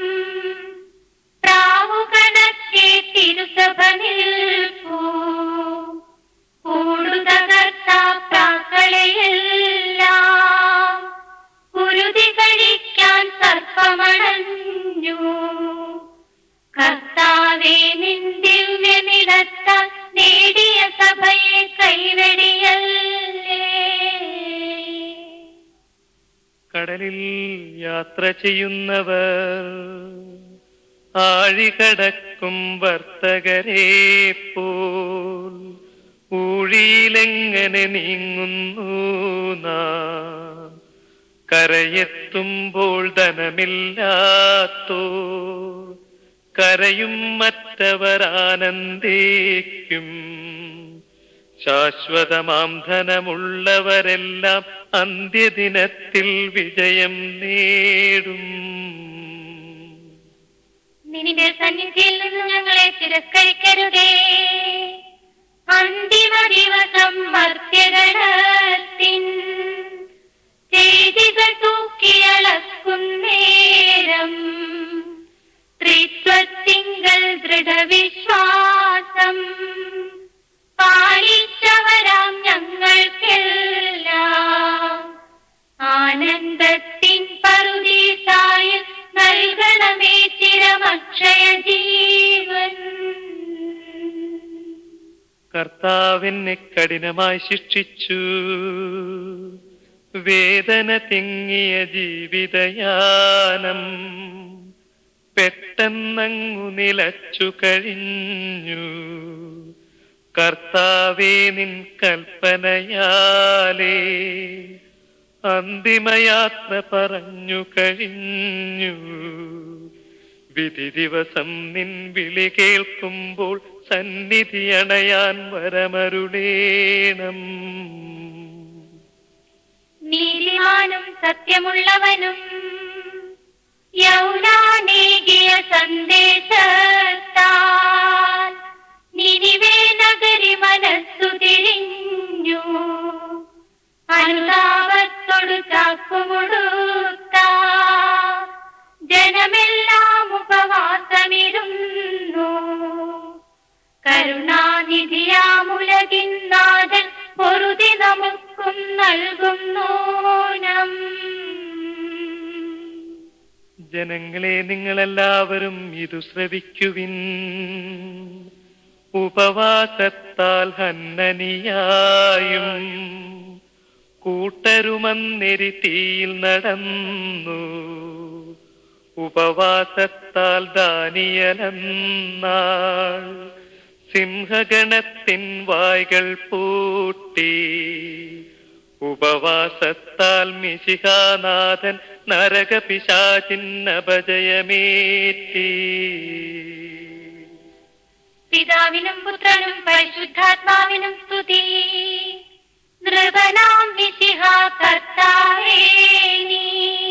പ്രാവുകണക്കെ തിരുസഭ നിൽപ്പൂ കൂടുതകർത്താക്കളെയെല്ലാം കുരുതി കഴിക്കാൻ സർപ്പമണഞ്ഞു കനിഞ്ഞു കർത്താവേ നിൻ ദിവ്യനിടത്താൽ നേടിയ സഭയെ കൈവെടിയല്ലേ കടലിൽ യാത്ര ചെയ്യുന്നവർ ആഴികടക്കും വർത്തകരെ പോൽ ഊഴിയിലെങ്ങനെ നീങ്ങുന്നു നാം കരയെത്തുമ്പോൾ ധനമില്ലാത്തോ കരയും മറ്റവർ ആനന്ദിക്കും ശാശ്വതമാം ധനമുള്ളവരെല്ലാം അന്ത്യദിനത്തിൽ വിജയം നേടും നിന്റെ സന്നിധിയിൽ നിന്ന് ഞങ്ങളെ തിരസ്കരിക്കരുതേ അന്തിമ ദിവസം മർത്യഗണത്തിൻ ചെയ്തികൾ തൂക്കിയളക്കുന്നേരം ത്രിത്വത്തിങ്കൽ ദൃഢവിശ്വാസം പാലിച്ചവരാം ഞങ്ങൾക്കെല്ലാം ആനന്ദത്തിൻ പറുദീസായിൽ നൽകണമേ ചിരമക്ഷയ ജീവൻ കർത്താവിനെ കഠിനമായി ശിക്ഷിച്ചു വേദന തിങ്ങിയ ജീവിതയാനം പെട്ടെന്നങ്ങു നിലച്ചു കഴിഞ്ഞു കർത്താവേ നിൻ കൽപ്പനയാലേ അന്തിമയാത്ര പറഞ്ഞു കഴിഞ്ഞു വിധി ദിവസം നിൻ വിളി കേൾക്കുമ്പോൾ സന്നിധി അണയാൻ വരമരുളേണം നീതിമാനും സത്യമുള്ളവനും യൗനാനേകിയ സന്ദേശത്താൽ നിനിവേ നഗരി മനസ്സു തിരിഞ്ഞു അനുതാപത്തോടു ചാക്കുമുടുത്ത ജനമെല്ലാം ഉപവാസമിരുന്നു കരുണാനിധിയാമുലകിന്നാഥൻ പൊറുതി നമുക്കും നൽകുന്നോനം ജനങ്ങളെ നിങ്ങളെല്ലാവരും ഇതു ശ്രവിക്കുവിൻ ഉപവാസത്താൽ ഹന്നനിയായും കൂട്ടരുമന്നെരി തീയിൽ നടന്നു ഉപവാസത്താൽ ദാനിയലെന്നാൾ സിംഹഗണത്തിൻ വായ്കൾ പൂട്ടി ഉപവാസത്താൽ മിശിഹാനാഥൻ നരകപിശാചിൻ അപജയമേറ്റി പിതാവിനും പുത്രനും പരിശുദ്ധാത്മാവിനും സ്തുതി നൃപനാം വിശിഹ കർത്താവേ നീ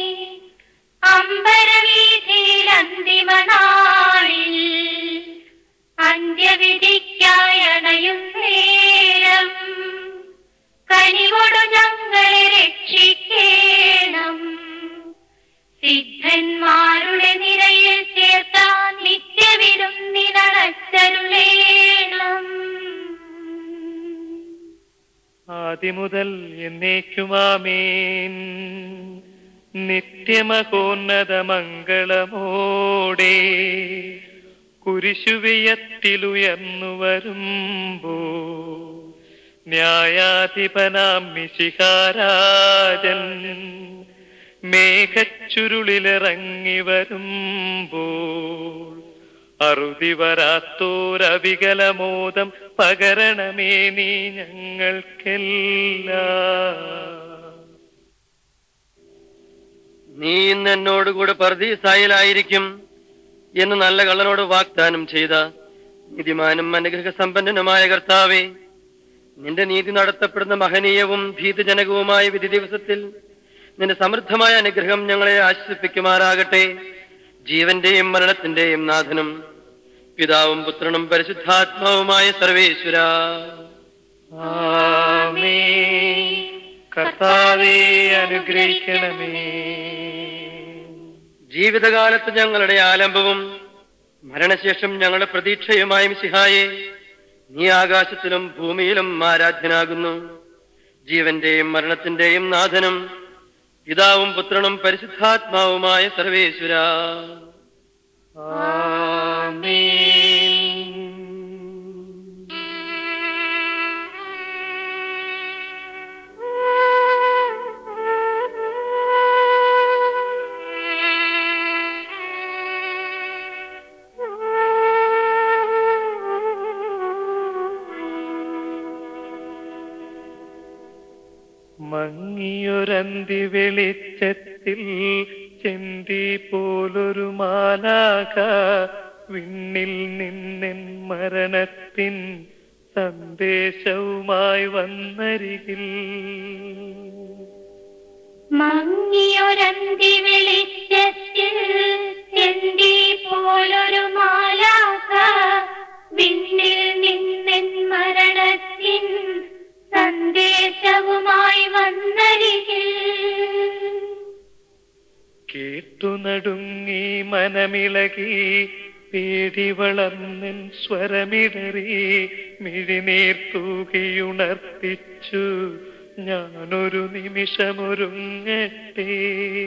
അമ്പരവീതിയിൽ അന്തിമ നാളിൽ അന്ത്യവിധിക്കായി അണയും നേരം കനിവോടു ഞങ്ങളെ രക്ഷിക്കേണം സിദ്ധന്മാരുടെ നിരയിൽ ചേർത്ത നിത്യവിരും നിലച്ചരുളേണം ആദിമുതൽ എന്നേക്കുമാമേൻ നിത്യമകോന്നത മംഗളമോടെ കുരിശുവിയത്തിലുയർന്നു വരുമ്പോ ന്യായാധിപനാം മിശിഹാരാജൻ മേഘച്ചുരുളിലിറങ്ങി വരുമ്പോൾ അറുതി വരാത്തോരവികലമോദം പകരണമേ നീ ഞങ്ങൾക്കെല്ലാം നീ ഇന്ന് എന്നോടുകൂടെ പർദീസായിലായിരിക്കും എന്ന് നല്ല കള്ളനോട് വാഗ്ദാനം ചെയ്ത നീതിമാനും അനുഗ്രഹ സമ്പന്നനുമായ കർത്താവേ നിന്റെ നീതി നടത്തപ്പെടുന്ന മഹനീയവും ഭീതജനകവുമായ വിധി ദിവസത്തിൽ നിന്റെ സമൃദ്ധമായ അനുഗ്രഹം ഞങ്ങളെ ആശ്വസിപ്പിക്കുമാറാകട്ടെ ജീവന്റെയും മരണത്തിന്റെയും നാഥനും പിതാവും പുത്രനും പരിശുദ്ധാത്മാവുമായ സർവേശ്വര ആമേൻ. കർത്താവേ അനുഗ്രഹിക്കണമേ ജീവിതകാലത്ത് ഞങ്ങളുടെ ആലംബവും മരണശേഷം ഞങ്ങളുടെ പ്രതീക്ഷയുമായ മിശിഹായെ നീ ആകാശത്തിലും ഭൂമിയിലും ആരാധ്യനാകുന്നു ജീവന്റെയും മരണത്തിന്റെയും നാഥനും പിതാവും പുത്രനും പരിശുദ്ധാത്മാവുമായ സർവേശ്വര മങ്ങിയൊരന്തി വെളിച്ചത്തിൽ ചെന്തി പോലൊരു മാലാക വിണ്ണിൽ നിന്നെൻ മരണത്തിൻ സന്ദേശവുമായി വന്നരികിൽ മങ്ങിയൊരന്തി വെളിച്ചത്തിൽ ചെന്തി പോലൊരു മാലാക വിണ്ണിൽ നിന്നെൻ മരണത്തിൻ സന്ദേശവുമായി വന്നരികിൽ കേട്ടു നടുങ്ങി മനമിളകി പേടി വളർന്നൻ സ്വരമിടറി മിഴിനീർ തൂകിയുണർത്തിച്ചു ഞാനൊരു നിമിഷമൊരുങ്ങട്ടെ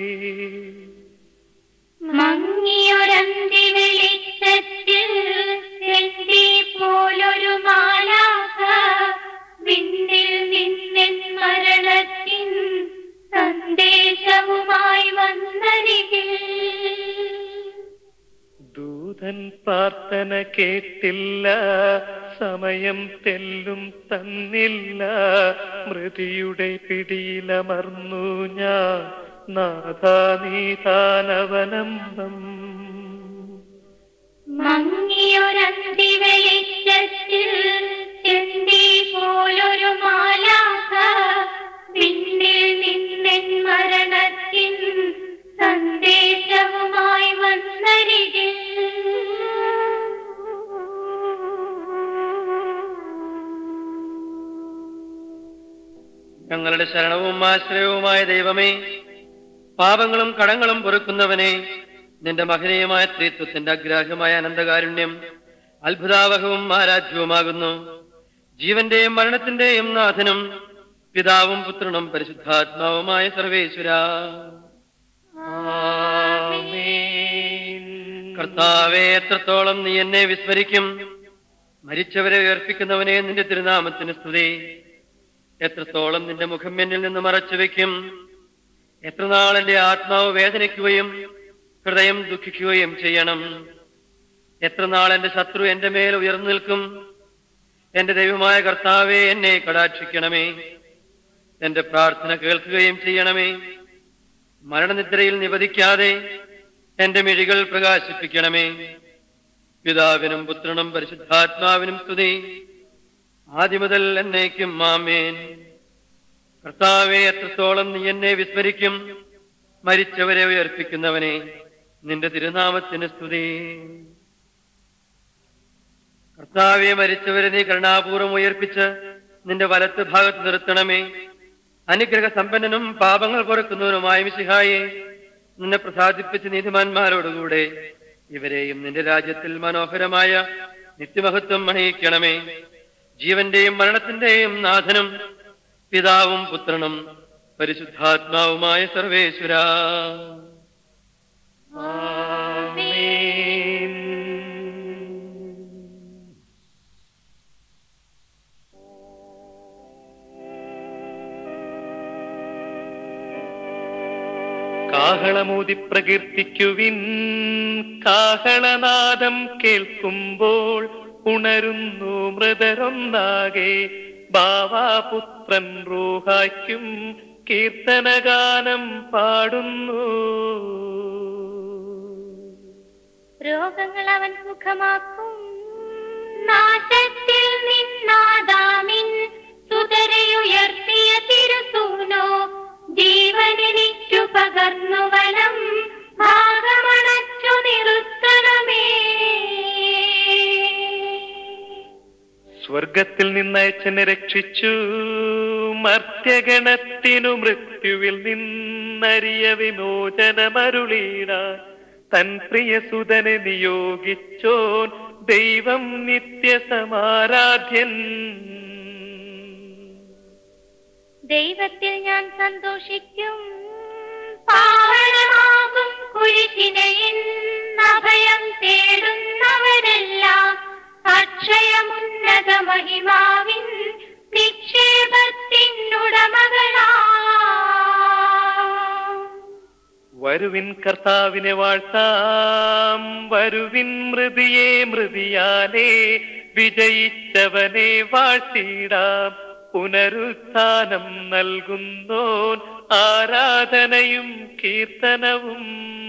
മങ്ങിയൊരന്തി വെളിച്ചത്തിൽ ചെന്തി പോലൊരു മാലാക വിണ്ണിൽ നിന്നെൻ മരണത്തിൻ സന്ദേശവുമായി വന്നരികിൽ ദൂതൻ പ്രാർത്ഥന കേട്ടില്ല സമയം തെല്ലും തന്നില്ല മൃതിയുടെ പിടിയിലമർന്നു ഞാൻ നാഥാ നീതാനവലംബം മങ്ങിയൊരന്തി വെളിച്ചത്തിൽ ചെന്തി പോലൊരു മാലാക വിണ്ണിൽ നിന്നെൻ മരണത്തിൻ സന്ദേശവുമായി വന്നരികിൽ ഞങ്ങളുടെ ശരണവും ആശ്രയവുമായ ദൈവമേ പാപങ്ങളും കടങ്ങളും പൊറുക്കുന്നവനെ നിന്റെ മഹനീയമായ സ്ത്രീത്വത്തിന്റെ അഗ്രാഹ്യമായ അനന്തകാരുണ്യം അത്ഭുതാവഹവും ആരാധ്യവുമാകുന്നു ജീവന്റെയും മരണത്തിന്റെയും നാഥനും പിതാവും പുത്രനും പരിശുദ്ധാത്മാവുമായ സർവേശ്വര കർത്താവെ എത്രത്തോളം നീ എന്നെ വിസ്മരിക്കും മരിച്ചവരെ ഉയർപ്പിക്കുന്നവനെ നിന്റെ തിരുനാമത്തിന് സ്തുതി എത്രത്തോളം നിന്റെ മുഖം എന്നിൽ നിന്ന് മറച്ചു വെക്കും എത്ര നാൾ എന്റെ ആത്മാവ് വേദനിക്കുകയും ഹൃദയം ദുഃഖിക്കുകയും ചെയ്യണം എത്ര നാൾ എന്റെ ശത്രു എന്റെ മേൽ ഉയർന്നു നിൽക്കും എന്റെ ദൈവമായ കർത്താവെ എന്നെ കടാക്ഷിക്കണമേ എന്റെ പ്രാർത്ഥന കേൾക്കുകയും ചെയ്യണമേ മരണനിദ്രയിൽ നിവധിക്കാതെ എന്റെ മിഴികൾ പ്രകാശിപ്പിക്കണമേ പിതാവിനും പുത്രനും പരിശുദ്ധാത്മാവിനും സ്തുതി ആദ്യം മുതൽ എന്നേക്കും മാമേൻ കർത്താവെ എത്രത്തോളം നീ എന്നെ വിസ്മരിക്കും മരിച്ചവരെ ഉയർപ്പിക്കുന്നവനെ നിന്റെ തിരുനാമത്തിന് സ്തുതി കർത്താവെ മരിച്ചവരെ നീ കരുണാപൂർവം ഉയർപ്പിച്ച് നിന്റെ വലത്ത് ഭാഗത്ത് നിർത്തണമേ അനുഗ്രഹ സമ്പന്നനും പാപങ്ങൾ പൊറുക്കുന്നവനുമായ മിശിഹായെ നിന്നെ പ്രസാദിപ്പിച്ച് നീതിമാന്മാരോടുകൂടെ ഇവരെയും നിന്റെ രാജ്യത്തിൽ മനോഹരമായ നിത്യമഹത്വം അണിയിക്കണമേ ജീവന്റെയും മരണത്തിന്റെയും നാഥനും പിതാവും പുത്രനും പരിശുദ്ധാത്മാവുമായ സർവേശ്വര കാഹളമൂതി പ്രകീർത്തിക്കുവിൻ കാഹളനാദം കേൾക്കുമ്പോൾ ഉണരുന്നു മൃതരൊന്നാകെ ബാവാപുത്രൻ റൂഹായ്ക്കും കീർത്തനഗാനം പാടുന്നു രോഗങ്ങൾ അവൻ സുഖമാക്കും നാശത്തിൽ നിന്നാദാമിൻ സുതരയുയർത്തിയ തിരുസൂനോ ജീവനെനിക്കു പകർന്നു വനം ഭാഗമണച്ചു നിർത്തണമേ സ്വർഗത്തിൽ നിന്നയച്ചനെ രക്ഷിച്ചു മർത്യഗണത്തിനു മൃത്യുവിൽ നിന്നറിയ വിമോചനമരുളീടാൻ തൻ പ്രിയസുതനെ നിയോഗിച്ചോൻ ദൈവം നിത്യസമാരാധ്യൻ ദൈവത്തിൽ ഞാൻ സന്തോഷിക്കും പാവനമാകും കുരിശിനെ ഇന്ന് അഭയം മഹിമാവിൻ നിക്ഷേപത്തിനുടമകളാ വരുവിൻ കർത്താവിനെ വാഴ്ത്താം വരുവിൻ മൃതിയെ മൃതിയാലേ വിജയിച്ചവനെ വാഴ്ത്തിടാം പുനരുത്ഥാനം നൽകുന്നോൻ ആരാധനയും കീർത്തനവും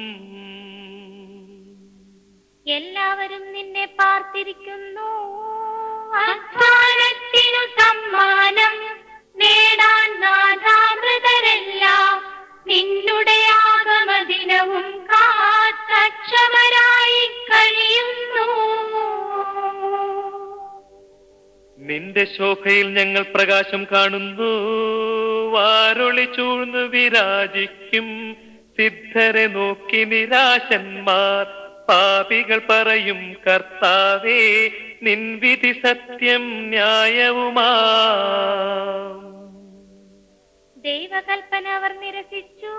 എല്ലാവരും നിന്നെ പാർത്തിരിക്കുന്നു അധ്വാനത്തിനു സമ്മാനം നേടാൻ നാഥാമൃതരെല്ലാം നിന്നുടെ ആഗമദിനവും കാത്തക്ഷമരായി കഴിയുന്നു നിന്റെ ശോഭയിൽ ഞങ്ങൾ പ്രകാശം കാണുന്നു വാരൊളി ചൂഴ്ന്നു വിരാജിക്കും സിദ്ധരെ നോക്കി നിരാശന്മാർ പാപികൾ പറയും കർത്താവേ നിൻവിധി സത്യം ന്യായവുമാ ദൈവകൽപ്പന അവർ നിരസിച്ചു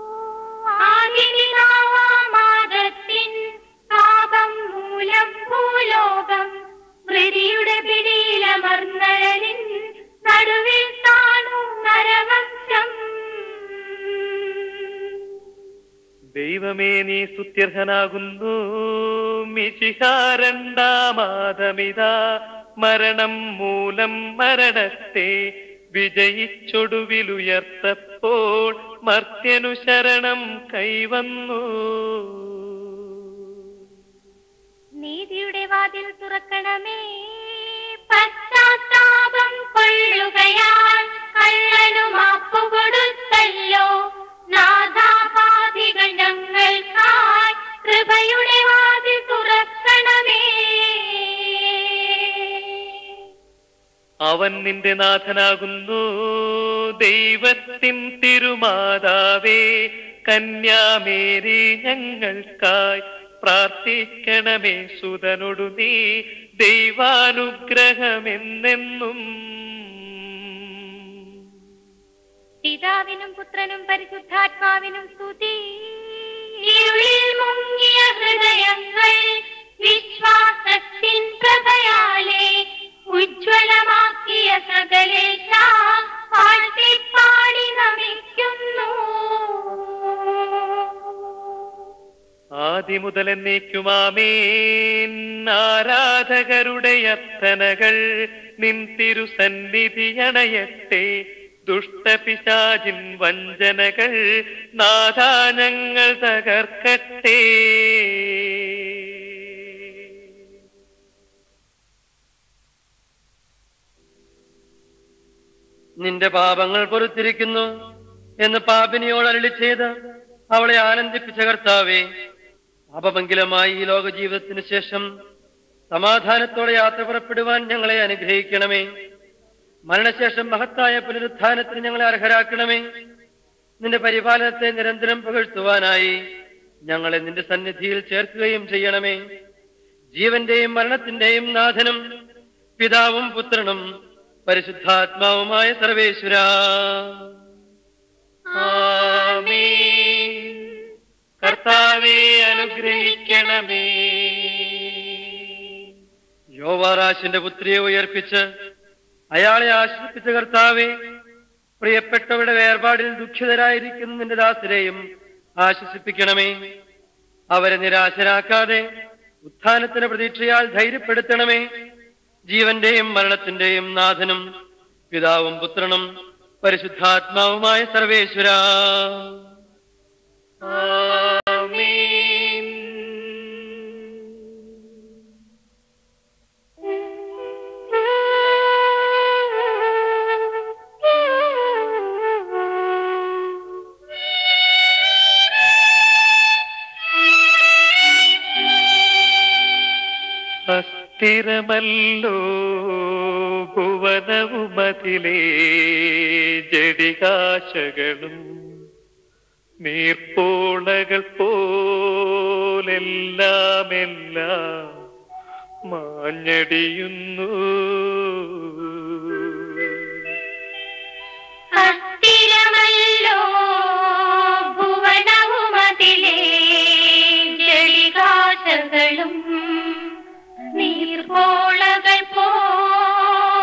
ആദിപിതാവാമാദത്തിൻ പാപം മൂലം ഭൂലോകം മൃതിയുടെ പിടിയിലമർന്നഴലിൻ നടുവിൽ താണു നരവംശം ദൈവമേ നീ സ്തുത്യർഹനാകുന്നു മിശിഹാരണ്ടാമാതമിതാ മരണം മൂലം മരണത്തെ വിജയിച്ചൊടുവിലുയർത്തപ്പോൾ മർത്യനു ശരണം കൈവന്നു നീതിയുടെ വാതിൽ തുറക്കണമേ പശ്ചാത്താപം കൊള്ളുകയാൽ കള്ളനു മാപ്പു കൊടുത്തല്ലോ നാഥാപാതികൾ ഞങ്ങൾക്കായി കൃപയുടെ വാതിൽ തുറക്കണമേ അവൻ നിന്റെ നാഥനാകുന്നു ദൈവത്തിൻ തിരുമാതാവേ കന്യാമേരി ഞങ്ങൾക്കായി പ്രാർത്ഥിക്കണമേ സുതനൊടു നീ ദൈവാനുഗ്രഹമെന്നെന്നും പിതാവിനും പുത്രനും പരിശുദ്ധാത്മാവിനും സ്തുതി ഇരുളിൽ മുങ്ങിയ ഹൃദയങ്ങൾ വിശ്വാസത്തിൻ പ്രഭയാലെ ഉജ്ജ്വലമാക്കിയ സകലേശ പാടി നമിക്കുന്നു ആദിമുതൽ എന്നേക്കുമാമേൻ ആരാധകരുടെ അർത്ഥനകൾ നിൻ തിരുസന്നിധി അണയട്ടെ ദുഷ്ടപിശാചിൻ വഞ്ചനകൾ നാഥാ ഞങ്ങൾ തകർക്കട്ടെ നിന്റെ പാപങ്ങൾ പൊറുത്തിരിക്കുന്നു എന്ന് പാപിനിയോട് അരളി ചെയ്ത് അവളെ ആനന്ദിപ്പിച്ച കർത്താവേ പാപമംഗലമായി ഈ ലോക ജീവിതത്തിന് ശേഷം സമാധാനത്തോടെ യാത്ര പുറപ്പെടുവാൻ ഞങ്ങളെ അനുഗ്രഹിക്കണമേ മരണശേഷം മഹത്തായ പുനരുത്ഥാനത്തിന് ഞങ്ങളെ അർഹരാക്കണമേ നിന്റെ പരിപാലനത്തെ നിരന്തരം പുകഴ്ത്തുവാനായി ഞങ്ങളെ നിന്റെ സന്നിധിയിൽ ചേർക്കുകയും ചെയ്യണമേ ജീവന്റെയും മരണത്തിന്റെയും നാഥനും പിതാവും പുത്രനും പരിശുദ്ധാത്മാവുമായ സർവേശ്വര ആമേൻ കർത്താവെ അനുഗ്രഹിക്കണമേ യോവാറാശിന്റെ പുത്രിയെ ഉയർപ്പിച്ച് അയാളെ ആശ്രയിപ്പിച്ച കർത്താവെ പ്രിയപ്പെട്ടവരുടെ വേർപാടിൽ ദുഃഖിതരായിരിക്കുന്ന നിന്റെ ദാസരെയും ആശ്വസിപ്പിക്കണമേ അവരെ നിരാശരാക്കാതെ ഉത്ഥാനത്തിന് പ്രതീക്ഷയാൽ ധൈര്യപ്പെടുത്തണമേ ജീവന്റെയും മരണത്തിന്റെയും നാഥനും പിതാവും പുത്രനും പരിശുദ്ധാത്മാവുമായ സർവേശ്വര ആമേൻ അസ്ഥിരമല്ലോ ഭുവനവുമതിലേ ജടികാശകളും നീർപ്പോളകൾ പോലെല്ലാം എല്ലാം മാഞ്ഞടിയുന്നു അസ്ഥിരമല്ലോ ഭുവനവുമതിലേ ജളികാശകളും നീർപോളകൾ പോലെല്ലാം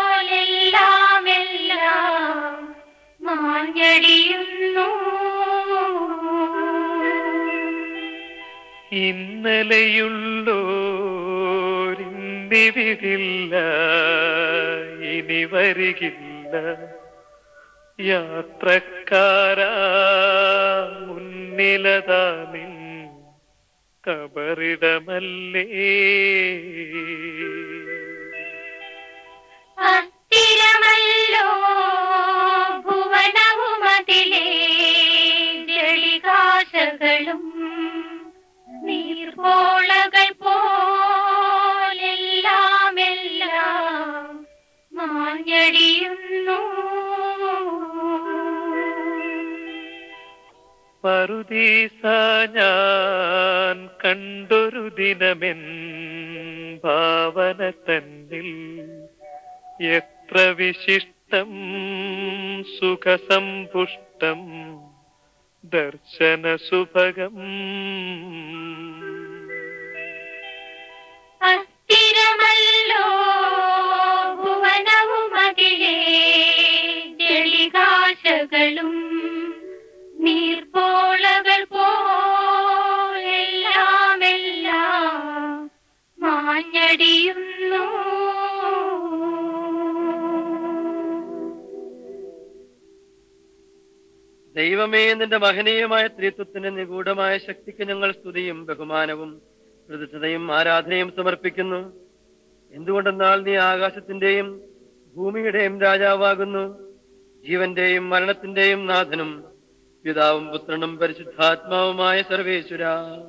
ഇന്നലെയുള്ളോരിന്നിവിടില്ല ഇനി വരികില്ല യാത്രക്കാരാ മുന്നിലതാ നിൻ കബറിടമല്ലേ അസ്ഥിരമല്ലോ ഭുവനവുമതിലേ ജളികാശകളും നീർപോളകൾ പോലെല്ലാം എല്ലാം മാഞ്ഞടിയുന്നു പറുദീസ ഞാൻ കണ്ടൊരു ദിനമെൻ ഭാവന തന്നിൽ എത്ര വിശിഷ്ടം സുഖസമ്പുഷ്ടം ദർശന സുഭഗം അസ്ഥിരമല്ലോ ഭുവനവുമതിലേ ജളികാശകളും നീർപ്പോളകൾ പോലെല്ലാം എല്ലാം മാഞ്ഞടിയുന്നു ദൈവമേ നിന്റെ മഹനീയമായ ത്രിത്വത്തിന് നിഗൂഢമായ ശക്തിക്ക് ഞങ്ങൾ സ്തുതിയും ബഹുമാനവും പ്രതിഷ്ഠതയും ആരാധനയും സമർപ്പിക്കുന്നു എന്തുകൊണ്ടെന്നാൽ നീ ആകാശത്തിന്റെയും ഭൂമിയുടെയും രാജാവാകുന്നു ജീവന്റെയും മരണത്തിന്റെയും നാഥനും പിതാവും പുത്രനും പരിശുദ്ധാത്മാവുമായ സർവേശ്വര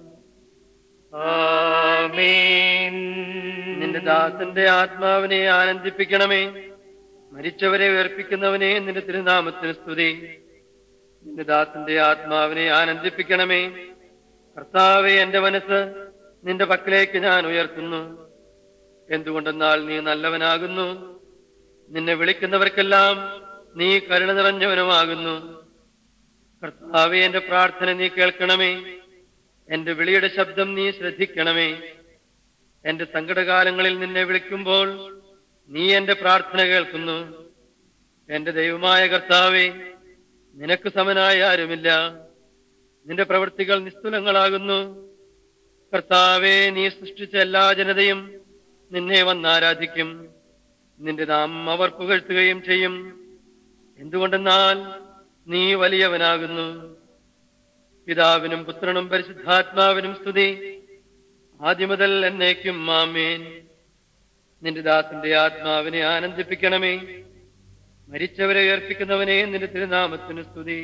ആമേൻ നിന്റെ ദാസന്റെ ആത്മാവിനെ ആനന്ദിപ്പിക്കണമേ മരിച്ചവരെ ഉയർപ്പിക്കുന്നവനെ നിന്റെ തിരുനാമത്തിന് സ്തുതി നിന്റെ ദാസന്റെ ആത്മാവിനെ ആനന്ദിപ്പിക്കണമേ കർത്താവെ എന്റെ മനസ്സ് നിന്റെ പക്കലേക്ക് ഞാൻ ഉയർത്തുന്നു എന്തുകൊണ്ടെന്നാൽ നീ നല്ലവനാകുന്നു നിന്നെ വിളിക്കുന്നവർക്കെല്ലാം നീ കരുണ നിറഞ്ഞവനുമാകുന്നു കർത്താവെ എന്റെ പ്രാർത്ഥന നീ കേൾക്കണമേ എന്റെ വിളിയുടെ ശബ്ദം നീ ശ്രദ്ധിക്കണമേ എന്റെ സങ്കടകാലങ്ങളിൽ നിന്നെ വിളിക്കുമ്പോൾ നീ എന്റെ പ്രാർത്ഥന കേൾക്കുന്നു എന്റെ ദൈവമായ കർത്താവെ നിനക്ക് സമനായ ആരുമില്ല നിന്റെ പ്രവൃത്തികൾ നിസ്തുലങ്ങളാകുന്നു കർത്താവെ നീ സൃഷ്ടിച്ച എല്ലാ ജനതയും നിന്നെ വന്നാരാധിക്കും നിന്റെ നാമം അവർ പുകഴ്ത്തുകയും ചെയ്യും എന്തുകൊണ്ടെന്നാൽ നീ വലിയവനാകുന്നു പിതാവിനും പുത്രനും പരിശുദ്ധാത്മാവിനും സ്തുതി ആദ്യമുതൽ എന്നേക്കും മാമേൻ നിന്റെ ദാസന്റെ ആത്മാവിനെ ആനന്ദിപ്പിക്കണമേ മരിച്ചവരെ ഉയർപ്പിക്കുന്നവനെ നിന്റെ തിരുനാമത്തിന് സ്തുതി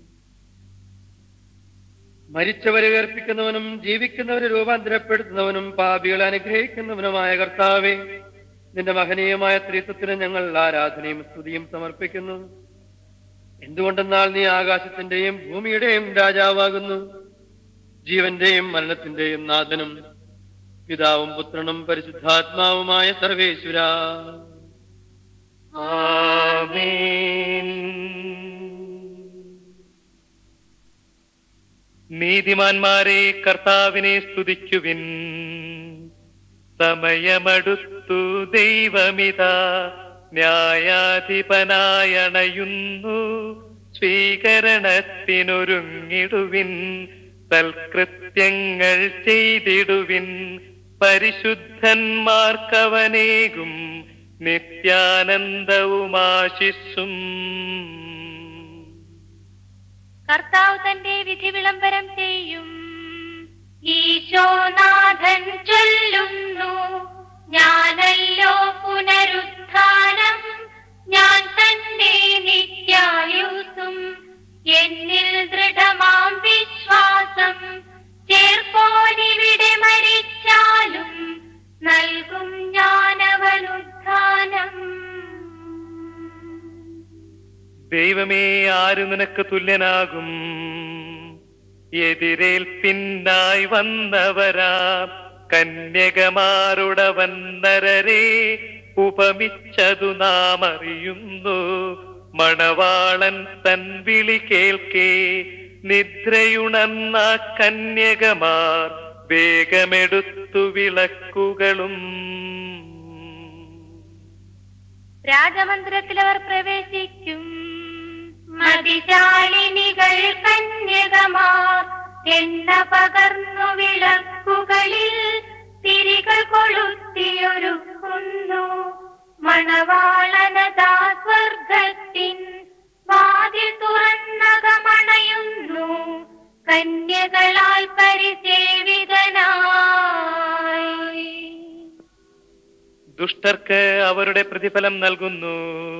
മരിച്ചവരെ ഉയർപ്പിക്കുന്നവനും ജീവിക്കുന്നവരെ രൂപാന്തരപ്പെടുത്തുന്നവനും പാപികളെ അനുഗ്രഹിക്കുന്നവനുമായ കർത്താവെ നിന്റെ മഹനീയമായ ത്രിത്വത്തിന് ഞങ്ങൾ ആരാധനയും സ്തുതിയും സമർപ്പിക്കുന്നു എന്തുകൊണ്ടെന്നാൽ നീ ആകാശത്തിന്റെയും ഭൂമിയുടെയും രാജാവാകുന്നു ജീവന്റെയും മരണത്തിന്റെയും നാഥനും പിതാവും പുത്രനും പരിശുദ്ധാത്മാവുമായ സർവേശ്വര ആമേൻ നീതിമാന്മാരെ കർത്താവിനെ സ്തുതിക്കുവിൻ സമയമടുത്തു ദൈവമിതാ ന്യായാധിപനായണയുന്നു സ്വീകരണത്തിനൊരുങ്ങിടുവിൻ സൽകൃത്യങ്ങൾ ചെയ്തിടുവിൻ പരിശുദ്ധന്മാർക്കവനേകും നിത്യാനന്ദവുമാശിസ്സും കർത്താവ് തന്റെ വിധി വിളംബരം ചെയ്യും ഈശോനാഥൻ ചൊല്ലുന്നു ഞാനല്ലോ പുനരുത്ഥാനം ഞാൻ തന്നെ നിത്യായുസും എന്നിൽ ദൃഢമാം വിശ്വാസം ചേർപ്പോനിവിടെ മരിച്ചാലും നൽകും ഞാനവനുത്ഥാനം ദൈവമേ ആര് നിനക്ക് തുല്യനാകും എതിരേൽപ്പിന്നായി വന്നവരാ കന്യകമാരുടവൻ നരരെ ഉപമിച്ചതു നാം അറിയുന്നു മണവാളൻ തൻ വിളി കേൾക്കേ നിദ്രയുണർന്ന കന്യകമാർ വേഗമെടുത്തു വിളക്കുകളും രാജമന്ദിരത്തിൽ അവർ പ്രവേശിക്കും മതിശാലിനികൾ കന്യകമാർ എണ്ണ പകർന്നു വിളക്കുകളിൽ തിരികൾ കൊളുത്തിയൊരുക്കുന്നു മണവാളനതാ സ്വർഗത്തിൻ വാതിൽ തുറന്നകമണയുന്നു കന്യകളാൽ പരിസേവിതനായി ദുഷ്ടർക്ക് അവരുടെ പ്രതിഫലം നൽകുന്നു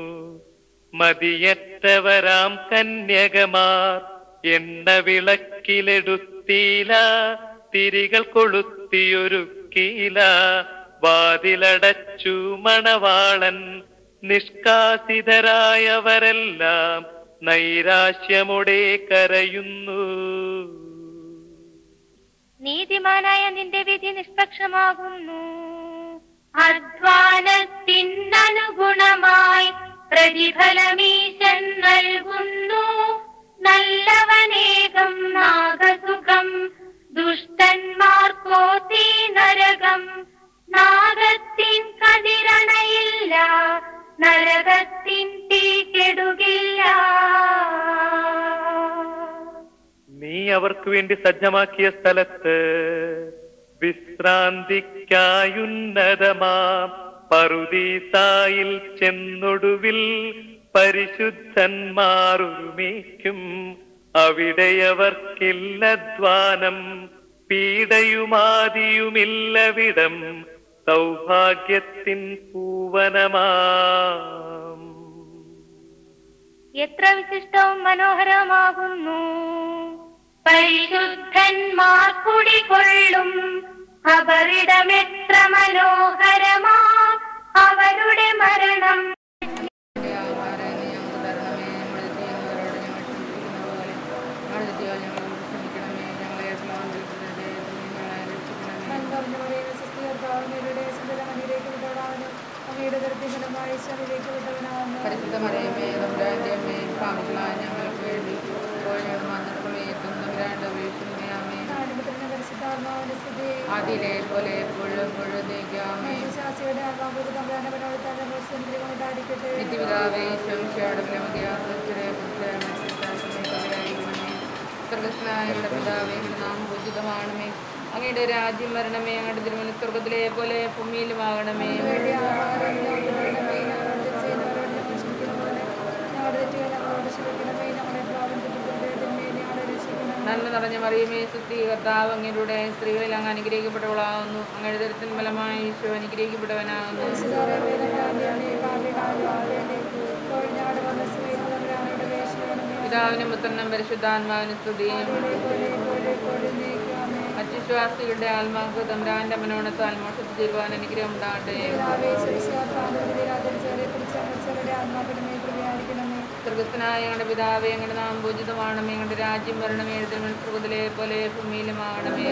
മതിയറ്റവരാം കന്യകമാർ എണ്ണ വിളക്കിലെടുത്തീല തിരികൾ കൊളുത്തിയൊരുക്കീല വാതിലടച്ചു മണവാളൻ നിഷ്കാസിതരായവരെല്ലാം നൈരാശ്യമുടെ കരയുന്നു നീതിമാനായ നിന്റെ വിധി നിഷ്പക്ഷമാകുന്നു അധ്വാനത്തിനനുഗുണമായി പ്രതിഫലമീശൻ നൽകുന്നു നല്ലവനേകം നാഗസുഖം ദുഷ്ടന്മാർക്കോ തീ നരകം നാഗത്തിൻ കതിരണയില്ല നരകത്തിൻ തീ കെടുകില്ല നീ അവർക്ക് വേണ്ടി സജ്ജമാക്കിയ സ്ഥലത്ത് വിശ്രാന്തിക്കായുന്നതമാം പറുദീസായിൽ ചെന്നൊടുവിൽ പരിശുദ്ധന്മാർ ഒരുമിക്കും അവിടെയവർക്കില്ലധ്വാനം പീഡയുമാതിയുമില്ലവിടം സൗഭാഗ്യത്തിൻ പൂവനമാം എത്ര വിശിഷ്ടവും മനോഹരമാകുന്നു പരിശുദ്ധന്മാർ കുടികൊള്ളും അവരിടമെത്ര മനോഹരമാ അവരുടെ മരണം പരിശുദ്ധ മറിയമേ തമ്പുരാന്റെ അമ്മേ പാപികളായ ഞങ്ങൾക്ക് വേണ്ടി ഇപ്പോഴും മരണസമയത്തും തമ്പുരാന്റെ അപേക്ഷിക്കുന്നേ അമ്മേ അതിലെ പോലെ എപ്പോഴും എപ്പോഴും ദൈക്കാമേ നിത്യപിതാവേ ശംശയുടെ വിലമതിയാത്രത്തിലെ സ്വർഗസ്നായ പിതാവേ നാം ഉചിതമാണമേ അങ്ങയുടെ രാജ്യം വരണമേ അങ്ങയുടെ തിരുമല സ്വർഗത്തിലെ പോലെ ഭൂമിയിലുമാകണമേ നന്മ നിറഞ്ഞ മറിയമേ സുസ്ഥി കർത്താവ് അങ്ങയുടെ സ്ത്രീകളിൽ അങ്ങ് അനുഗ്രഹിക്കപ്പെട്ടവളാകുന്നു അങ്ങയുടെ ദരത്തിൻ ഫലമായി ഈശോ അനുഗ്രഹിക്കപ്പെട്ടവനാകുന്നു പിതാവിനും പുത്രനും പരിശുദ്ധാത്മാവിനും സ്തുതിയും അത്വിശ്വാസികളുടെ ആത്മാക്ക് തമ്പ്രാന്റെ മനോണത്താൽ മോഷത്തിൽ ചെയ്യുവാൻ അനുഗ്രഹം ഉണ്ടാകട്ടെ സ്വർഗസ്ഥനായ ഞങ്ങളുടെ പിതാവേ ഞങ്ങളുടെ നാം പൂജിതമാണമേ ഞങ്ങളുടെ രാജ്യം വരണമേ എഴുതൽ സ്വർഗത്തിലെ പോലെ ഭൂമിയിലുമാകണമേ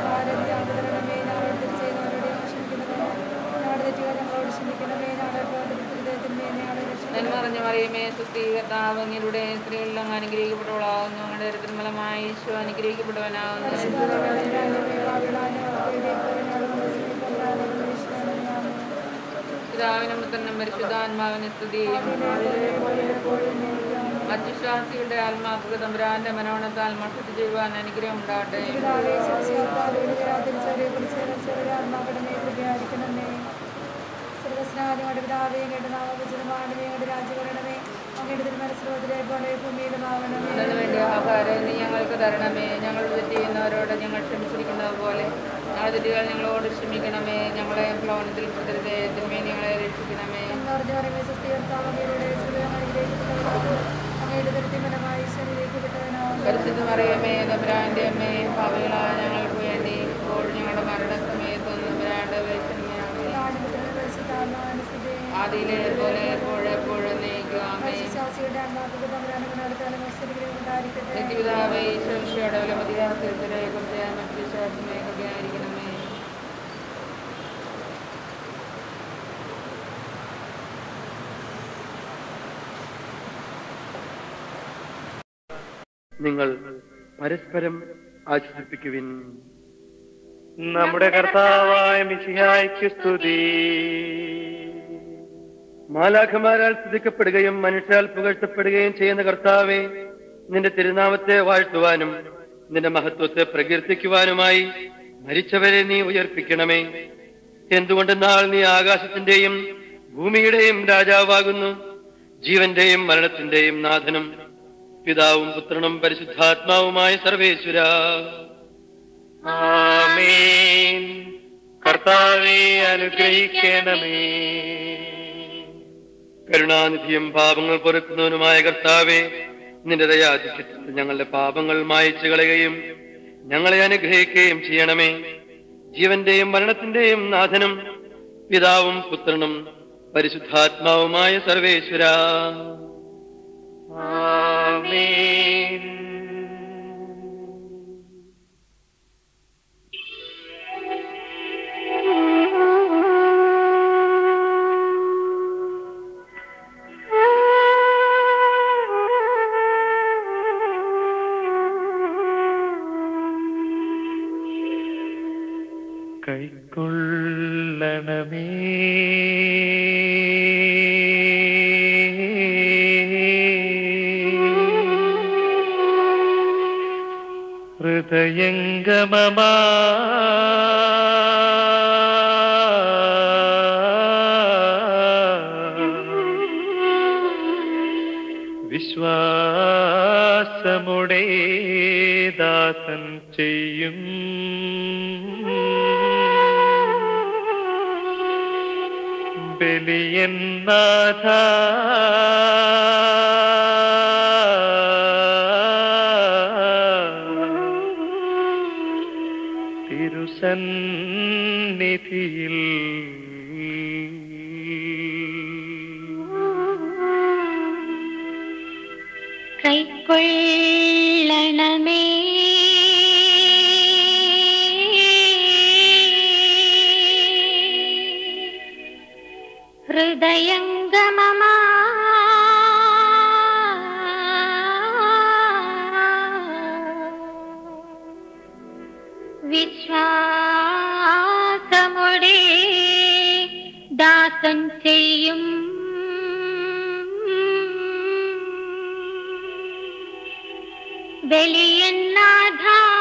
നന്മ നിറഞ്ഞ മറിയമേ സുസ്ഥി കർത്താവ് അങ്ങയുടെ സ്ത്രീകളിൽ അങ്ങ് അനുഗ്രഹിക്കപ്പെട്ടവളാകുന്നു അങ്ങയുടെ തിരുമലമായി ഈശോ അനുഗ്രഹിക്കപ്പെട്ടവനാകുന്നു പിതാവിനും പുത്രനും പരിശുദ്ധാത്മാവിന് സ്തുതിയും അത്വിശ്വാസികളുടെ ആത്മാക്ക് തമ്പുരാന്റെ മനോണത്താൽ മോഷത്തിൽ ചെയ്യുവാൻ അനുഗ്രഹം ഉണ്ടാകട്ടെ അതിനു വേണ്ടി ആഹാരം നീ ഞങ്ങൾക്ക് തരണമേ ഞങ്ങൾ തെറ്റ് ചെയ്യുന്നവരോട് ഞങ്ങൾ ക്ഷമിച്ചിരിക്കുന്നത് പോലെ ഞങ്ങളുടെ തെറ്റുകൾ ഞങ്ങളോട് ക്ഷമിക്കണമേ ഞങ്ങളെ പ്രലോഭനത്തിൽ പെടുത്തരുതേ തിന്മേ ഞങ്ങളെ രക്ഷിക്കണമേ പരിശുദ്ധ മറിയമേ തമ്പുരാന്റെ അമ്മേ ഭാവികളായ ഞങ്ങൾക്ക് വേണ്ടി ഇപ്പോൾ ഞങ്ങളുടെ മരണസമയത്തും തമ്പുരാന്റെ വേഷമേ ആദിയിലെ പോലെ എപ്പോഴും എപ്പോഴും നീക്കുവാമേ നിത്യപിതാവേ ഈശോയുടെ വിലമതിയാത്തിനെ കുറിച്ച് മറ്റു വിശ്വാസമേ കൃപയായിരിക്കണമേ നിങ്ങൾ പരസ്പരം ആശ്വസിപ്പിക്കുവിൻ നമ്മുടെ കർത്താവായ മിശിഹായ്ക്ക് സ്തുതി മാലാഖമാരാൽ സ്തുതിക്കപ്പെടുകയും മനുഷ്യാൽ പുകഴ്ത്തപ്പെടുകയും ചെയ്യുന്ന കർത്താവെ നിന്റെ തിരുനാമത്തെ വാഴ്ത്തുവാനും നിന്റെ മഹത്വത്തെ പ്രകീർത്തിക്കുവാനുമായി മരിച്ചവരെ നീ ഉയർപ്പിക്കണമേ എന്തുകൊണ്ടെന്നാൽ നീ ആകാശത്തിന്റെയും ഭൂമിയുടെയും രാജാവാകുന്നു ജീവന്റെയും മരണത്തിന്റെയും നാഥനും പിതാവും പുത്രനും പരിശുദ്ധാത്മാവുമായ സർവേശ്വര ആമേൻ കർത്താവെ അനുഗ്രഹിക്കണമേ കരുണാനിധിയും പാപങ്ങൾ പൊറുക്കുന്നവനുമായ കർത്താവെ നിന്റെ ദയാധിക്യത്തിൽ ഞങ്ങളുടെ പാപങ്ങൾ മായച്ചു കളയുകയും ഞങ്ങളെ അനുഗ്രഹിക്കുകയും ചെയ്യണമേ ജീവന്റെയും മരണത്തിന്റെയും നാഥനും പിതാവും പുത്രനും പരിശുദ്ധാത്മാവുമായ സർവേശ്വര ആമേൻ കൈക്കൊള്ളണമേ ഹൃദയംഗമമാ വിശ്വാസമുടേ ദാസൻ ചെയ്യും ബലിയന്നാഥ തിരുസന്നിധിയിൽ കൈക്കൊള്ളണമേ ഹൃദയംഗമമാ വിശ്വാസമുടെ ദാസൻ ചെയ്യും ബലിയന്നാഥ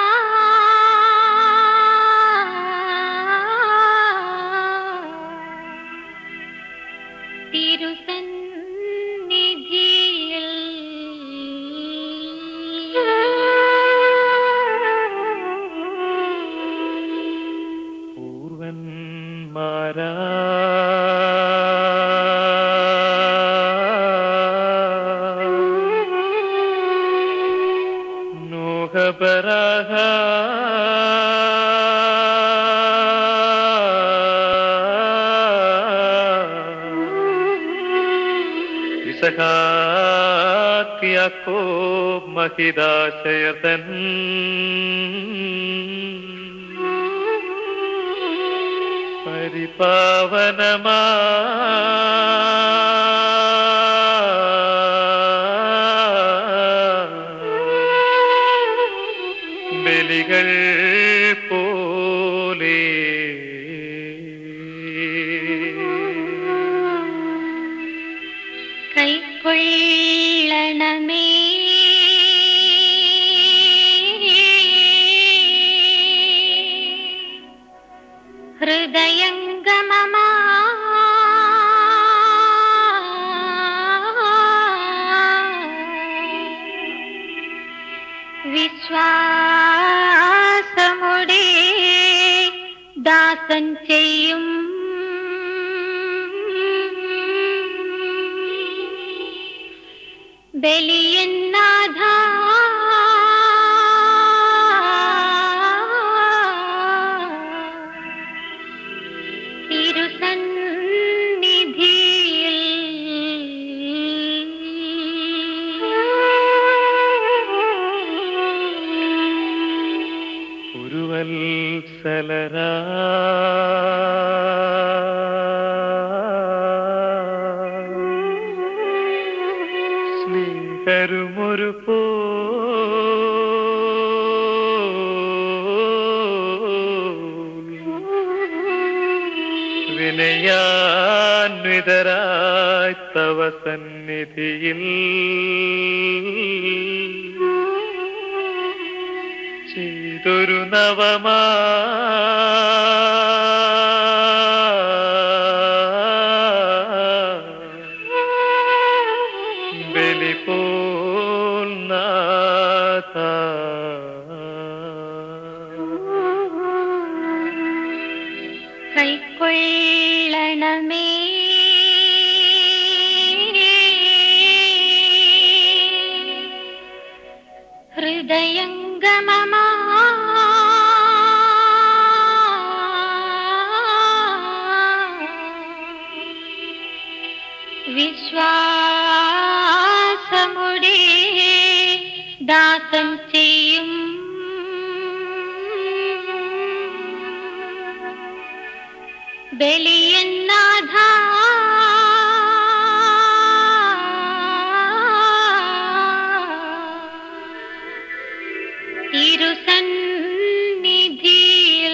തിരുസന്നിധിയിൽ പൂർവന്മാരാ നോഹപരാഹ ഇസഹാക്കിയാക്കോ മഹിതാശയതൻ പരിപാവനമാ ബലികൾ പോലെ കൈക്കൊള്ളണമേ ഹൃദയംഗമമാ വിശ്വാസമുടെ ദാസൻ ചെയ്യും ബലിയന്നാഥ തിരുസന്നിധിയിൽ ഉരുവത്സലരാ സ്നേഹരുമൊരു പോ വിനയാന്വിതരായി തവ സന്നിധിയിൽ ചെയ്തൊരു നവമാ ബലി പോൽ നാഥ കൈക്കൊള്ളണമേ ഹൃദയംഗമമാ വിശ്വാസമുടെ ദാസം ചെയ്യും ബലിയന്നാഥ തിരുസന്നിധിയിൽ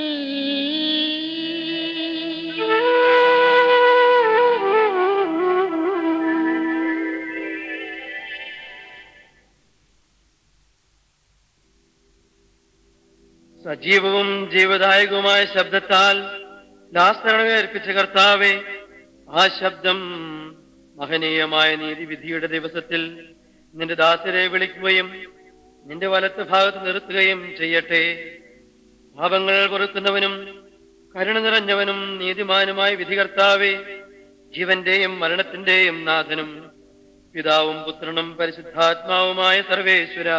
സജീവവും ജീവദായകവുമായ ശബ്ദത്താൽ ലാസരണമേ അർപ്പിച്ച കർത്താവെ ആ ശബ്ദം മഹനീയമായ നീതിവിധിയുടെ ദിവസത്തിൽ നിന്റെ ദാസരെ വിളിക്കുകയും നിന്റെ വലത്ത് ഭാഗത്ത് നിർത്തുകയും ചെയ്യട്ടെ പാപങ്ങൾ പൊറുക്കുന്നവനും കരുണ നിറഞ്ഞവനും നീതിമാനുമായ വിധികർത്താവെ ജീവന്റെയും മരണത്തിന്റെയും നാഥനും പിതാവും പുത്രനും പരിശുദ്ധാത്മാവുമായ സർവേശ്വര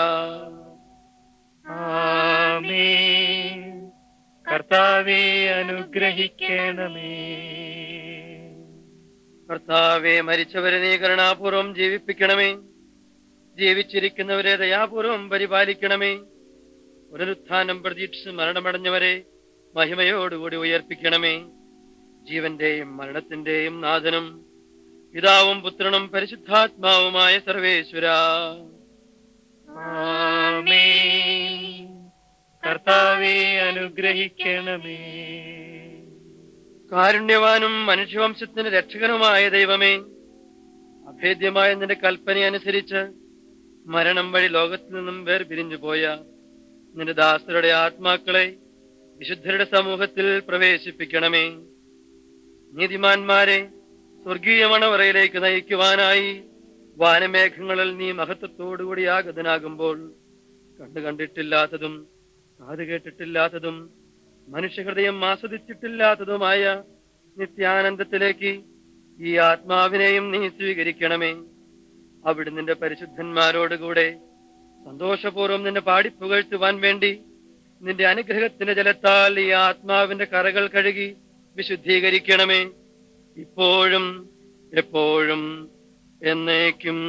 ആമേൻ കർത്താവെ അനുഗ്രഹിക്കണമേ കർത്താവെ മരിച്ചവരെ നീ കരുണാപൂർവം ജീവിപ്പിക്കണമേ ജീവിച്ചിരിക്കുന്നവരെ ദയാപൂർവം പരിപാലിക്കണമേ പുനരുത്ഥാനം പ്രതീക്ഷിച്ച് മരണമടഞ്ഞവരെ മഹിമയോടുകൂടി ഉയർപ്പിക്കണമേ ജീവന്റെയും മരണത്തിന്റെയും നാഥനും പിതാവും പുത്രനും പരിശുദ്ധാത്മാവുമായ സർവേശ്വര ആമേൻ കർത്താവെ അനുഗ്രഹിക്കണമേ കാരുണ്യവാനും മനുഷ്യവംശത്തിന് രക്ഷകനുമായ ദൈവമേ അഭേദ്യമായ നിന്റെ കൽപ്പന അനുസരിച്ച് മരണം വഴി ലോകത്തിൽ നിന്നും വേർപിരിഞ്ഞു പോയ നിന്റെ ദാസരുടെ ആത്മാക്കളെ വിശുദ്ധരുടെ സമൂഹത്തിൽ പ്രവേശിപ്പിക്കണമേ നീതിമാന്മാരെ സ്വർഗീയ മണവറയിലേക്ക് നയിക്കുവാനായി വാനമേഘങ്ങളിൽ നീ മഹത്വത്തോടുകൂടി ആഗതനാകുമ്പോൾ കണ്ടു കണ്ടിട്ടില്ലാത്തതും കാത് കേട്ടിട്ടില്ലാത്തതും മനുഷ്യഹൃദയം ആസ്വദിച്ചിട്ടില്ലാത്തതുമായ നിത്യാനന്ദത്തിലേക്ക് ഈ ആത്മാവിനെയും നീ സ്വീകരിക്കണമേ അവിടെ നിന്റെ പരിശുദ്ധന്മാരോടുകൂടെ സന്തോഷപൂർവ്വം നിന്നെ പാടിപ്പുകഴ്ത്തുവാൻ വേണ്ടി നിന്റെ അനുഗ്രഹത്തിന്റെ ജലത്താൽ ഈ ആത്മാവിന്റെ കറകൾ കഴുകി വിശുദ്ധീകരിക്കണമേ ഇപ്പോഴും എപ്പോഴും എന്നേക്കും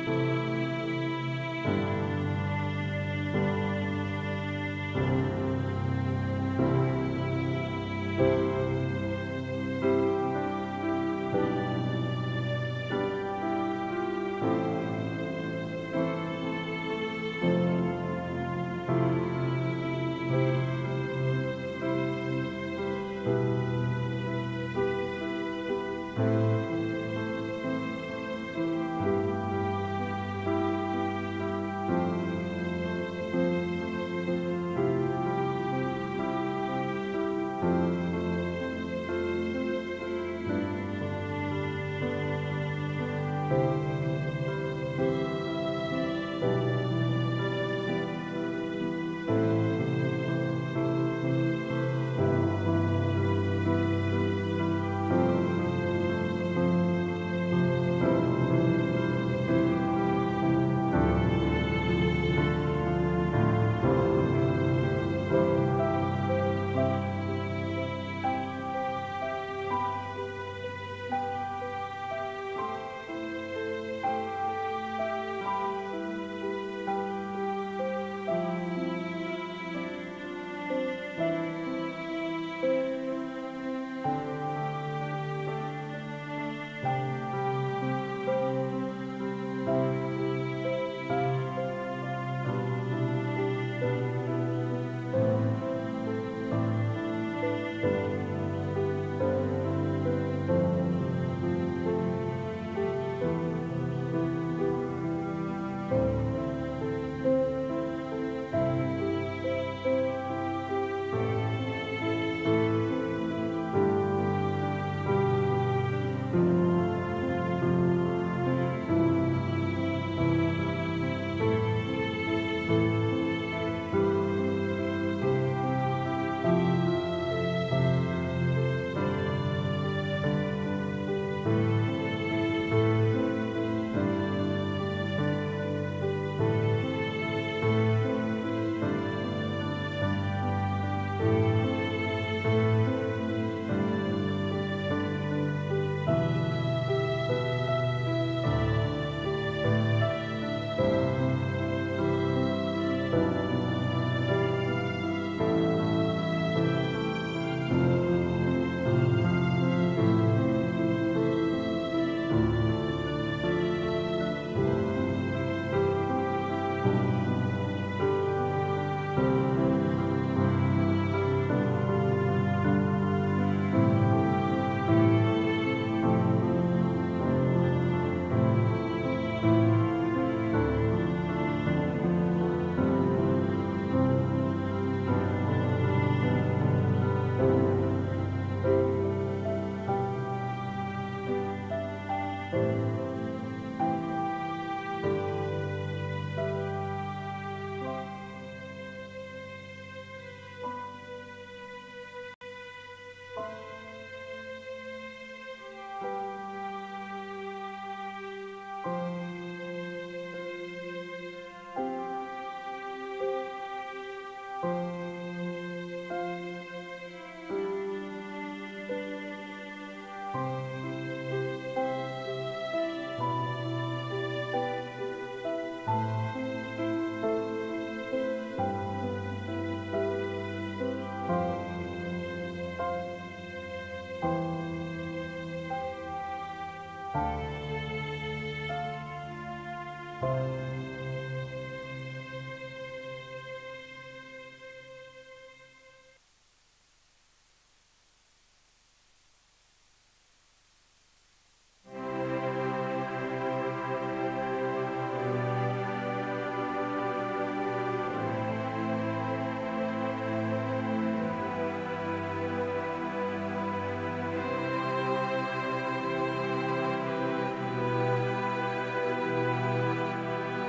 ും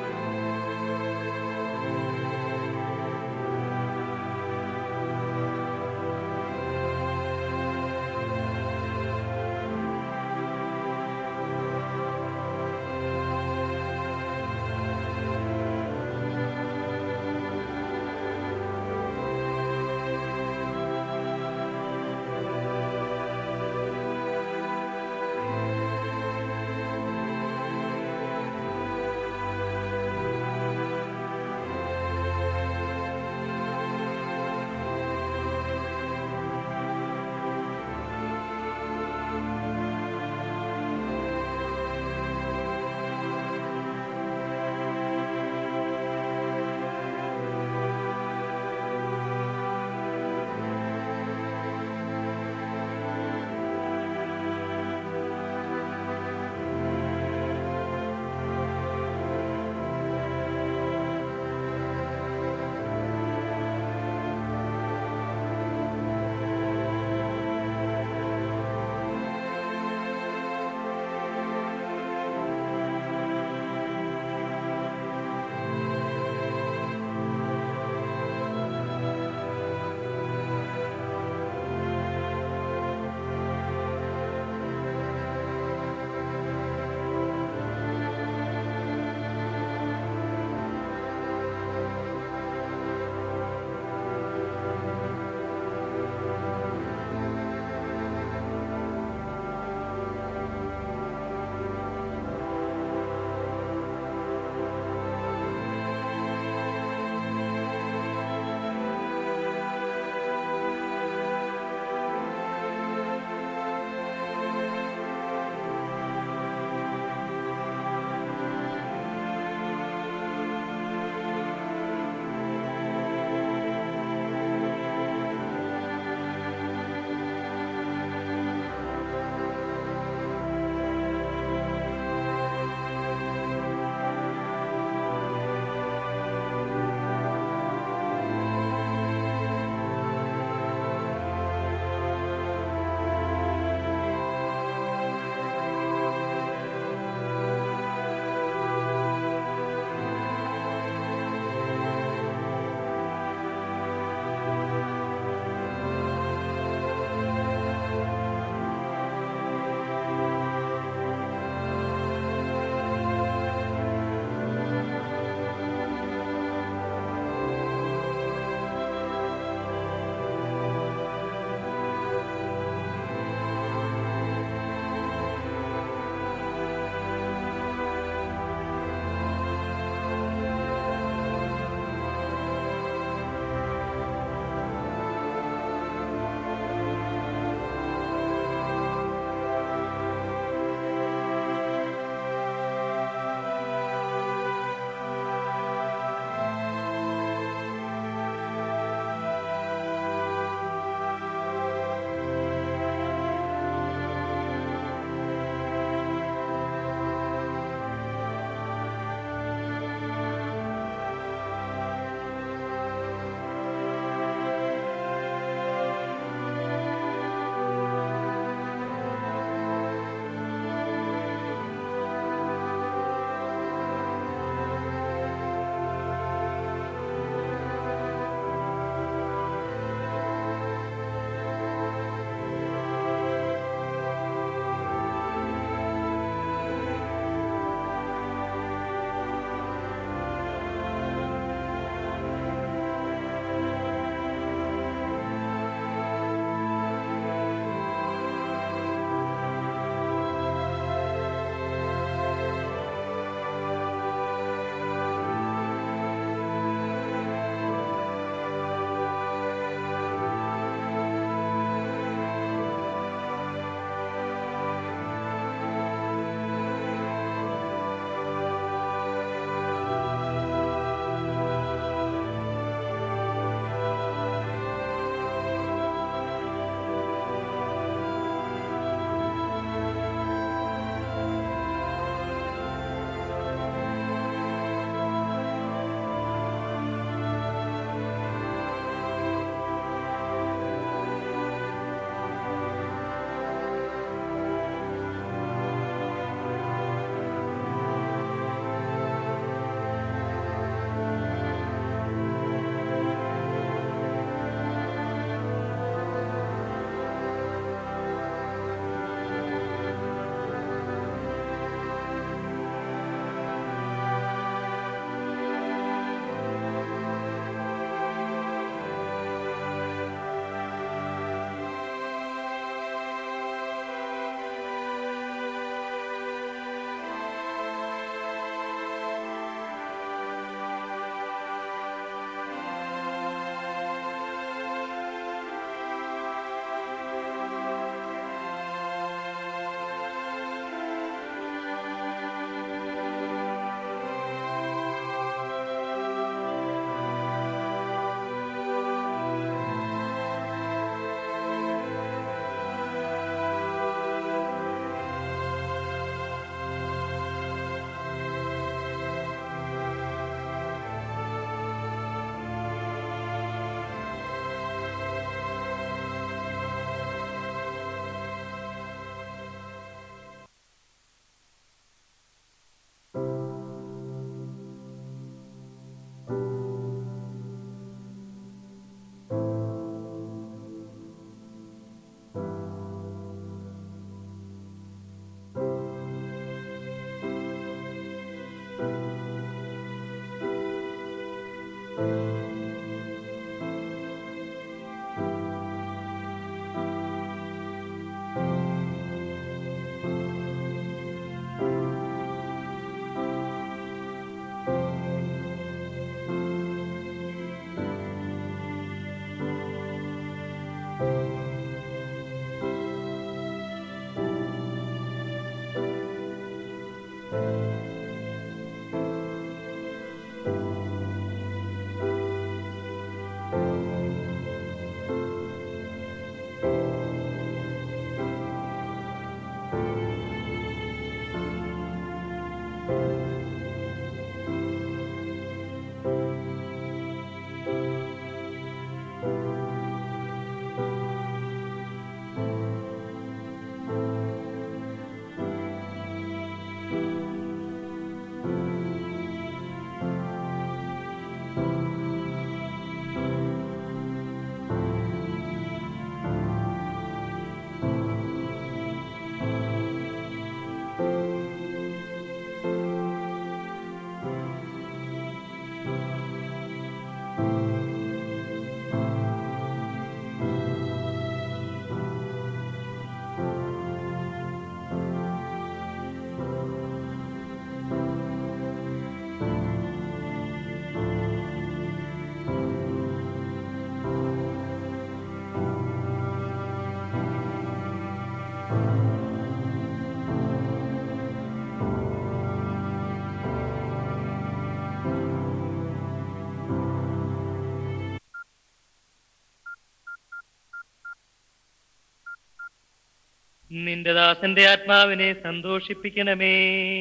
നിന്റെ ദാസന്റെ ആത്മാവിനെ സന്തോഷിപ്പിക്കണമേ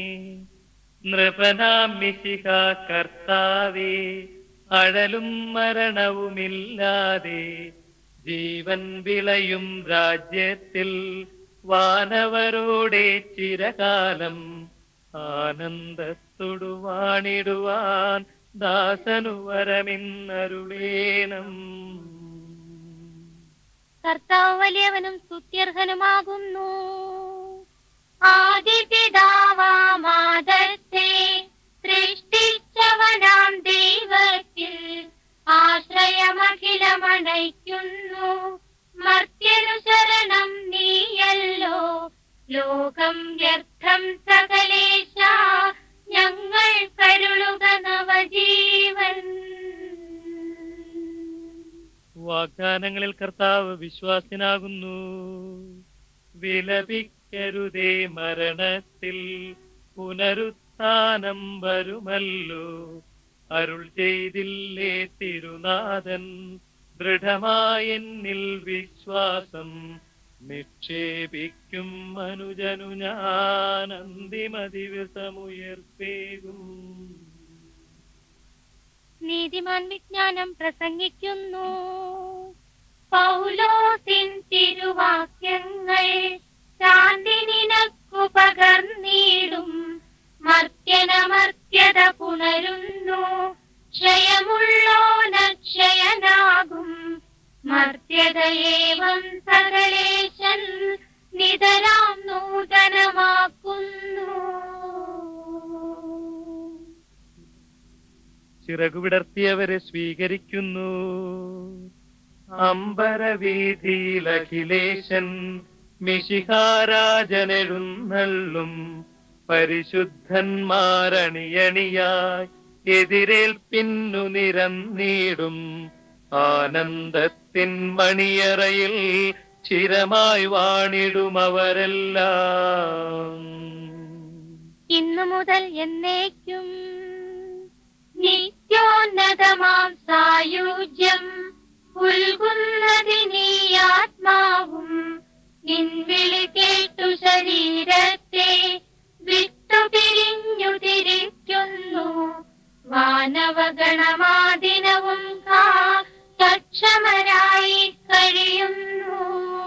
നൃപനാം മിശിഹ കർത്താവേ അഴലും മരണവുമില്ലാതെ ജീവൻ വിളയും രാജ്യത്തിൽ വാനവരോടെ ചിരകാലം ആനന്ദത്തൊടു വാണിടുവാൻ ദാസനു വരമിന്നരുളേണം കർത്താവ് വലിയവനും സ്തുത്യർഹനുമാകുന്നു ആദിപിതാവാമാദത്തെ സൃഷ്ടിച്ചവനാം ദൈവത്തിൽ ആശ്രയമഖിലമണയ്ക്കുന്നു മർത്യനു ശരണം നീയല്ലോ ലോകം വ്യർത്ഥം സകലേശ ഞങ്ങൾ കരുളുക നവജീവൻ വാഗ്ദാനങ്ങളിൽ കർത്താവ് വിശ്വാസനാകുന്നു വിലപിക്കരുതേ മരണത്തിൽ പുനരുത്ഥാനം വരുമല്ലോ അരുൾ ചെയ്തില്ലേ തിരുനാഥൻ ദൃഢമായെന്നിൽ വിശ്വാസം നിക്ഷേപിക്കും മനുജനു ഞാൻ അന്തിമ ദിവസമുയർത്തേകും നീതിമാൻ വിജ്ഞാനം പ്രസംഗിക്കുന്നു പൗലോസിൻ തിരുവാക്യങ്ങൾ ശാന്തി നിനക്കു പകർന്നിടും മർത്യനമർത്യത പുണരുന്നു ക്ഷയമുള്ളോനക്ഷയനാകും മർത്യതയേവം സകലേശൻ നിതരാം നൂതനമാക്കുന്നു ചിറകുവിടർത്തിയവരെ സ്വീകരിക്കുന്നു അമ്പരവീതിയിൽ അഖിലേശൻ മിശിഹാരാജനെഴുന്നള്ളും പരിശുദ്ധന്മാരണിയണിയായി എതിരേൽപ്പിന്നു നിരന്നീടും ആനന്ദത്തിൻ മണിയറയിൽ ചിരമായി വാണിടും അവരെല്ലാം ഇന്നു മുതൽ എന്നേക്കും നിത്യോന്നതമാം സായുജ്യം ഉൽകുന്നതിനീ ആത്മാവും നിൻവിളി കേട്ടു ശരീരത്തെ വിട്ടുപിരിഞ്ഞു തിരിക്കുന്നു വാനവഗണമാദിനവും കാ സക്ഷമരായി കഴിയുന്നു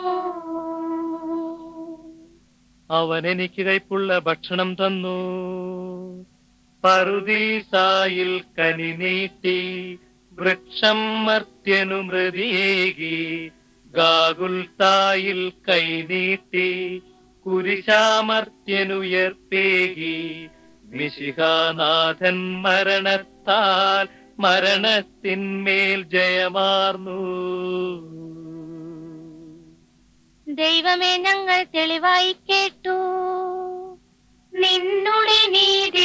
അവൻ എനിക്ക് കൈപ്പുള്ള ഭക്ഷണം തന്നു പറുദീസായിൽ കനി നീട്ടി വൃക്ഷം മർത്യനു മൃതിയേകി ഗാകുൽത്തായിൽ കൈനീട്ടി കുരിശാമർത്യനുയർപ്പേകി മിശിഹാനാഥൻ മരണത്താൽ മരണത്തിന്മേൽ ജയമാർന്നു ദൈവമേ ഞങ്ങൾ തെളിവായി കേട്ടു നിന്നുടെ നീതി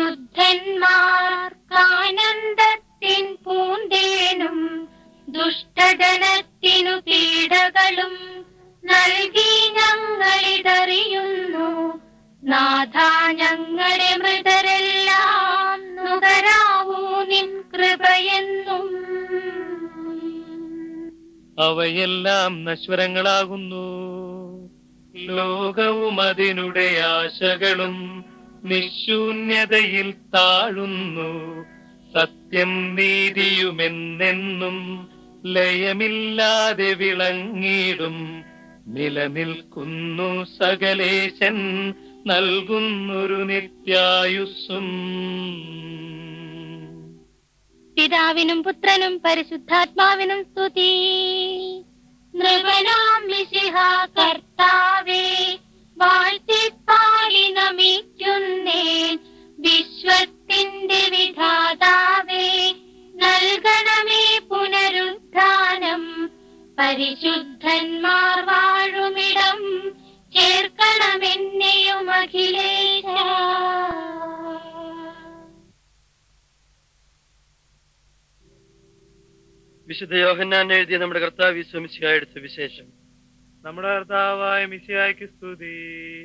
വിശുദ്ധന്മാർക്കാനന്ദത്തിൻ പൂന്തേനും ദുഷ്ടജനത്തിനു പീഡകളും നൽകി ഞങ്ങളിതറിയുന്നു നാഥ ഞങ്ങളെ മൃതരെല്ലാം നുകരാവൂ നിൻ കൃപയെന്നും അവയെല്ലാം നശ്വരങ്ങളാകുന്നു ലോകവും അതിനുടെ ആശകളും നിശൂന്യതയിൽ താഴുന്നു സത്യം നീതിയുമെന്നെന്നും ലയമില്ലാതെ വിളങ്ങിടും നിലനിൽക്കുന്നു സകലേശൻ നൽകുന്നൊരു നിത്യായുസ്സും പിതാവിനും പുത്രനും പരിശുദ്ധാത്മാവിനും സ്തുതി നൃപനാം മിശിഹ കർത്താവേ വാഴ്ത്തിപ്പാടി നമിക്കുന്നേൻ വിശ്വത്തിന്റെ വിധാതാവേ വിശുദ്ധ യോഹന്നാൻ എഴുതിയ നമ്മുടെ കർത്താവ് വിശ്വമിശിഹായുടെ സുവിശേഷം നമ്മുടെ കർത്താവായ മിശിയായ്ക്ക് സ്തുതി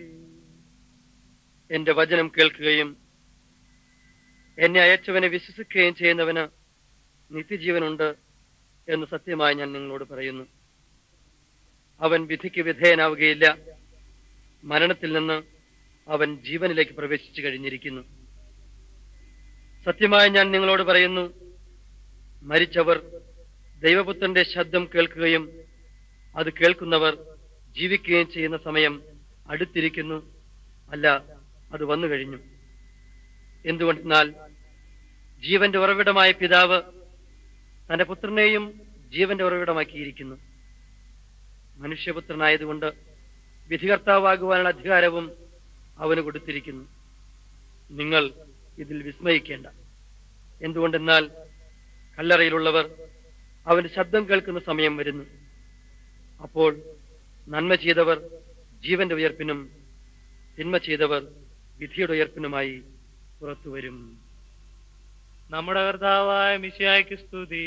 എന്റെ വചനം കേൾക്കുകയും എന്നെ അയച്ചവനെ വിശ്വസിക്കുകയും ചെയ്യുന്നവന് നിത്യജീവനുണ്ട് എന്ന് സത്യമായി ഞാൻ നിങ്ങളോട് പറയുന്നു അവൻ വിധിക്ക് വിധേയനാവുകയില്ല മരണത്തിൽ നിന്ന് അവൻ ജീവനിലേക്ക് പ്രവേശിച്ചു കഴിഞ്ഞിരിക്കുന്നു സത്യമായി ഞാൻ നിങ്ങളോട് പറയുന്നു മരിച്ചവർ ദൈവപുത്രന്റെ ശബ്ദം കേൾക്കുകയും അത് കേൾക്കുന്നവർ ജീവിക്കുകയും ചെയ്യുന്ന സമയം അടുത്തിരിക്കുന്നു അല്ല അത് വന്നു കഴിഞ്ഞു എന്തുകൊണ്ടെന്നാൽ ജീവന്റെ ഉറവിടമായ പിതാവ് തന്റെ പുത്രനെയും ജീവന്റെ ഉറവിടമാക്കിയിരിക്കുന്നു മനുഷ്യപുത്രനായതുകൊണ്ട് വിധികർത്താവാകുവാനുള്ള അധികാരവും അവന് കൊടുത്തിരിക്കുന്നു നിങ്ങൾ ഇതിൽ വിസ്മയിക്കേണ്ട എന്തുകൊണ്ടെന്നാൽ കല്ലറയിലുള്ളവർ അവന്റെ ശബ്ദം കേൾക്കുന്ന സമയം വരുന്നു അപ്പോൾ നന്മ ചെയ്തവർ ജീവന്റെ ഉയർപ്പിനും തിന്മ ചെയ്തവർ വിധിയുടെ ഉയർപ്പിനുമായി പുറത്തു വരും നമ്മുടെ കർത്താവായ മിശിയായ്ക്ക് സ്തുതി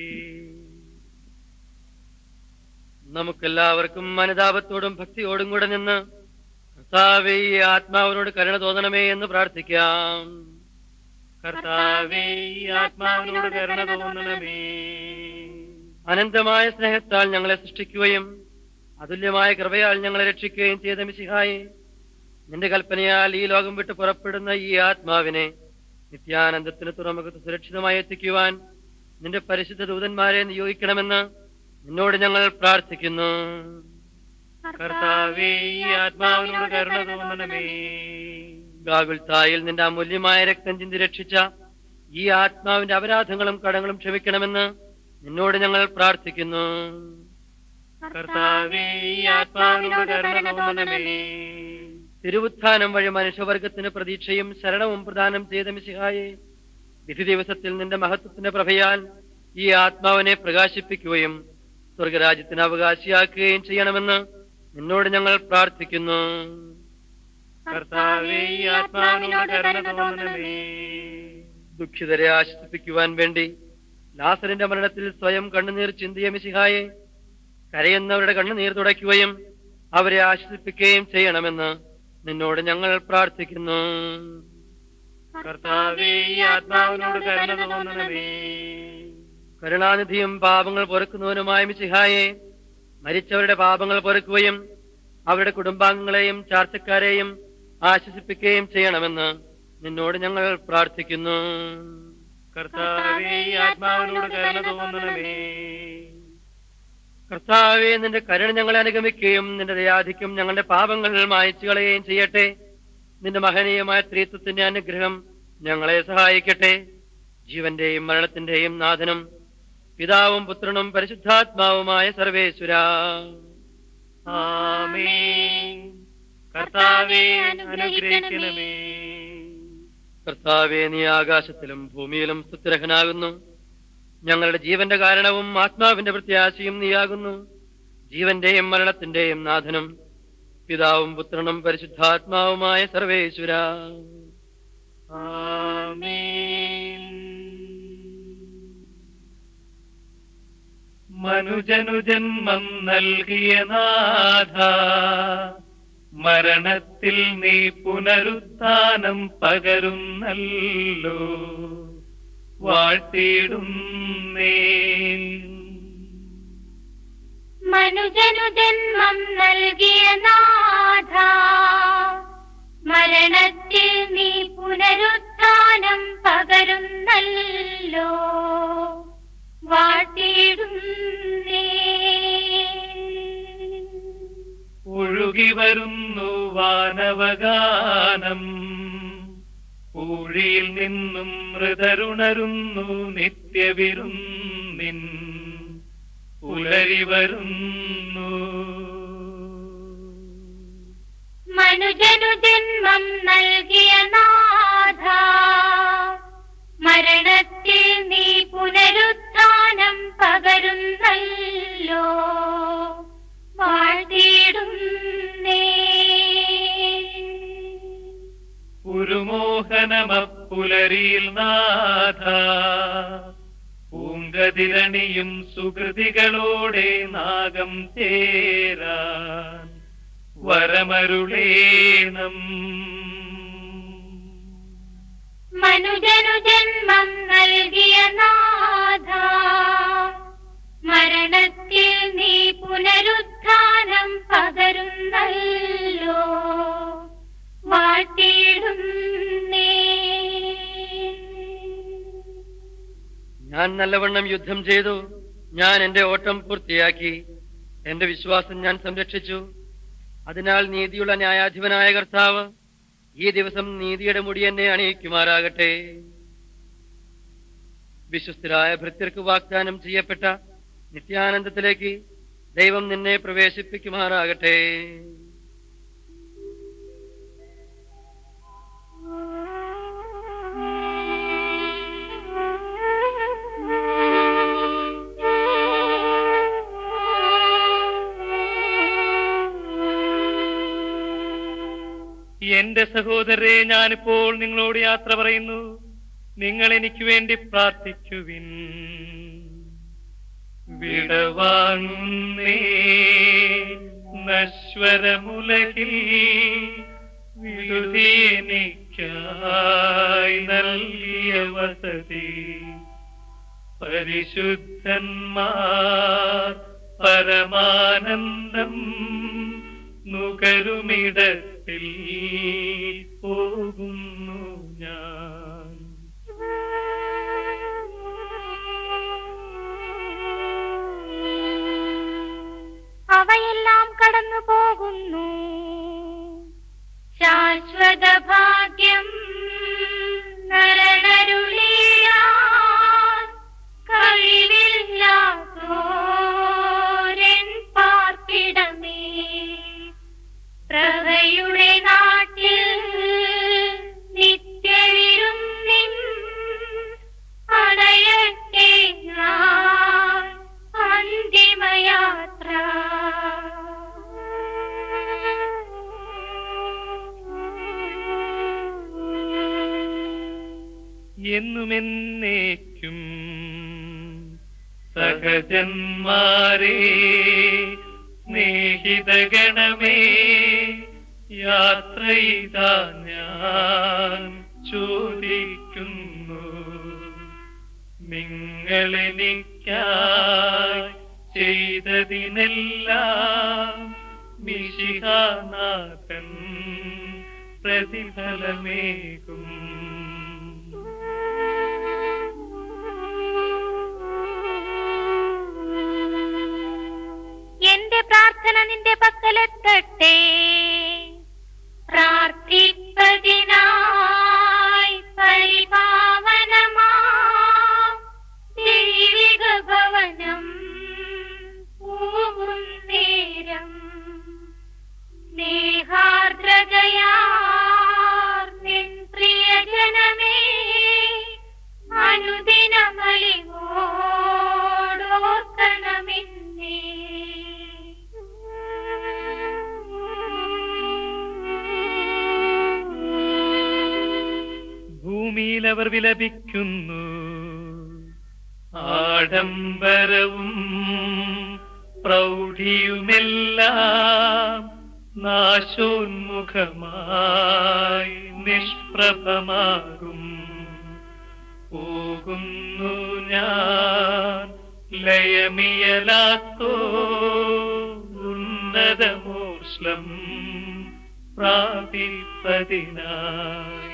നമുക്കെല്ലാവർക്കും അനുതാപത്തോടും ഭക്തിയോടും കൂടെ നിന്ന് കർത്താവേ ഈ ആത്മാവിനോട് കരുണ തോന്നണമേ എന്ന് പ്രാർത്ഥിക്കാം കർത്താവേ ഈ ആത്മാവിനോട് കരുണ തോന്നണമേ അനന്തമായ സ്നേഹത്താൽ ഞങ്ങളെ സൃഷ്ടിക്കുകയും അതുല്യമായ കൃപയാൽ ഞങ്ങളെ രക്ഷിക്കുകയും ചെയ്ത മിശിഹായെ നിന്റെ കൽപ്പനയാൽ ഈ ലോകം വിട്ട് പുറപ്പെടുന്ന ഈ ആത്മാവിനെ നിത്യാനന്ദത്തിന് തുറമുഖത്ത് സുരക്ഷിതമായി എത്തിക്കുവാൻ നിന്റെ പരിശുദ്ധ ദൂതന്മാരെ നിയോഗിക്കണമെന്ന് നിന്നോട് ഞങ്ങൾ പ്രാർത്ഥിക്കുന്നു കർത്താവേ ഈ ആത്മാവിനോട് കരുണ തോന്നണമേ ഗാഗുൽത്തായിൽ നിന്റെ അമൂല്യമായ രക്തം ചിന്തി രക്ഷിച്ച ഈ ആത്മാവിന്റെ അപരാധങ്ങളും കടങ്ങളും ക്ഷമിക്കണമെന്ന് നിന്നോട് ഞങ്ങൾ പ്രാർത്ഥിക്കുന്നു കർത്താവേ ഈ ആത്മാവിനോട് കരുണ തോന്നണമേ തിരുവുത്ഥാനം വഴി മനുഷ്യവർഗത്തിന് പ്രതീക്ഷയും ശരണവും പ്രദാനം ചെയ്ത മിശിഹായെ വിധി ദിവസത്തിൽ നിന്റെ മഹത്വത്തിന്റെ പ്രഭയാൽ ഈ ആത്മാവിനെ പ്രകാശിപ്പിക്കുകയും സ്വർഗരാജ്യത്തിന് അവകാശിയാക്കുകയും ചെയ്യണമെന്ന് നിന്നോട് ഞങ്ങൾ പ്രാർത്ഥിക്കുന്നു കർത്താവേ ഈ ആത്മാവിനോട് കരുണ തോന്നണമേ ദുഃഖിതരെ ആശ്വസിപ്പിക്കുവാൻ വേണ്ടി ലാസറിന്റെ മരണത്തിൽ സ്വയം കണ്ണുനീർ ചിന്തിയ മിശിഹായെ കരയുന്നവരുടെ കണ്ണുനീർ തുടയ്ക്കുകയും അവരെ ആശ്വസിപ്പിക്കുകയും ചെയ്യണമെന്ന് നിന്നോട് ഞങ്ങൾ പ്രാർത്ഥിക്കുന്നു കർത്താവേ ഈ ആത്മാവിനോട് കരുണ തോന്നണമേ കരുണാനിധിയും പാപങ്ങൾ പൊറുക്കുന്നവനുമായ മിശിഹായെ മരിച്ചവരുടെ പാപങ്ങൾ പൊറുക്കുകയും അവരുടെ കുടുംബാംഗങ്ങളെയും ചാർച്ചക്കാരെയും ആശ്വസിപ്പിക്കുകയും ചെയ്യണമെന്ന് നിന്നോട് ഞങ്ങൾ പ്രാർത്ഥിക്കുന്നു കർത്താവേ ഈ ആത്മാവിനോട് കരുണ തോന്നണമേ കർത്താവെ നിന്റെ കരുണ ഞങ്ങളെ അനുഗമിക്കുകയും നിന്റെ ദയാധിക്യം ഞങ്ങളുടെ പാപങ്ങൾ മായച്ചു കളയുകയും ചെയ്യട്ടെ നിന്റെ മഹനീയമായ സ്ത്രീത്വത്തിന്റെ അനുഗ്രഹം ഞങ്ങളെ സഹായിക്കട്ടെ ജീവന്റെയും മരണത്തിന്റെയും നാഥനും പിതാവും പുത്രനും പരിശുദ്ധാത്മാവുമായ സർവേശ്വര ആമേൻ കർത്താവേ അനുഗ്രഹിക്കണമേ കർത്താവെ നീ ആകാശത്തിലും ഭൂമിയിലും സ്തുത്യർഹനാകുന്നു ഞങ്ങളുടെ ജീവന്റെ കാരണവും ആത്മാവിന്റെ പ്രത്യാശയും നീയാകുന്നു ജീവന്റെയും മരണത്തിന്റെയും നാഥനും പിതാവും പുത്രനും പരിശുദ്ധാത്മാവുമായ സർവേശ്വര ആമേൻ മനുജനു ജന്മം നൽകിയ നാഥ മരണത്തിൽ നീ പുനരുത്ഥാനം പകരുന്നല്ലോ വാഴ്ത്തിയിടുന്നേ മനുജനു ജന്മം നൽകിയ നാഥ മരണത്തിൽ നീ പുനരുത്ഥാനം പകരുന്നല്ലോ വാഴ്ത്തിയിടുന്നേ ഒഴുകി വരുന്നു വാനവഗാനം ഊഴിയിൽ നിന്നും മൃതരുണരുന്നു നിത്യവിരുന്നിൻ പുലരി വരുന്നു മനുജനു ജന്മം നൽകിയ നാഥ മരണത്തിൽ നീ പുനരുത്ഥാനം പകരുന്നല്ലോ വാഴ്ത്തിയിടുന്നേ പുരുമോഹനമപ്പുലരിയിൽ നാഥ പൂങ്ക കതിരണിയും സുഹൃതികളോടെ നാഗം ചേരാൻ വരമരുളേണം മനുജനു ജന്മം നൽകിയ നാഥ മരണത്തിൽ നീ പുനരുത്ഥാനം പകരുന്നല്ലോ വാഴ്ത്തിയിടുന്നേ ഞാൻ നല്ലവണ്ണം യുദ്ധം ചെയ്തു ഞാൻ എന്റെ ഓട്ടം പൂർത്തിയാക്കി എന്റെ വിശ്വാസം ഞാൻ സംരക്ഷിച്ചു അതിനാൽ നീതിയുള്ള ന്യായാധിപനായ കർത്താവ് ഈ ദിവസം നീതിയുടെ മുടി എന്നെ അണിയിക്കുമാറാകട്ടെ വിശ്വസ്തരായ ഭൃത്യർക്ക് വാഗ്ദാനം ചെയ്യപ്പെട്ട നിത്യാനന്ദത്തിലേക്ക് ദൈവം നിന്നെ പ്രവേശിപ്പിക്കുമാറാകട്ടെ എന്റെ സഹോദരരെ ഞാനിപ്പോൾ നിങ്ങളോട് യാത്ര പറയുന്നു നിങ്ങൾ എനിക്ക് വേണ്ടി പ്രാർത്ഥിക്കുവിൻ വിടവാങ്ങുന്നേ നശ്വരമുലകിൽ വിടുതി എനിക്കായി നൽകിയ വസതി പരിശുദ്ധന്മാർ പരമാനന്ദം നുകരുമിടത്തിൽ പോകുന്നു ഞാൻ അവയെല്ലാം കടന്നു പോകുന്നു ശാശ്വത ഭാഗ്യം നരനരുളിയാൻ കഴിവില്ലാത്തോരൻ പാർപ്പിടമേ പ്രഭയുടെ നാട്ടിൽ നിത്യവിരും നിൻ അണയട്ടെ ഞാൻ അന്തിമയാത്ര എന്നുമെന്നേക്കും സഹജന്മാരെ സ്നേഹിതഗണമേ യാത്ര ഇതാ ഞാൻ ചോദിക്കുന്നു നിങ്ങളെനിക്കായി ചെയ്തതിനെല്ലാം മിശിഹാനാഥൻ പ്രതിഫലമേകും എന്റെ പ്രാർത്ഥന നിന്റെ പക്കലെത്തട്ടെ പ്രാർത്ഥിപ്പതിനായി പരിപാവനമാ ദൈവിക ഭവനം പൂവും നേരം സ്നേഹാർദ്രതയാർ നിൻ പ്രിയജനമേ അനുദിനമലിവോടോർക്കണമെന്നേ ഭൂമിയിൽ അവർ വിലപിക്കുന്നു ആഡംബരവും പ്രൗഢിയുമെല്ലാം നാശോന്മുഖമായി നിഷ്പ്രഭമാകും പോകുന്നു ഞാൻ ലയമിയലാത്തോ ഉന്നതമോഷ്ലം പ്രാപിപ്പതിനായി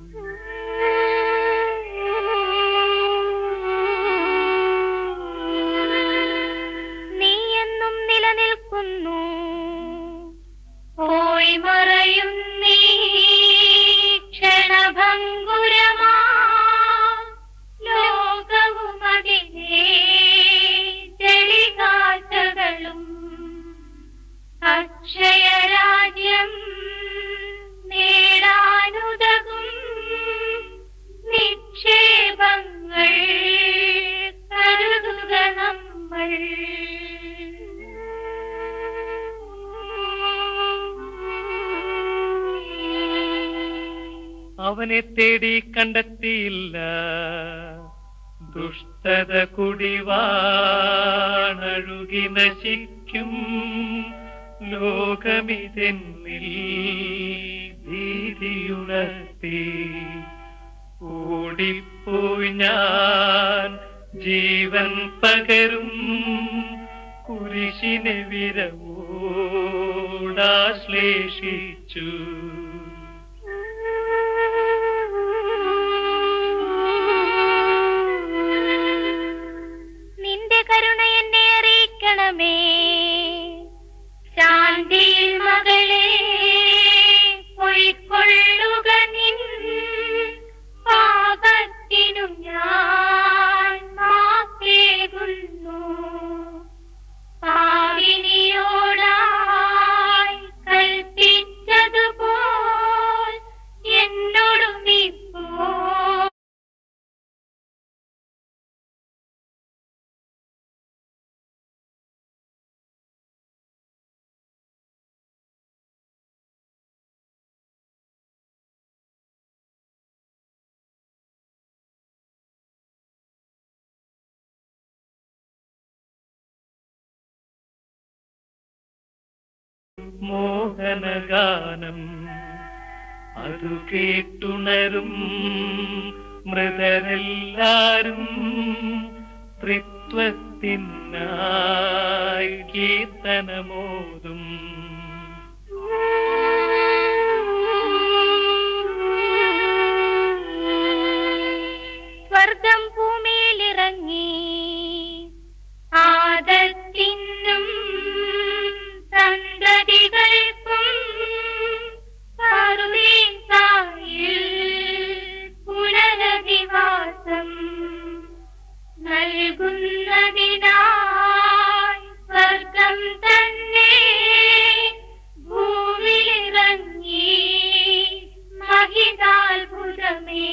നീ എന്നും നിലനിൽക്കുന്നു പോയി മറയും നീ ക്ഷണഭങ്കുരമാ ലോകവും അതിനെ ചെളികാറ്റകളും അക്ഷയരാജ്യം നേടാനുതകും നിക്ഷേപങ്ങൾ കരുതുക നമ്മൾ അവനെ തേടി കണ്ടെത്തിയില്ല ദുഷ്ടത കുടിവാണഴുകി നശിക്കും ലോകമിതെന്നിൽ ഭീതിയുണർത്തി ഓടിപ്പോയി ഞാൻ ജീവൻ പകരും കുരിശിനെ വിരവോടാശ്ലേഷിച്ചു നിന്റെ കരുണ എന്നെ അറിയിക്കണമേ ശാന്തിയിൽ മകളെ പൊയ്ക്കൊള്ളുക നിൻ പാപത്തിനും ഞാൻ മാപ്പേകുന്നു പാവിനിയോടായി കൽപ്പിച്ചതുപോൽ എന്നോടും ഇപ്പോൾ മോഹനഗാനം അതു കേട്ടുണരും മൃതരെല്ലാരും ത്രിത്വത്തിനായി കീർത്തനമോതും സ്വർഗം ഭൂമിയിലിറങ്ങി ആദത്തിനും സന്തതികൾക്കും പറുദീസായിൽ പുനരധിവാസം നൽകുന്നതിനായി സ്വർഗം തന്നെ ഭൂമിയിലിറങ്ങി മഹിതാത്ഭുതമേ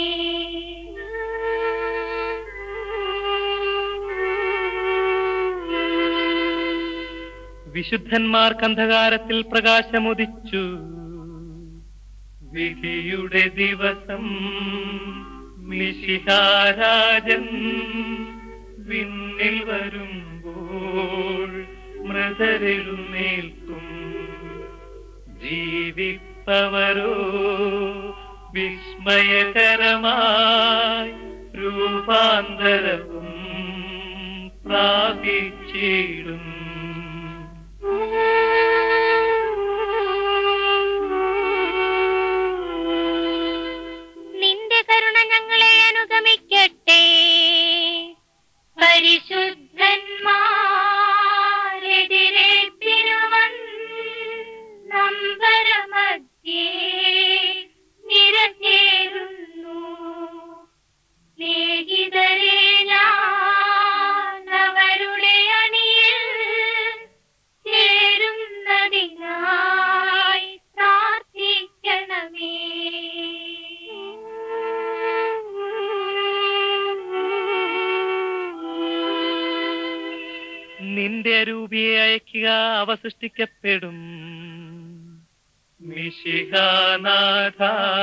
വിശുദ്ധന്മാർക്ക് അന്ധകാരത്തിൽ പ്രകാശമുദിച്ചു വിധിയുടെ ദിവസം മിശിഹാരാജൻ വിണ്ണിൽ വരുമ്പോൾ മൃതരെഴുന്നേൽക്കും ജീവിപ്പവരോ വിസ്മയകരമായി രൂപാന്തരവും പ്രാപിച്ചിടും നിന്റെ കരുണ ഞങ്ങളെ അനുഗമിക്കട്ടെ പരിശുദ്ധന്മാരെതിരേൽപ്പിനുവൻ നമ്പരമധ്യേ നിരഞ്ഞേറുന്നു സ്നേഹിതരെ ഞാൻ അവരുടെ അണിയിൽ ചേരുന്നതിനായി പ്രാർത്ഥിക്കണമേ നിന്റെ അരൂപിയെ അയക്കുക അവ സൃഷ്ടിക്കപ്പെടും മിശിഹാനാഥ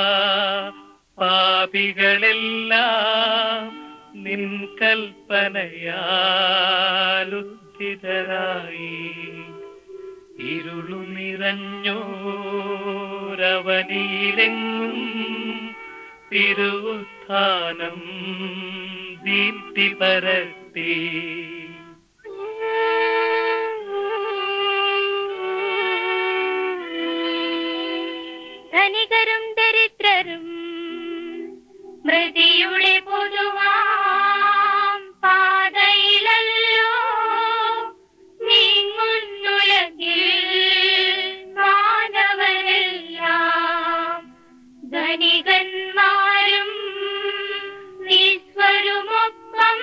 പാപികളെല്ലാം നിൻ കൽപ്പനയാലുദ്ധിതരായി ഇരുളു നിറഞ്ഞോരവനിയിലെങ്ങും തിരുവുത്ഥാനം ദീപ്തി പരത്തി ധനികരും ദരിദ്രരും മൃതിയുടെ പൊതുവാം പാതയിലല്ലോ നീങ്ങുന്നുലകിൽ മാനവരെല്ലാം ധനികന്മാരും നിസ്വരുമൊപ്പം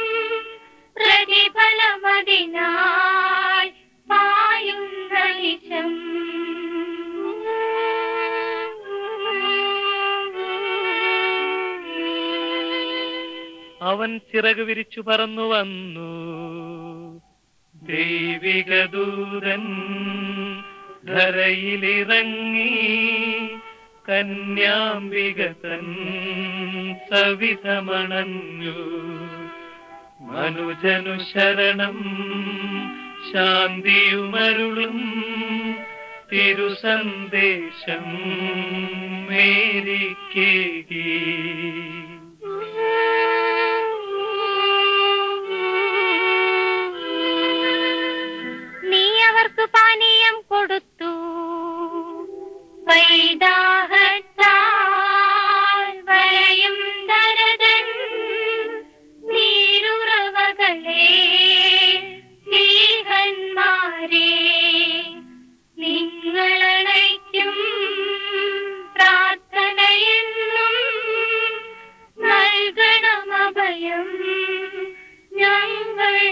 പ്രതിഫലമതിനായി പായുന്ന നിശം അവൻ ചിറക് വിരിച്ചു പറന്നു വന്നു ദൈവിക ദൂതൻ ധരയിലിറങ്ങി കന്യാംബിക തൻ സവിധമണഞ്ഞു മനുജനു ശരണം ശാന്തിയുമരുളും തിരുസന്ദേശം മേരിക്കേകി നീ അവർക്ക് പാനീയം കൊടുത്തു വൈദാഹത്താൽ വരയും ദരതൻ നീരുറവകളെ സ്നേഹന്മാരെ നിങ്ങളണയ്ക്കും പ്രാർത്ഥനയെന്നും നൽകണമഭയം ഞങ്ങൾ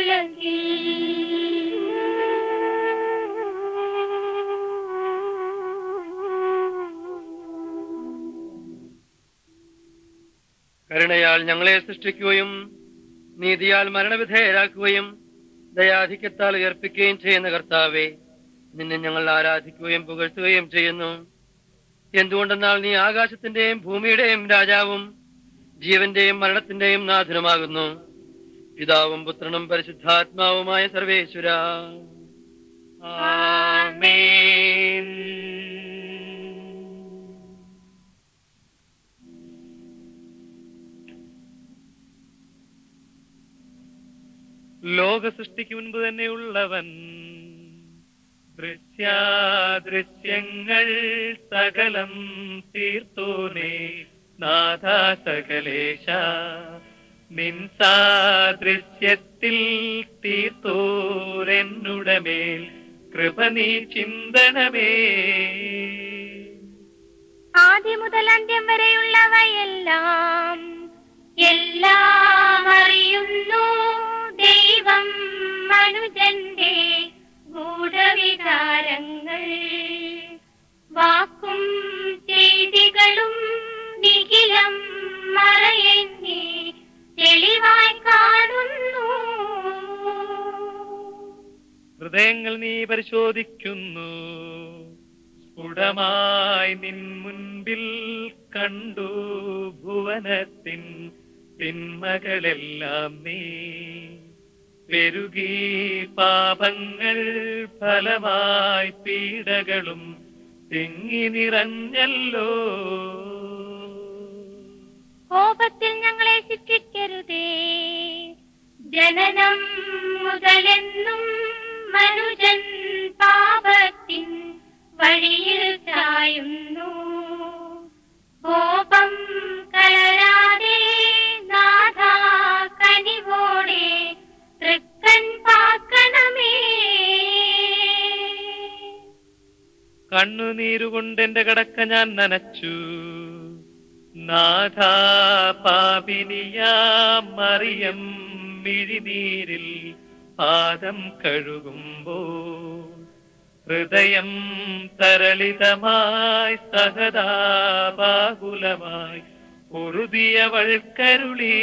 കരുണയാൽ ഞങ്ങളെ സൃഷ്ടിക്കുകയും നീതിയാൽ മരണവിധേയരാക്കുകയും ദയാധിക്യത്താൽ ഉയർപ്പിക്കുകയും ചെയ്യുന്ന കർത്താവെ നിന്നെ ഞങ്ങൾ ആരാധിക്കുകയും പുകഴ്ത്തുകയും ചെയ്യുന്നു എന്തുകൊണ്ടെന്നാൽ നീ ആകാശത്തിന്റെയും ഭൂമിയുടെയും രാജാവും ജീവന്റെയും മരണത്തിന്റെയും നാഥനുമാകുന്നു പിതാവും പുത്രനും പരിശുദ്ധാത്മാവുമായ സർവേശ്വര ആമേൻ ലോക സൃഷ്ടിക്ക് മുൻപ് തന്നെയുള്ളവൻ ദൃശ്യാദൃശ്യങ്ങൾ സകലം തീർത്തോനേ നാഥ സകലേശ നിൻ സാദൃശ്യത്തിൽ തീർത്തോരെന്നുടമേൽ കൃപ നീ ചിന്തണമേ ആദ്യം മുതൽ അന്ത്യം വരെയുള്ളവയെല്ലാം എല്ലാം അറിയുന്നു ദൈവം മനുജന്റെ ഗൂഢവികാരങ്ങൾ വാക്കും ചെയ്തികളും നിഖിലം മറയെന്നെ തെളിവായി കാണുന്നു ഹൃദയങ്ങൾ നീ പരിശോധിക്കുന്നു സ്ഫുടമായി നിൻ മുൻപിൽ കണ്ടു ഭുവനത്തിൻ തിന്മകളെല്ലാം നീ പെരുകി പാപങ്ങൾ ഫലമായി പീഡകളും തിങ്ങി നിറഞ്ഞല്ലോ കോപത്തിൽ ഞങ്ങളെ ശിക്ഷിക്കരുതേ ജനനം മുതലെന്നും മനുജൻ പാപത്തിൻ വഴിയിൽ ചായുന്നു കോപം കലരാതെ നാഥ കനിവോടെ തൃക്കൻ പാക്കണമേ കണ്ണുനീരുകൊണ്ട് എന്റെ കടക്ക ഞാൻ നനച്ചു നാഥ പാപിനിയാം മറിയം മിഴിനീരിൽ പാദം കഴുകുമ്പോ ഹൃദയം തരളിതമായി സഹതാപാകുലമായി ഉറുതിയവൾ കരുളി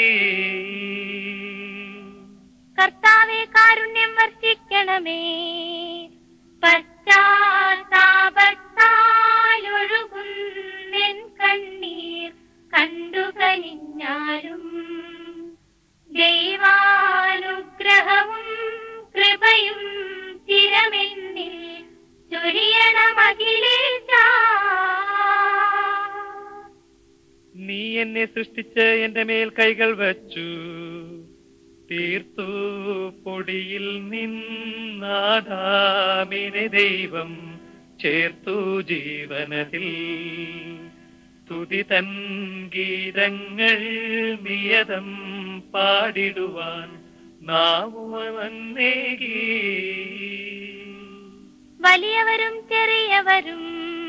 കർത്താവെ കാരുണ്യം വർഷിക്കണമേ പശ്ചാത്താപത്താലൊഴുകുന്നെൻ കണ്ണീർ കണ്ടു കനിഞ്ഞാലും ദൈവാനുഗ്രഹവും കൃപയും ചിരമെന്നിൽ ചൊരിയണമഖിലേശ നീ എന്നെ സൃഷ്ടിച്ച് എന്റെ മേൽ കൈകൾ വച്ചു തീർത്തു പൊടിയിൽ നിന്നാധാമിനെ ദൈവം ചേർത്തു ജീവനത്തിൽ തുതി തൻ ഗീതങ്ങൾ നിയതം പാടിടുവാൻ നാവുവന്നേകി വലിയവരും ചെറിയവരും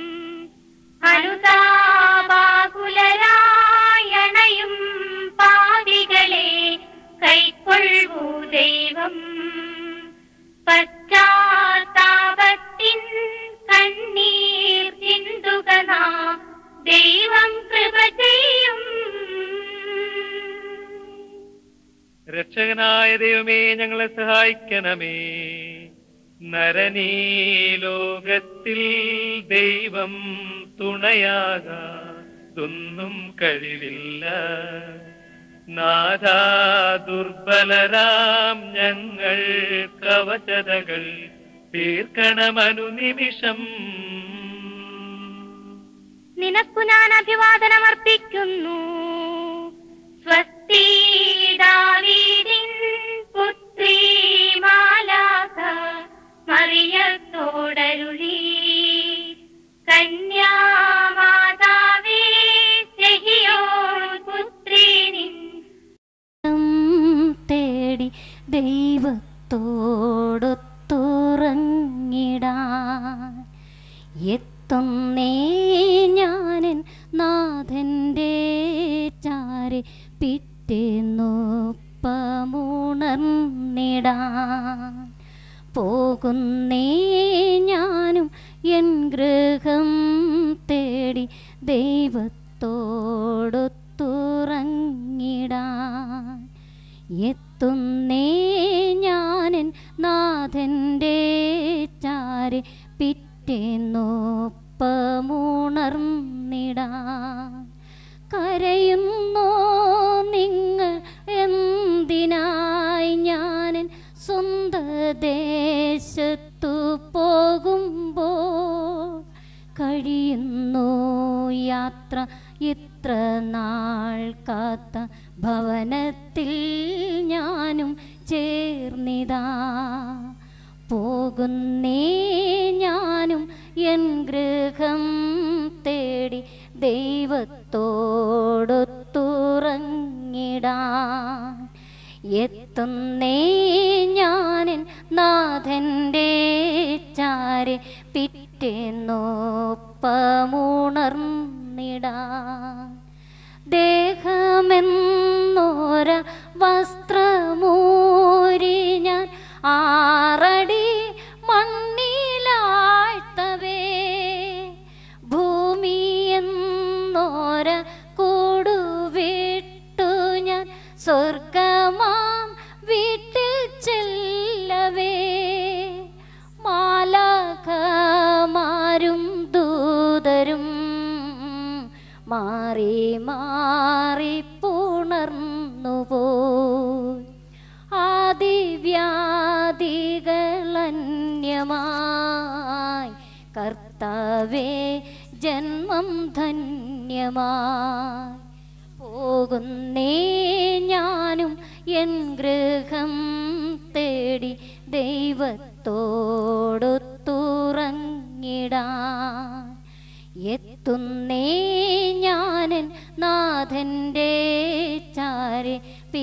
അനുതാപാകുലരായണയും പാപികളെ കൈക്കൊള്ളൂ ദൈവം പശ്ചാത്താപത്തിൻ കണ്ണീർ ചിന്തുക നാം ദൈവം കൃപ ചെയ്യും രക്ഷകനായ ദൈവമേ ഞങ്ങളെ സഹായിക്കണമേ നരനീ ലോകത്തിൽ ദൈവം തുണയാകാതൊന്നും കഴിവില്ല നാഥാ ദുർബലരാം ഞങ്ങൾ കവചതകൾ തീർക്കണമനുനിമിഷം നിനക്കു ഞാൻ അഭിവാദനമർപ്പിക്കുന്നു സ്വസ്തി ദാവീദിൻ പുത്രി മാലാഖ മറിയത്തോടരുളി കന്യാമാതാവേ ചെഹിയോൻ പുത്രി നിൻ തേടി ദൈവത്തോടൊത്തുറങ്ങിടാൻ എത്തുന്നേ ഞാനൻ നാഥൻ്റെ ചാരെ പിറ്റേന്നൊപ്പമുണർന്നിടാൻ പോകുന്നേ ഞാനും എൻ ഗൃഹം തേടി ദൈവത്തോടൊത്തുറങ്ങിടാൻ എത്തുന്നേ ഞാനൻ നാഥൻ്റെ ചാരെ പിറ്റേന്നൊപ്പമുണർന്നിടാൻ കരയുന്നോ നിങ്ങൾ എന്തിനായി ഞാനൻ സ്വന്ത ദേശത്തു പോകുമ്പോൾ കഴിയുന്നു യാത്ര ഇത്ര നാൾ കാത്ത ഭവനത്തിൽ ഞാനും ചേർന്നിതാ പോകുന്നേ ഞാനും എൻ ഗൃഹം തേടി ദൈവത്തോടൊത്തുറങ്ങിടാൻ എത്തുന്നേ ഞാനൻ നാഥൻ്റെ ചാരെ പിറ്റേന്നൊപ്പമുണർന്നിടാൻ ദേഹമെന്നോര വസ്ത്രമൂരി ഞാൻ ആറടി മണ്ണിലാഴ്ത്തവേ ഭൂമി എന്നോര കൂടുവിട്ടു ഞാൻ സ്വർഗമാം വീട്ടിൽ ചെല്ലവേ മാലാഖമാരും ദൂതരും മാറി മാറി പുണർന്നുപോയി ആദിവ്യാധികളന്യമായി കർത്താവേ ജന്മം ധന്യമായി പോകുന്നേ ഞാനും എൻ ഗൃഹം തേടി ദൈവത്തോടൊത്തുറങ്ങിടാൻ എത്തുന്നേ ഞാനൻ നാഥൻ്റെ ചാരെ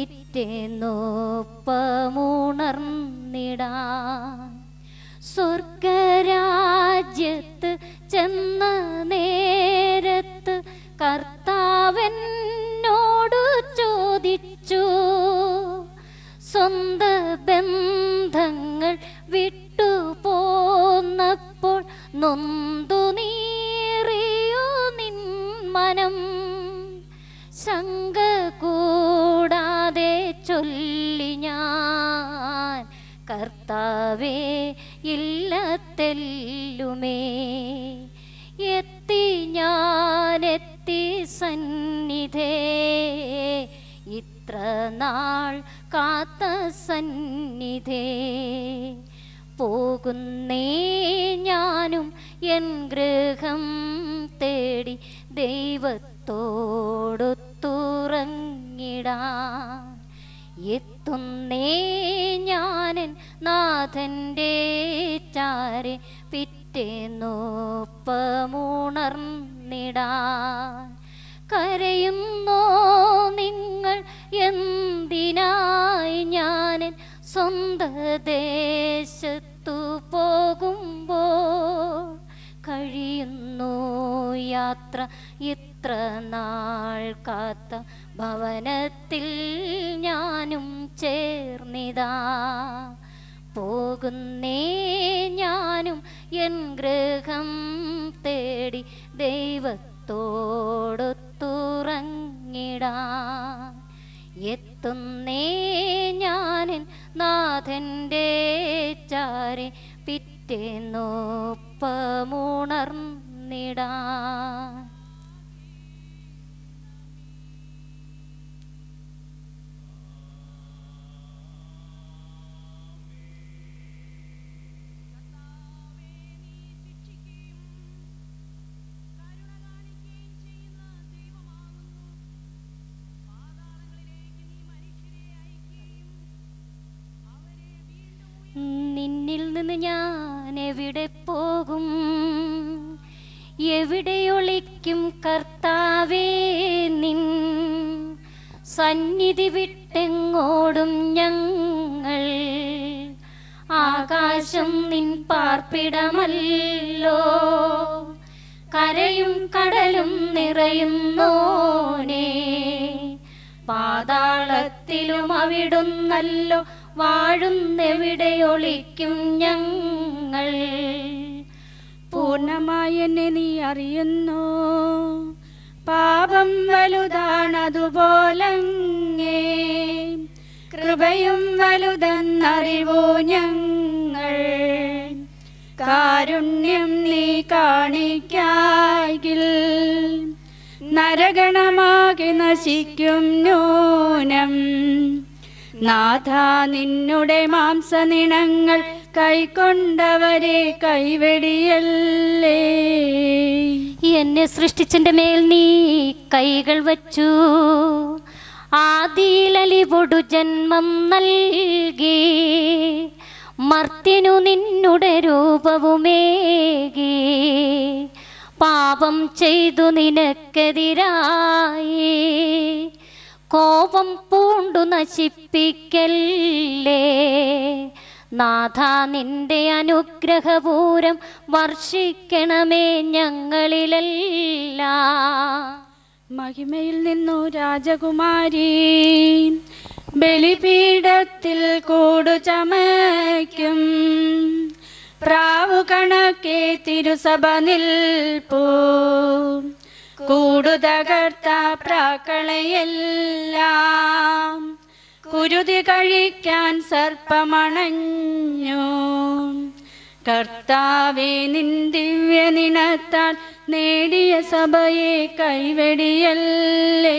പിറ്റേന്നൊപ്പമുണർന്നിടാൻ സ്വർഗരാജ്യത്ത് ചെന്ന നേരത്ത് കർത്താവെന്നോടു ചോദിച്ചു സ്വന്ത ബന്ധങ്ങൾ വിട്ടു പോന്നപ്പോൾ നൊന്തു നീറിയോ നിൻ മനം ശങ്ക കൂടാതെ ചൊല്ലി ഞാൻ കർത്താവേ ഇല്ല തെല്ലുമേ എത്തി ഞാനെത്തി സന്നിധേ ഇത്ര നാൾ കാത്ത സന്നിധേ പോകുന്നേ ഞാനും എൻ ഗൃഹം തേടി ദൈവത്തോടൊത്തുറങ്ങിടാൻ എത്തുന്നേ ഞാനൻ നാഥൻ്റെ ചാരെ പിറ്റേന്നൊപ്പമുണർന്നിടാൻ കരയുന്നോ നിങ്ങൾ എന്തിനായി ഞാനൻ സ്വന്ത ദേശത്തു പോകുമ്പോൾ കഴിയുന്നു യാത്ര ഇത്ര നാൾ കാത്ത ഭവനത്തിൽ ഞാനും ചേർന്നിതാ പോകുന്നേ ഞാനും എൻ ഗൃഹം തേടി ദൈവത്തോടൊത്തുറങ്ങിടാൻ എത്തുന്നേ ഞാനൻ നാഥൻ്റെ ചാരെ പിറ്റേന്നൊപ്പമുണർന്നിടാൻ ചേർന്നിടാൻ നിന്നിൽ നിന്ന് ഞാൻ എവിടെ പോകും എവിടെ ഒളിക്കും കർത്താവേ നിൻ സന്നിധി വിട്ടെങ്ങോടും ഞങ്ങൾ ആകാശം നിൻ പാർപ്പിടമല്ലോ കരയും കടലും നിറയുന്നോനേ പാതാളത്തിലും അവിടുന്നല്ലോ വാഴുന്നെവിടെ ഒളിക്കും ഞങ്ങൾ പൂർണ്ണമായി എന്നെ നീ അറിയുന്നു പാപം വലുതാണതുപോലങ്ങേ കൃപയും വലുതെന്നറിവോ ഞങ്ങൾ കാരുണ്യം നീ കാണിക്കായിൽ നരഗണമാകെ നശിക്കും നൂനം നാഥ നിന്നുടെ മാംസനിണങ്ങൾ കൈക്കൊണ്ടവരെ കൈവെടിയല്ലേ എന്നെ സൃഷ്ടിച്ചെന്റെ മേൽ നീ കൈകൾ വച്ചു ആദിയിലലിവൊടു ജന്മം നൽകി മർത്യനു നിന്നുടെ രൂപവുമേകി പാപം ചെയ്തു നിനക്കെതിരായി കോപം പൂണ്ടു നശിപ്പിക്കല്ലേ നാഥ നിന്റെ അനുഗ്രഹപൂരം വർഷിക്കണമേ ഞങ്ങളിലെല്ലാം മഹിമയിൽ നിന്നു രാജകുമാരി ബലിപീഠത്തിൽ കൂടു ചമയ്ക്കും പ്രാവു കണക്കെ തിരുസഭ നിൽപ്പൂ കൂടു തകർത്ത പ്രാക്കളയെല്ലാം കുരുതി കഴിക്കാൻ സർപ്പമണഞ്ഞു കർത്താവെ നിൻ ദിവ്യ നിണത്താൽ നേടിയ സഭയെ കൈവെടിയല്ലേ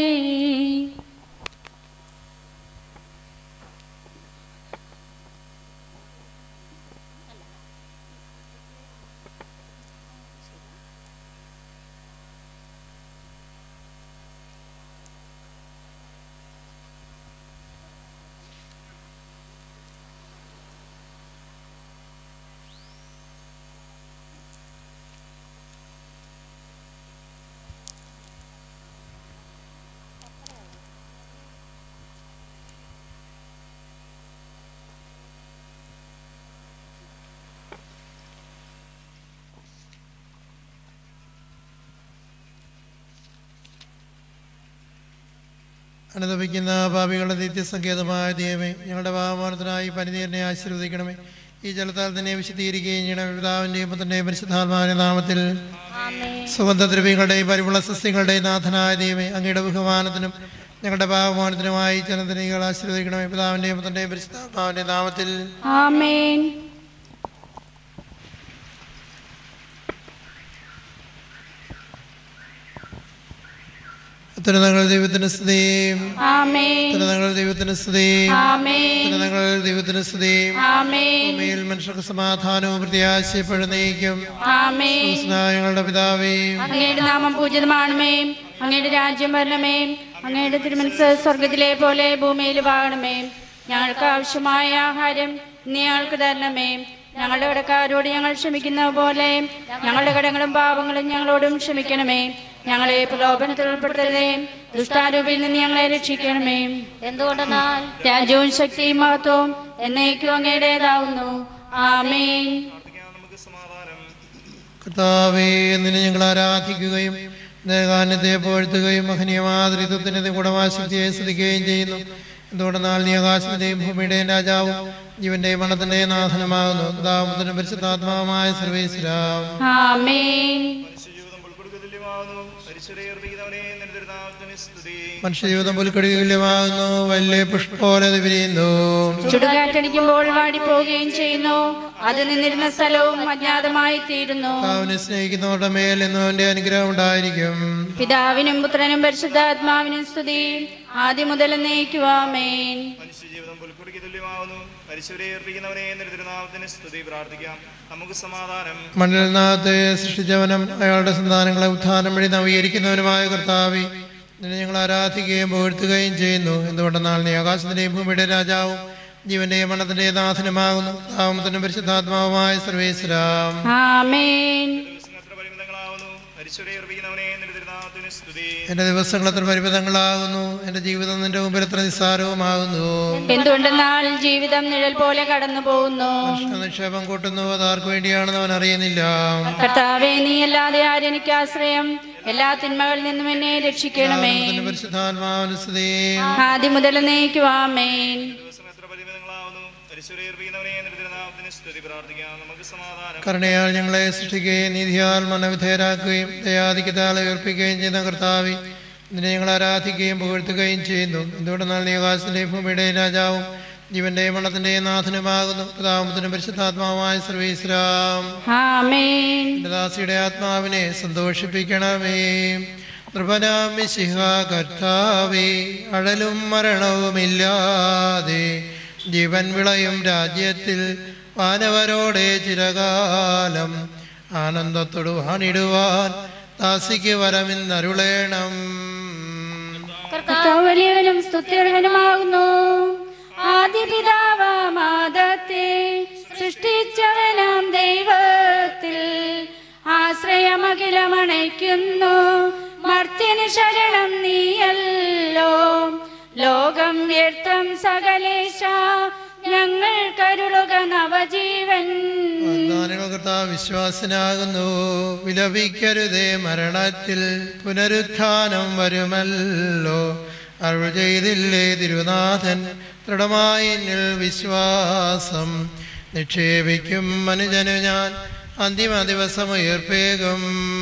അനുദപിക്കുന്ന പാപികളുടെ നിത്യസങ്കേതമായ ദൈവമേ ഞങ്ങളുടെ പാപമോനത്തിനായി പരിധീരനെ ആശീർവദിക്കണമേ ഈ ജലത്താൽ തന്നെ വിശദീകരിക്കുകയും ചെയ്യണം പിതാവിൻ്റെയും പുത്രൻ്റെയും പരിശുദ്ധാത്മാവിൻ്റെ നാമത്തിൽ സുഗന്ധദ്രവ്യങ്ങളുടെയും പരിമള സസ്യങ്ങളുടെയും നാഥനായ ദൈവമേ അങ്ങയുടെ ബഹുമാനത്തിനും ഞങ്ങളുടെ പാപമോനത്തിനുമായി ജനതനികൾ ആശീർവദിക്കണമേ പിതാവിൻ്റെയും പുത്രൻ്റെയും പരിശുദ്ധാത്മാവിൻ്റെ നാമത്തിൽ ആമേൻ ഉത്തരങ്ങൾ ദൈവത്തിന് സ്തുതിയും ആമേൻ ഉത്തരങ്ങൾ ദൈവത്തിന് സ്തുതിയും ആമേൻ ഉത്തരങ്ങൾ ദൈവത്തിന് സ്തുതിയും ആമേൻ ഭൂമിയിൽ മനുഷ്യർക്ക് സമാധാനവും പ്രത്യാശയപ്പെടും നയിക്കും ആമേൻ ഞങ്ങളുടെ പിതാവേ അങ്ങയുടെ നാമം പൂജിതമാണമേ അങ്ങയുടെ രാജ്യം വരണമേ അങ്ങയുടെ തിരുമനസ് സ്വർഗത്തിലെ പോലെ ഭൂമിയിൽ വാഴണമേ ഞങ്ങൾക്ക് ആവശ്യമായ ആഹാരം ഇന്ന് ഞങ്ങൾക്ക് തരണമേ ഞങ്ങളുടെ കടക്കാരോട് ഞങ്ങൾ ക്ഷമിക്കുന്ന പോലെ ഞങ്ങളുടെ കടങ്ങളും പാപങ്ങളും ഞങ്ങളോടും ക്ഷമിക്കണമേ ഞങ്ങളെ പ്രലോഭനത്തിൽ ഉൾപ്പെടുത്തരുതേ ദുഷ്ടാരൂപിയിൽ നിന്ന് ഞങ്ങളെ രക്ഷിക്കണമേ എന്തുകൊണ്ടെന്നാൽ രാജ്യവും ശക്തിയും മഹത്വവും എന്നേക്കും അങ്ങയുടേതാവുന്നു ആമേൻ കർത്താവേ നിന്നെ ഞങ്ങൾ ആരാധിക്കുകയും ദേഹാന്യത്തെ പുകഴ്ത്തുകയും മഹനീയമാതൃത്വത്തിന് ഗുണമാശക്തിയെ സ്തുതിക്കുകയും ചെയ്യുന്നു എന്തുകൊണ്ടെന്നാൽ നീ ആകാശത്തിന്റെയും ഭൂമിയുടെയും രാജാവും ജീവന്റെയും മണത്തിന്റെയും നാഥനമാകുന്നു പിതാമത്തിനും പരിശുദ്ധാത്മാവുമായ സർവേശ്വരാം ആമേൻ മരിച്ചവരെ അർപ്പിക്കുന്നവനെ നിന്റെ തിരുനാമത്തിന് സ്തുതി മനുഷ്യജീവിതം പുൽക്കടി തുല്യമാകുന്നു വലിയ പുഷ്പോലെ അത് വിരിയുന്നു ചുടുകാറ്റടിക്കുമ്പോൾ വാടിപ്പോവുകയും ചെയ്യുന്നു അത് നിന്നിരുന്ന സ്ഥലവും അജ്ഞാതമായി തീരുന്നു അവനെ സ്നേഹിക്കുന്നവരുടെ മേൽ എന്നും അവന്റെ അനുഗ്രഹം ഉണ്ടായിരിക്കും പിതാവിനും പുത്രനും പരിശുദ്ധാത്മാവിനും സ്തുതി ആദ്യം മുതൽ എന്നേക്കുവാമേൻ മനുഷ്യജീവിതം പുൽക്കുടിക്ക് തുല്യമാവുന്നു പരിശുവരെ ഏർപ്പിക്കുന്നവനെ എന്ന തിരുനാമത്തിന് സ്തുതി പ്രാർത്ഥിക്കാം നമുക്ക് സമാധാനം മണ്ണിൽ നാഥത്തെ സൃഷ്ടിച്ചവനും അയാളുടെ സന്താനങ്ങളെ ഉത്ഥാനം വഴി നവീകരിക്കുന്നവനുമായ കർത്താവി നിന്നെ ഞങ്ങൾ ആരാധിക്കുകയും പുകഴ്ത്തുകയും ചെയ്യുന്നു എന്തുകൊണ്ടെന്നാൽ നീ ആകാശത്തിന്റെയും ഭൂമിയുടെ രാജാവും ജീവന്റെയും മരണത്തിന്റെയും നാഥനുമാകുന്നു താമത്തിനും പരിശുദ്ധാത്മാവുമായ സർവേശ്വരാം ആമേൻ പരിശുവരെ ഏർപ്പിക്കുന്നവനെ എന്ന തിരുനാമത്തിന് സ്തുതി എന്റെ ദിവസങ്ങൾ എത്ര പരിമിതങ്ങളാകുന്നു എന്റെ ജീവിതം നിന്റെ മുമ്പിൽ എത്ര നിസ്സാരവുമാകുന്നു എന്തുകൊണ്ടെന്നാൽ ജീവിതം നിഴൽ പോലെ കടന്നു പോകുന്നു നിക്ഷേപം കൂട്ടുന്നു അത് ആർക്കു വേണ്ടിയാണെന്ന് അവൻ അറിയുന്നില്ല കർത്താവെ നീ അല്ലാതെ ആരെനിക്ക് ആശ്രയം എല്ലാ തിന്മകളിൽ നിന്നും എന്നെ രക്ഷിക്കണമേ താമത്തിനും പരിശുദ്ധാത്മാവിന് സ്തുതി ആദ്യം മുതൽ എന്നേക്കുവാമേൻ പരിശുവരെ ഏർപ്പിക്കുന്നവനെ എന്ന തിരുനാമത്തിന് സ്തുതി പ്രാർത്ഥിക്കാം നമുക്ക് സമാധാനം കരുണയാൽ ഞങ്ങളെ സൃഷ്ടിക്കുകയും നീതിയാൽ മനവിധേയരാക്കുകയും ദയാധിക്യത്താൽ ഉയർപ്പിക്കുകയും ചെയ്യുന്ന കർത്താവി നിന്നെ ഞങ്ങൾ ആരാധിക്കുകയും പുകഴ്ത്തുകയും ചെയ്യുന്നു എന്തുകൊണ്ടെന്നാൽ നീ ആകാശത്തിന്റെയും ഭൂമിയുടെയും രാജാവും ജീവന്റെയും മരണത്തിന്റെയും നാഥനുമാകുന്നു പിതാമത്തിനും പരിശുദ്ധാത്മാവായ സർവീശ്വരാം ആമേൻ എന്റെ ദാസിയുടെ ആത്മാവിനെ സന്തോഷിപ്പിക്കണമേ നൃപനാമിശിഹ കർത്താവേ അഴലും മരണവുമില്ലാതെ ജീവൻ വിളയും രാജ്യത്തിൽ വാനവരോടെ ചിരകാലം ആനന്ദത്തോടു വാണിടുവാൻ ദാസിക്ക് വരമിന്നരുളേണം കർത്താവ് വലിയവനും സ്തുത്യർഹനുമാകുന്നു ആദ്യ പിതാവാമാദത്തെ സൃഷ്ടിച്ചവനാം ദൈവത്തിൽ ആശ്രയമഖിലമണയ്ക്കുന്നു മർത്യന് ശരണം നീയല്ലോ ലോകം വ്യർത്ഥം സകലേശ ഞങ്ങൾ കരുളുക നവജീവൻ വാഗ്ദാനങ്ങൾ കർത്താവ് വിശ്വാസനാകുന്നു വിലപിക്കരുതേ മരണത്തിൽ പുനരുത്ഥാനം വരുമല്ലോ അരുൾ ചെയ്തില്ലേ തിരുനാഥൻ ദൃഢമായി എന്നിൽ വിശ്വാസം നിക്ഷേപിക്കും മനുജനു ഞാൻ അന്തിമ ദിവസം ഉയർപ്പേകും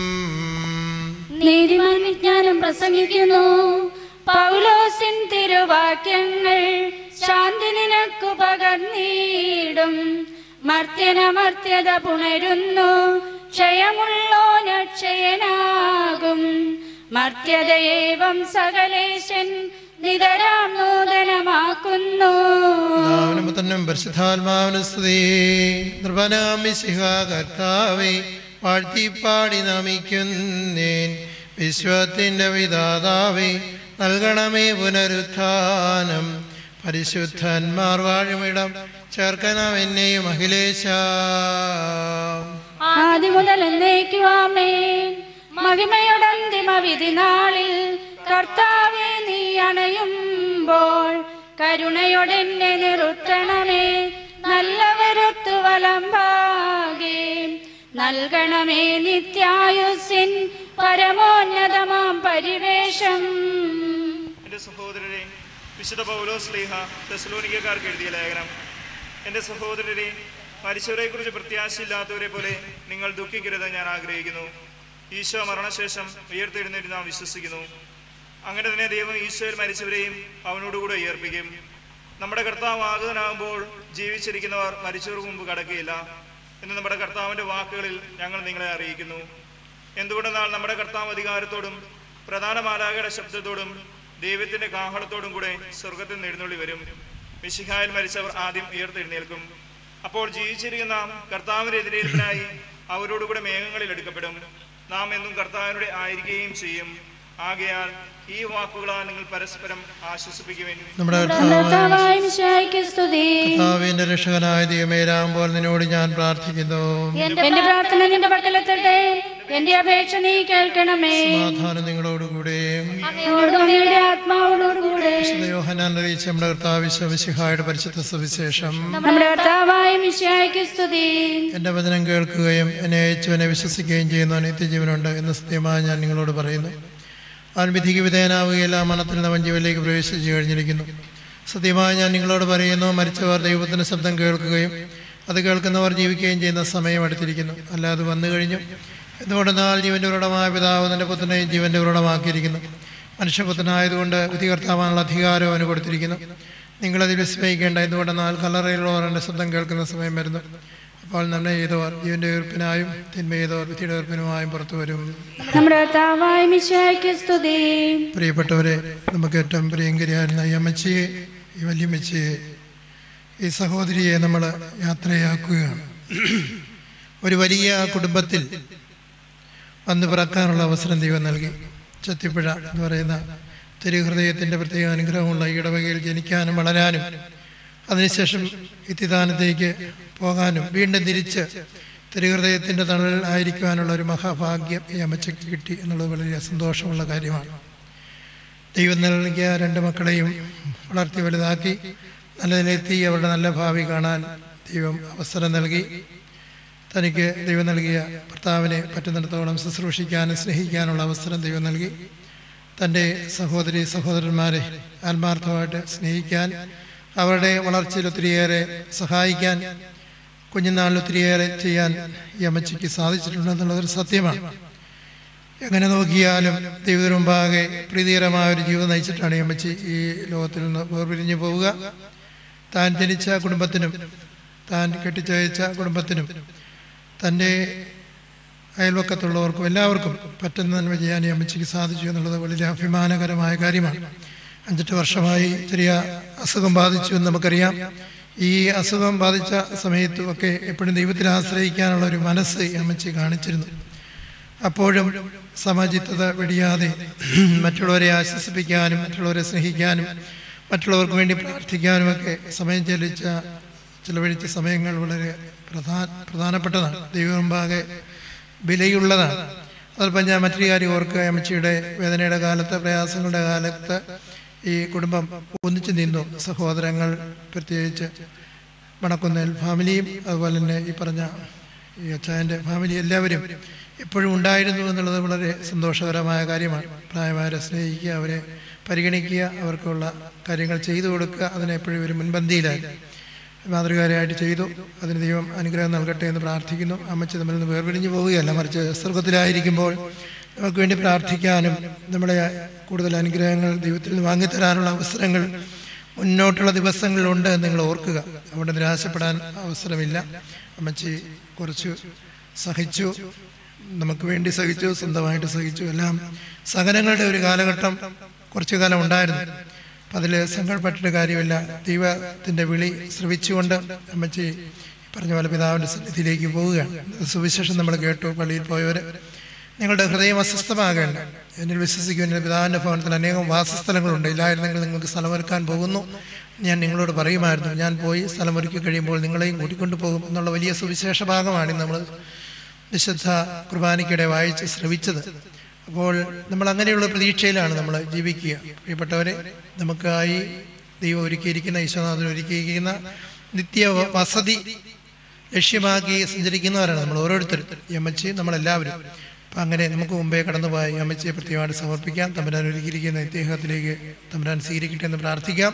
നീതിമാൻ വിജ്ഞാനം പ്രസംഗിക്കുന്നു പൗലോസിൻ തിരുവാക്യങ്ങൾ ശാന്തി നിനക്കു പകർന്നീടും മർത്യനമർത്യത പുണരുന്നു ക്ഷയമുള്ളോനക്ഷയനാകും മർത്യതയേവം സകലേശൻ നിതരാം നൂതനമാക്കുന്നു പിതാവിനും പുത്രനും പരിശുദ്ധാത്മാവിനും സ്തുതി നൃപനാമിശിഹ കർത്താവെ വാഴ്ത്തിപ്പാടി നമിക്കുന്നേൻ വിശ്വത്തിൻ്റെ വിധാതാവെ നൽകണമേ പുനരുത്ഥാനം പരിശുദ്ധന്മാർ വാഴുമിടം ചേർക്കണം എന്നെയും അഖിലേശ ആദ്യം മുതൽ എന്നേക്കുവാമേൻ മഹിമയുടെ വിധി നാളിൽ കർത്താവെ നീ അണയുമ്പോൾ കരുണയോടെന്നെ നിർത്തണമേ നല്ലവരൊത്തു വലമ്പാകെ നൽകണമേ നിത്യായുസിൻ പരമോന്നതമാം പരിവേഷം എൻ്റെ സഹോദരരെ വിശുദ്ധ പൗലോസ് ലീഹ തെസ്ലോനിക്കക്കാർക്ക് എഴുതിയ ലേഖനം എൻ്റെ സഹോദരരെ മരിച്ചവരെക്കുറിച്ച് പ്രത്യാശയില്ലാത്തവരെ പോലെ നിങ്ങൾ ദുഃഖിക്കരുത് ഞാൻ ആഗ്രഹിക്കുന്നു ഈശോ മരണശേഷം ഉയർത്തെഴുന്നേറ്റ് നാം വിശ്വസിക്കുന്നു അങ്ങനെ തന്നെ ദൈവം ഈശോയിൽ മരിച്ചവരെയും അവനോടുകൂടെ ഉയർപ്പിക്കും നമ്മുടെ കർത്താവ് ആഗതനാകുമ്പോൾ ജീവിച്ചിരിക്കുന്നവർ മരിച്ചവർക്ക് മുമ്പ് കടക്കുകയില്ല എന്ന് നമ്മുടെ കർത്താവിൻ്റെ വാക്കുകളിൽ ഞങ്ങൾ നിങ്ങളെ അറിയിക്കുന്നു എന്തുകൊണ്ടെന്നാൽ നമ്മുടെ കർത്താവ് അധികാരത്തോടും പ്രധാന മാലാകയുടെ ശബ്ദത്തോടും ദൈവത്തിന്റെ കാഹളത്തോടും കൂടെ സ്വർഗത്തിൽ നിന്നെഴുന്നള്ളി വരും മിശിഹായിൽ മരിച്ചവർ ആദ്യം ഉയർത്തെഴുന്നേൽക്കും അപ്പോൾ ജീവിച്ചിരിക്കുന്ന കർത്താവിന്റെ എതിരേൽപ്പിനായി അവരോടുകൂടെ മേഘങ്ങളിൽ എടുക്കപ്പെടും നാം എന്നും കർത്താവിനോട് ആയിരിക്കുകയും ചെയ്യും ആകയാൽ ഈ വാക്കുകളാൽ നിങ്ങൾ പരസ്പരം ആശ്വസിപ്പിക്കുവാൻ നമ്മുടെ കർത്താവായ മിശിഹായ്ക്ക് സ്തുതി കർത്താവിന്റെ രക്ഷകനായ ദൈവമേരാകുമ്പോൾ നിന്നോട് ഞാൻ പ്രാർത്ഥിക്കുന്നു എന്റെ പ്രാർത്ഥന നിന്റെ പക്കലെത്തട്ടെ എന്റെ അപേക്ഷ നീ കേൾക്കണമേ സമാധാനം നിങ്ങളോടുകൂടെ അങ്ങയോടും അങ്ങയുടെ ആത്മാവോടും കൂടെ വിശുദ്ധ യോഹനാൻ അറിയിച്ച നമ്മുടെ കർത്താവ് വിശ്വമിശിഹായുടെ പരിശുദ്ധ സുവിശേഷം നമ്മുടെ കർത്താവായ മിശിഹായ്ക്ക് സ്തുതി എൻ്റെ വചനം കേൾക്കുകയും എന്നെ അയച്ചവനെ വിശ്വസിക്കുകയും ചെയ്യുന്ന നിത്യജീവനുണ്ട് എന്ന് സത്യമായി ഞാൻ നിങ്ങളോട് പറയുന്നു അവൻ വിധിക്ക് വിധേയനാവുകയില്ല മരണത്തിൽ നിന്ന് അവൻ ജീവനിലേക്ക് പ്രവേശിച്ചു കഴിഞ്ഞിരിക്കുന്നു സത്യമായി ഞാൻ നിങ്ങളോട് പറയുന്നു മരിച്ചവർ ദൈവത്തിൻ്റെ ശബ്ദം കേൾക്കുകയും അത് കേൾക്കുന്നവർ ജീവിക്കുകയും ചെയ്യുന്ന സമയം അടുത്തിരിക്കുന്നു അല്ലാതെ വന്നു കഴിഞ്ഞു എന്തുകൊണ്ടെന്നാൽ ജീവൻ്റെ ഉറടമായ പിതാവ് തൻ്റെ പുത്രനെയും ജീവൻ്റെ ഉറടമാക്കിയിരിക്കുന്നു മനുഷ്യപുത്രനായതുകൊണ്ട് വിധികർത്താവാനുള്ള അധികാരം അവന് കൊടുത്തിരിക്കുന്നു നിങ്ങളതിൽ വിസ്മയിക്കേണ്ട എന്തുകൊണ്ടെന്നാൽ കല്ലറയിലുള്ളവർ എൻ്റെ ശബ്ദം കേൾക്കുന്ന സമയം വരുന്നു അപ്പോൾ നന്മ ചെയ്തവർ ജീവന്റെ ഉയർപ്പിനായും തിന്മ ചെയ്തവർ വിധിയുടെ ഉയർപ്പിനുമായും പുറത്തു വരും നമ്മുടെ കർത്താവായ മിശിഹായ്ക്ക് സ്തുതി പ്രിയപ്പെട്ടവരെ നമുക്ക് ഏറ്റവും പ്രിയങ്കരിയായിരുന്ന ഈ അമ്മച്ചിയെ ഈ വല്യമ്മച്ചിയെ ഈ സഹോദരിയെ നമ്മൾ യാത്രയാക്കുകയാണ് ഒരു വലിയ കുടുംബത്തിൽ വന്ന് പിറക്കാനുള്ള അവസരം ദൈവം നൽകി ചത്തിപ്പുഴ എന്ന് പറയുന്ന തിരുഹൃദയത്തിൻ്റെ പ്രത്യേക അനുഗ്രഹമുള്ള ഈ ഇടവകയിൽ ജനിക്കാനും വളരാനും അതിനുശേഷം ഇത്തിദാനത്തേക്ക് പോകാനും വീണ്ടും തിരിച്ച് തിരുഹൃദയത്തിൻ്റെ തണൽ ആയിരിക്കുവാനുള്ള ഒരു മഹാഭാഗ്യം ഈ അമ്മച്ചയ്ക്ക് കിട്ടി എന്നുള്ളത് വളരെ സന്തോഷമുള്ള കാര്യമാണ് ദൈവം നൽകിയ രണ്ട് മക്കളെയും വളർത്തി വലുതാക്കി നല്ല നിലയെത്തി അവരുടെ നല്ല ഭാവി കാണാൻ ദൈവം അവസരം നൽകി തനിക്ക് ദൈവം നൽകിയ ഭർത്താവിനെ പറ്റുന്നിടത്തോളം ശുശ്രൂഷിക്കാനും സ്നേഹിക്കാനുള്ള അവസരം ദൈവം നൽകി തൻ്റെ സഹോദരി സഹോദരന്മാരെ ആത്മാർത്ഥമായിട്ട് സ്നേഹിക്കാൻ അവരുടെ വളർച്ചയിൽ ഒത്തിരിയേറെ സഹായിക്കാൻ കുഞ്ഞുനാളിൽ ഒത്തിരിയേറെ ചെയ്യാൻ ഈ അമ്മച്ചിക്ക് സാധിച്ചിട്ടുണ്ടെന്നുള്ളതൊരു സത്യമാണ് എങ്ങനെ നോക്കിയാലും ദൈവത്തിന് മുമ്പാകെ പ്രീതികരമായ ഒരു ജീവിതം നയിച്ചിട്ടാണ് ഈ അമ്മച്ചി ഈ ലോകത്തിൽ നിന്ന് വേർപിരിഞ്ഞു പോവുക താൻ ജനിച്ച കുടുംബത്തിനും താൻ കെട്ടിച്ചയച്ച കുടുംബത്തിനും തൻ്റെ അയൽവക്കത്തുള്ളവർക്കും എല്ലാവർക്കും പറ്റുന്ന നന്മ ചെയ്യാൻ ഈ അമ്മച്ചിക്ക് സാധിച്ചു എന്നുള്ളത് വളരെ അഭിമാനകരമായ കാര്യമാണ് അഞ്ചെട്ട് വർഷമായി ചെറിയ അസുഖം ബാധിച്ചു എന്ന് നമുക്കറിയാം ഈ അസുഖം ബാധിച്ച സമയത്തുമൊക്കെ എപ്പോഴും ദൈവത്തിൽ ആശ്രയിക്കാനുള്ള ഒരു മനസ്സ് ഈ അമ്മച്ചി കാണിച്ചിരുന്നു അപ്പോഴും സമചിത്തത വെടിയാതെ മറ്റുള്ളവരെ ആശ്വസിപ്പിക്കാനും മറ്റുള്ളവരെ സ്നേഹിക്കാനും മറ്റുള്ളവർക്ക് വേണ്ടി പ്രാർത്ഥിക്കാനുമൊക്കെ സമയം ചെലവിച്ച ചെലവഴിച്ച സമയങ്ങൾ വളരെ പ്രധാന പ്രധാനപ്പെട്ടതാണ് ദൈവമുമ്പാകെ വിലയുള്ളതാണ് അതോടൊപ്പം ഞാൻ മറ്റൊരു കാര്യം ഓർക്കുക അമ്മച്ചിയുടെ വേദനയുടെ കാലത്ത് പ്രയാസങ്ങളുടെ കാലത്ത് ഈ കുടുംബം ഒന്നിച്ചു നിന്നു സഹോദരങ്ങൾ പ്രത്യേകിച്ച് മണക്കുന്നേൽ ഫാമിലിയും അതുപോലെ തന്നെ ഈ പറഞ്ഞ ഈ അച്ചായൻ്റെ ഫാമിലി എല്ലാവരും എപ്പോഴും ഉണ്ടായിരുന്നു എന്നുള്ളത് വളരെ സന്തോഷകരമായ കാര്യമാണ് പ്രായമായവരെ സ്നേഹിക്കുക അവരെ പരിഗണിക്കുക അവർക്കുള്ള കാര്യങ്ങൾ ചെയ്തു കൊടുക്കുക അതിനെപ്പോഴും ഒരു മുൻപന്തിയിലായി മാതൃകാരായിട്ട് ചെയ്തു അതിന് ദൈവം അനുഗ്രഹം നൽകട്ടെ എന്ന് പ്രാർത്ഥിക്കുന്നു അമ്മച്ചി തമ്മിൽ നിന്ന് വേർപിരിഞ്ഞു പോവുകയല്ല മറിച്ച് സ്വർഗത്തിലായിരിക്കുമ്പോൾ നമുക്ക് വേണ്ടി പ്രാർത്ഥിക്കാനും നമ്മുടെ കൂടുതൽ അനുഗ്രഹങ്ങൾ ദൈവത്തിൽ നിന്ന് വാങ്ങിത്തരാനുള്ള അവസരങ്ങൾ മുന്നോട്ടുള്ള ദിവസങ്ങളിലുണ്ട് എന്ന് നിങ്ങൾ ഓർക്കുക അവിടെ നിരാശപ്പെടാൻ അവസരമില്ല അമ്മച്ചി കുറച്ച് സഹിച്ചു നമുക്ക് വേണ്ടി സഹിച്ചു സ്വന്തമായിട്ട് സഹിച്ചു എല്ലാം സഹനങ്ങളുടെ ഒരു കാലഘട്ടം കുറച്ചു കാലം ഉണ്ടായിരുന്നു അപ്പം അതിൽ സങ്കടപ്പെട്ടിട്ട് കാര്യമില്ല ദൈവത്തിൻ്റെ വിളി ശ്രവിച്ചുകൊണ്ട് അമ്മച്ചി പറഞ്ഞ പോലെ പിതാവിൻ്റെ സന്നിധിയിലേക്ക് പോവുകയാണ് സുവിശേഷം നമ്മൾ കേട്ടു പള്ളിയിൽ പോയവർ നിങ്ങളുടെ ഹൃദയം അസ്വസ്ഥമാകേണ്ട എന്നിൽ വിശ്വസിക്കും എൻ്റെ പിതാവിൻ്റെ ഭവനത്തിൽ അനേകം വാസസ്ഥലങ്ങളുണ്ട് ഇല്ലായിരുന്നെങ്കിൽ നിങ്ങൾക്ക് സ്ഥലമൊരുക്കാൻ പോകുന്നു ഞാൻ നിങ്ങളോട് പറയുമായിരുന്നു ഞാൻ പോയി സ്ഥലമൊരുക്കി കഴിയുമ്പോൾ നിങ്ങളെയും കൂട്ടിക്കൊണ്ടു പോകും എന്നുള്ള വലിയ സുവിശേഷ ഭാഗമാണ് നമ്മൾ വിശുദ്ധ കുർബാനയ്ക്കിടെ വായിച്ച് ശ്രവിച്ചത് അപ്പോൾ നമ്മൾ അങ്ങനെയുള്ള പ്രതീക്ഷയിലാണ് നമ്മൾ ജീവിക്കുക പ്രിയപ്പെട്ടവരെ നമുക്കായി ദൈവം ഒരുക്കിയിരിക്കുന്ന ഈശ്വരനാഥൻ ഒരുക്കിയിരിക്കുന്ന നിത്യ വസതി ലക്ഷ്യമാക്കി സഞ്ചരിക്കുന്നവരാണ് നമ്മൾ ഓരോരുത്തരും ഈ അമ്മച്ചി നമ്മളെല്ലാവരും അപ്പം അങ്ങനെ നമുക്ക് മുമ്പേ കടന്നുപോയി ഈ അമ്മച്ചിയെ പ്രത്യേകമായിട്ട് സമർപ്പിക്കാം തമ്പുരാൻ ഒരുക്കിയിരിക്കുന്ന ഇദ്ദേഹത്തിലേക്ക് തമ്പുരാൻ സ്വീകരിക്കട്ടെ എന്ന് പ്രാർത്ഥിക്കാം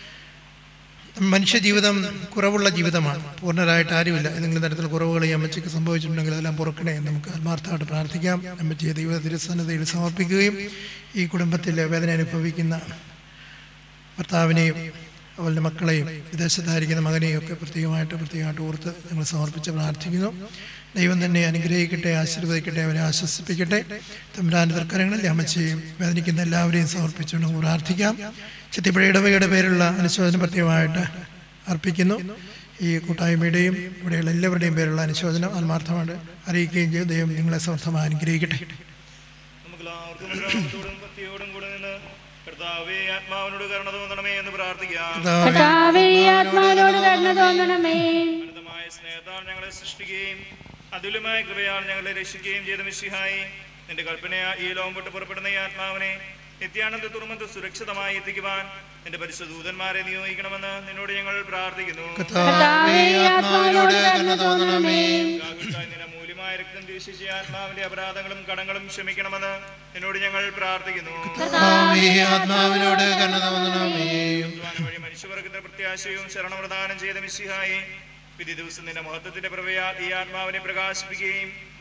മനുഷ്യ ജീവിതം കുറവുള്ള ജീവിതമാണ് പൂർണ്ണരായിട്ട് ആരുമില്ല ഏതെങ്കിലും തരത്തിൽ കുറവുകൾ ഈ അമ്മച്ചിക്ക് സംഭവിച്ചിട്ടുണ്ടെങ്കിൽ അതെല്ലാം പുറക്കണേ എന്ന് നമുക്ക് ആത്മാർത്ഥമായിട്ട് പ്രാർത്ഥിക്കാം അമ്മച്ചിയെ ദൈവ തിരുസന്നതയിൽ സമർപ്പിക്കുകയും ഈ കുടുംബത്തിൽ വേദന അനുഭവിക്കുന്ന ഭർത്താവിനെയും അവളുടെ മക്കളെയും വിദേശത്തായിരിക്കുന്ന മകനെയും ഒക്കെ പ്രത്യേകമായിട്ട് പ്രത്യേകമായിട്ട് ഓർത്ത് ഞങ്ങൾ സമർപ്പിച്ച് പ്രാർത്ഥിക്കുന്നു ദൈവം തന്നെ അനുഗ്രഹിക്കട്ടെ ആശീർവദിക്കട്ടെ അവരെ ആശ്വസിപ്പിക്കട്ടെ തമ്പുരാൻ്റെ തർക്കരങ്ങളിൽ അമ്മച്ചയും വേദനിക്കുന്ന എല്ലാവരെയും സമർപ്പിച്ചുകൊണ്ട് നമുക്ക് പ്രാർത്ഥിക്കാം ചിത്തിപ്പുഴ ഇടവകയുടെ പേരുള്ള അനുശോചനം പ്രത്യേകമായിട്ട് അർപ്പിക്കുന്നു ഈ കൂട്ടായ്മയുടെയും ഇവിടെയുള്ള എല്ലാവരുടെയും പേരുള്ള അനുശോചനം ആത്മാർത്ഥമായിട്ട് അറിയിക്കുകയും ചെയ്യും ദൈവം നിങ്ങളെ സമർത്ഥമായി അനുഗ്രഹിക്കട്ടെ നമുക്കെല്ലാവർക്കും വിശ്വാസത്തോടും ഭക്തിയോടും കൂടെ നിന്ന് കർത്താവേ ആത്മാവിനോട് കരുണ തോന്നണമേ എന്ന് പ്രാർത്ഥിക്കാം കർത്താവേ ആത്മാവിനോട് കരുണ തോന്നണമേ അനന്തമായ സ്നേഹത്താൽ ഞങ്ങളെ സൃഷ്ടിക്കുകയും അതുല്യമായ കൃപയാൽ ഞങ്ങളെ രക്ഷിക്കുകയും ചെയ്ത മിശിഹായി നിന്റെ കൽപ്പനയാ ഈ ലോകം വിട്ട് പുറപ്പെടുന്ന ഈ ആത്മാവിനെ നിത്യാനന്ദ തുറമത്ത് സുരക്ഷിതമായി എത്തിക്കുവാൻ നിന്റെ പരിശുദ്ധ ദൂതന്മാരെ നിയോഗിക്കണമെന്ന് നിന്നോട് ഞങ്ങൾ പ്രാർത്ഥിക്കുന്നു കർത്താവേ ആത്മാവിനോട് കരുണ തോന്നണമേ ഗാഗുൽത്തായി നിന്റെ മൂല്യമായ രക്തം ദൂഷിച്ച ഈ ആത്മാവിന്റെ അപരാധങ്ങളും കടങ്ങളും ക്ഷമിക്കണമെന്ന് നിന്നോട് ഞങ്ങൾ പ്രാർത്ഥിക്കുന്നു കർത്താവേ ആത്മാവിനോട് കരുണ തോന്നണമേ യേശുവാൻ വഴി മനുഷ്യവർഗത്തിന്റെ പ്രത്യാശയും ശരണപ്രദാനം ചെയ്ത മിശിഹായി വിധി ദിവസം നിന്റെ മഹത്വത്തിന്റെ പ്രവയാൽ ഈ ആത്മാവിനെ പ്രകാശിപ്പിക്കുകയും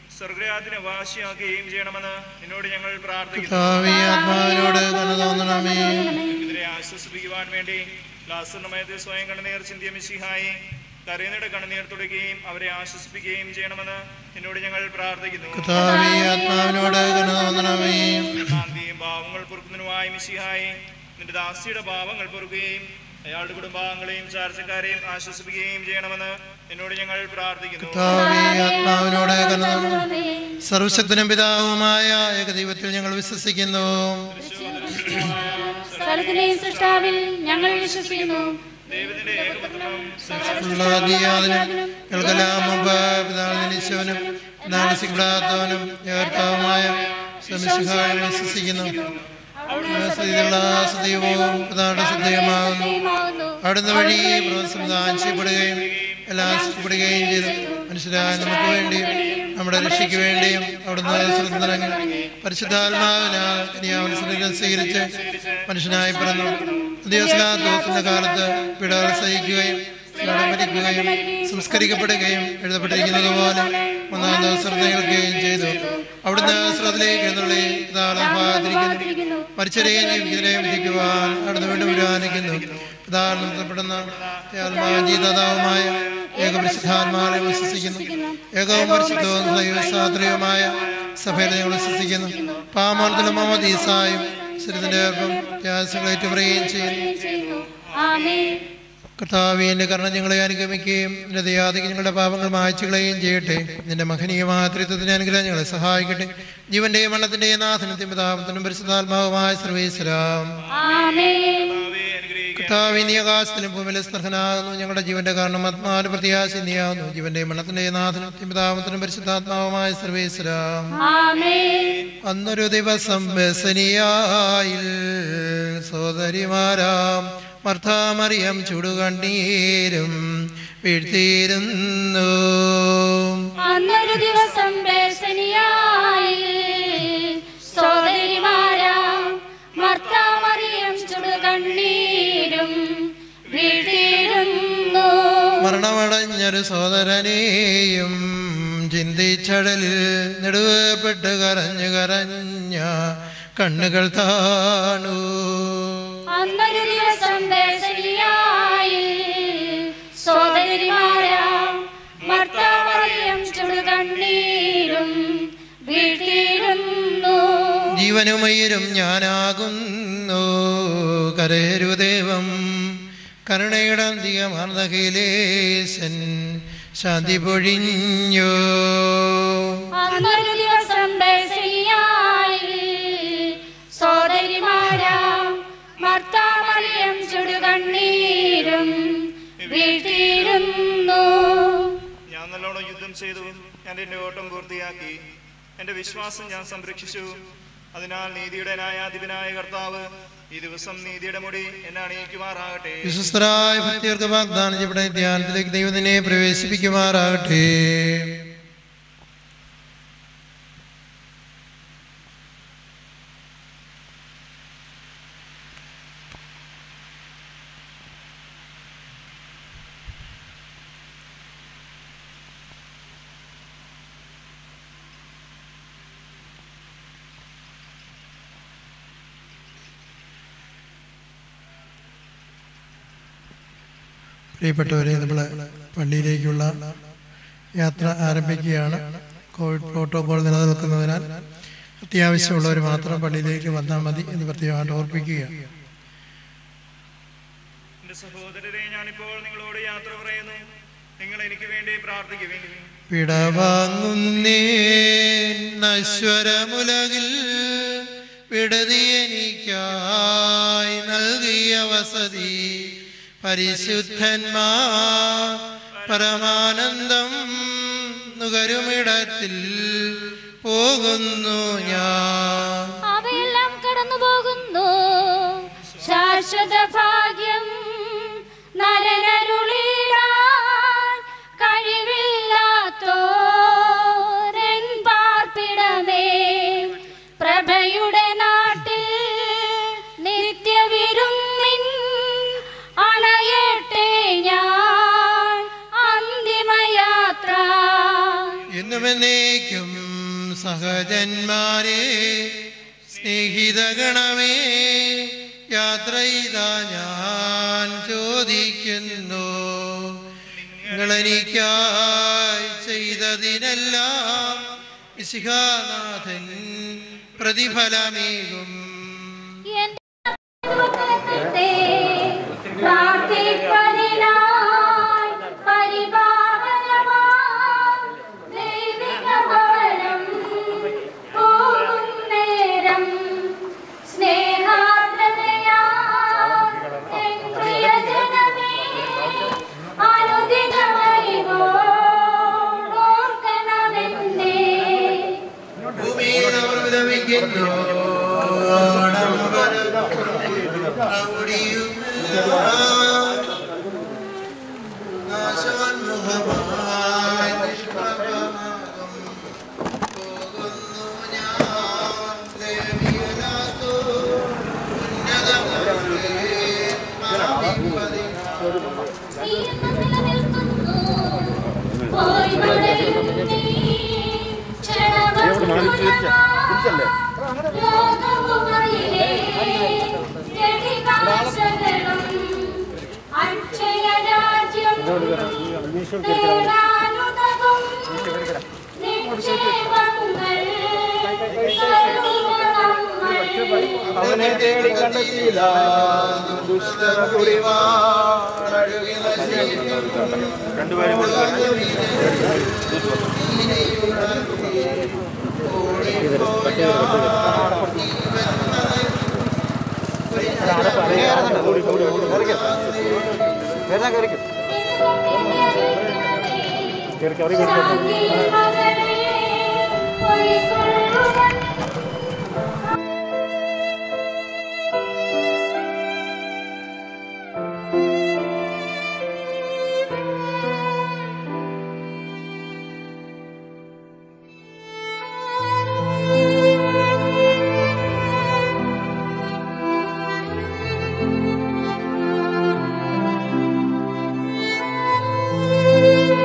സ്വർഗരാജിനെ വാശിയാക്കുകയും ചെയ്യണമെന്ന് നിന്നോട് ഞങ്ങൾ പ്രാർത്ഥിക്കുന്നു കർത്താവേ ആത്മാവിനോട് കരുണ തോന്നണമേ ഇതിനെ ആശ്വസിപ്പിക്കുവാൻ വേണ്ടി ലാസർണമയത്തിൽ സ്വയം കണ്ണുനീർ ചിന്തിയ മിശിഹായി കരയുന്നയുടെ കണ്ണുനീർ തുടയ്ക്കുകയും അവരെ ആശ്വസിപ്പിക്കുകയും ചെയ്യണമെന്ന് നിന്നോട് ഞങ്ങൾ പ്രാർത്ഥിക്കുന്നു കർത്താവേ ആത്മാവിനോട് കരുണ തോന്നണമേ ശാന്തിയും പാവങ്ങൾ പൊറുക്കുന്നതിനുമായി മിശിഹായി നിന്റെ ദാസിയുടെ പാവങ്ങൾ പൊറുക്കുകയും അയാളുടെ കുടുംബാംഗങ്ങളെയും ചാർച്ചക്കാരെയും ആശ്വസിപ്പിക്കുകയും ചെയ്യണമെന്ന് നിന്നോട് ഞങ്ങൾ പ്രാർത്ഥിക്കുന്നു കർത്താവേ ആത്മാവിനോട് കരുണ തോന്നണമേ സർവശക്തനും പിതാവുമായ ഏകദൈവത്തിൽ ഞങ്ങൾ വിശ്വസിക്കുന്നു സ്ഥലത്തിന്റെയും സൃഷ്ടാവിൽ ഞങ്ങൾ വിശ്വസിക്കുന്നു ഉള്ളതിയാതിനും ഞങ്ങൾക്കെല്ലാം മുമ്പ് പിതാവിൽ ജനിച്ചവനും നാളസിപ്പെടാത്തവനും ഏർത്താവുമായ സമിശിഹായി വിശ്വസിക്കുന്നു സ്ഥിതിയുള്ള സദൈവവും പിതാവിന്റെ സദൈവമാകുന്നു അവിടുന്ന് വഴി പ്രവസംവിധാനം ചെയ്യപ്പെടുകയും എല്ലാം സൃഷ്ടിക്കപ്പെടുകയും ചെയ്തു മനുഷ്യരായ നമുക്ക് വേണ്ടിയും നമ്മുടെ രക്ഷയ്ക്ക് വേണ്ടിയും അവിടുന്ന് ശ്രദ്ധനങ്ങൾ പരിശുദ്ധാത്മാവിനാൽ കനിയാവിന്റെ ശരീരം സ്വീകരിച്ച് മനുഷ്യനായി പിറന്നു ദിവസത്തിന്റെ കാലത്ത് പിടകൾ സഹിക്കുകയും സ്നാനം മരിക്കുകയും സംസ്കരിക്കപ്പെടുകയും എഴുതപ്പെട്ടിരിക്കുന്നത് പോലെ ഒന്നാം ദിവസം കേൾക്കുകയും ചെയ്തു അവിടുന്ന് ശ്രദ്ധയിലേക്ക് എന്നുള്ളി ഭാഗത്തിരിക്കുന്നു മരിച്ചരെയും ജീവിക്കുന്നതിനെയും വിധിക്കുവാൻ അവിടുന്ന് വീണ്ടും വിരാനിക്കുന്നു പ്രധാനപ്പെടുന്ന ജീതാതാവുമായ ഏകപരിശുദ്ധാത്മാവിനെ വിശ്വസിക്കുന്നു ഏകവും പരിശുദ്ധവും ദൈവസാത്രിയുമായ സഭയിൽ ഞങ്ങൾ വിശ്വസിക്കുന്നു പാമോനത്തിലും മമദീസായും ശരീരത്തിന്റെ ഏർപ്പം ത്യാസങ്ങളേറ്റു പറയുകയും ചെയ്യുന്നു കർത്താവെ എൻ്റെ കർണ ഞങ്ങളെ അനുഗമിക്കുകയും നിന്റെ ദയാദിക്ക് ഞങ്ങളുടെ പാപങ്ങൾ മായ്ച്ചു കളയുകയും ചെയ്യട്ടെ നിന്റെ മഹനീയമായ ത്രിത്വത്തിന്റെ അനുഗ്രഹം ഞങ്ങളെ സഹായിക്കട്ടെ ജീവന്റെയും മരണത്തിന്റെയും നാഥനത്തെയും പിതാപത്തിനും പരിശുദ്ധാത്മാവുമായ സർവേശ്വരാം കർത്താവ് നീ ആകാശത്തിലും ഭൂമിയിലെ സ്നർഹനാകുന്നു ഞങ്ങളുടെ ജീവന്റെ കാരണം ആത്മാവിന്റെ പ്രത്യാശ നീയാകുന്നു ജീവന്റെയും മരണത്തിന്റെയും നാഥനത്തെയും പിതാപത്തിനും പരിശുദ്ധാത്മാവുമായ സർവേശ്വരാം അന്നൊരു ദിവസം ബസനിയായിൽ സോദരിമാരാം മർത്താമറിയം ചുടുകണ്ണീരും വീഴ്ത്തിയിരുന്നു അന്നൊരു ദിവസം ബേസനിയായി സോദരിമാരാ മർത്താമറിയം ചുടുകണ്ണീരും വീഴ്ത്തിയിരുന്നു മരണമടഞ്ഞൊരു സോദരനെയും ചിന്തിച്ചടലിൽ നെടുവപ്പെട്ട് കരഞ്ഞു കരഞ്ഞ കണ്ണുകൾ താണു അന്നൊരു ദിവസം ബേസനിയായി സോദരിമാരാ മർത്താമറിയം ചുടുകണ്ണീരും വീഴ്ത്തിയിരുന്നു ജീവനുമയിരും ഞാനാകുന്നു കരയരുദേവം കരുണയിടന്തികമാർന്നഖിലേശൻ ശാന്തി പൊഴിഞ്ഞു അന്നൊരു ദിവസം ബേസനിയായി സോദരിമാരാ മർത്താമറിയം ചുടുകണ്ണീരും വീഴ്ത്തിയിരുന്നു ഞാൻ നല്ലോണം യുദ്ധം ചെയ്തു ഞാൻ എന്റെ ഓട്ടം പൂർത്തിയാക്കി എന്റെ വിശ്വാസം ഞാൻ സംരക്ഷിച്ചു അതിനാൽ നീതിയുടെ ന്യായാധിപനായ കർത്താവ് ഈ ദിവസം നീതിയുടെ മുടി എന്നെ അണിയിക്കുമാറാകട്ടെ വിശ്വസ്തരായ ഭക്തിയർക്ക് വാഗ്ദാനം ചെയ്യപ്പെട്ട ധ്യാനത്തിലേക്ക് ദൈവത്തിനെ പ്രവേശിപ്പിക്കുമാറാകട്ടെ പ്രിയപ്പെട്ടവരെ നമ്മൾ പള്ളിയിലേക്കുള്ള യാത്ര ആരംഭിക്കുകയാണ് കോവിഡ് പ്രോട്ടോകോൾ നിലനിൽക്കുന്നതിനാൽ അത്യാവശ്യമുള്ളവർ മാത്രം പള്ളിയിലേക്ക് വന്നാൽ മതി എന്ന് പ്രത്യേകമായിട്ട് ഓർപ്പിക്കുകയാണ് എന്റെ സഹോദരരെ ഞാനിപ്പോൾ നിങ്ങളോട് യാത്ര പറയുന്നു നിങ്ങൾ എനിക്ക് വേണ്ടി പ്രാർത്ഥിക്കുവിൻ പിടവാങ്ങുന്നേ നശ്വരമുലകിൽ വിടതി എനിക്കായി നൽകിയ വസതി പരിശുദ്ധന്മാ പരമാനന്ദം നുകരുമിടത്തിൽ പോകുന്നു ഞാൻ അവയെല്ലാം കടന്നു പോകുന്നു ശാശ്വത ഭാഗ്യം നരനരുളിടാൻ കഴിവില്ലാത്തോരൻ പാർപ്പിടമേ പ്രഭയുടെ നാട്ടിൽ നിത്യവിരുന്നിൻ അണയട്ടെ ഞാൻ അന്തിമയാത്ര എന്നും ഇന്നുമെന്നേക്കും സഹജന്മാരെ സ്നേഹിതഗണമേ യാത്ര ചെയ്താ ഞാൻ ചോദിക്കുന്നു നിങ്ങളെനിക്കായി ചെയ്തതിനെല്ലാം ഇശിഹാനാഥൻ പ്രതിഫലമേകും പ്രാർത്ഥിപ്പതിനായി പരിപാവനമാം ദൈവികവരം പോകുന്നേരം സ്നേഹാർദ്രതയാൽ എൻ പ്രിയജനമേ അനുദിനമറിവോർക്കണമെന്നേ ഭൂമിയിൽ അവർ വിലപിക്കുന്നു നാശോന്മുഖമായി നിഷ്പ്രഭമാകും പോകുന്നു ഞാൻ ദേവിയനാത്തു ഉന്നതങ്ങളുടെ പോയി മടങ്ങുന്നേ ലോകവുമയിലേ ജഡികാശകളും അക്ഷയരാജ്യം നേടാനുതകും നിക്ഷേപങ്ങൾ അവനെ തേടി കണ്ടെത്തിയില്ല ദുഷ്ടത രണ്ടുപേരും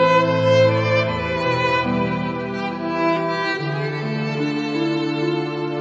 ും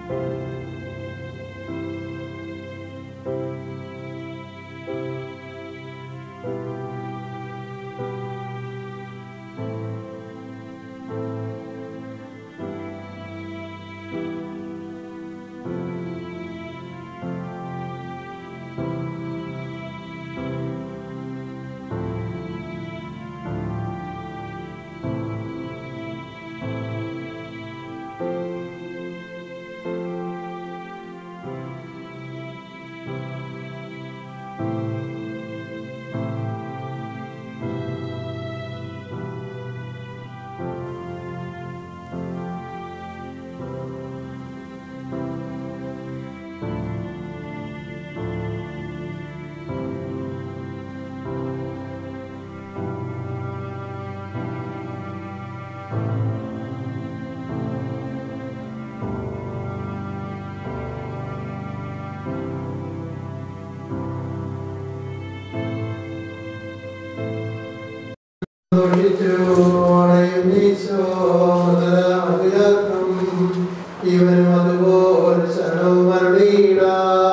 ഇവനും അതുപോലെ ശരണവും മരുളിയിടാൻ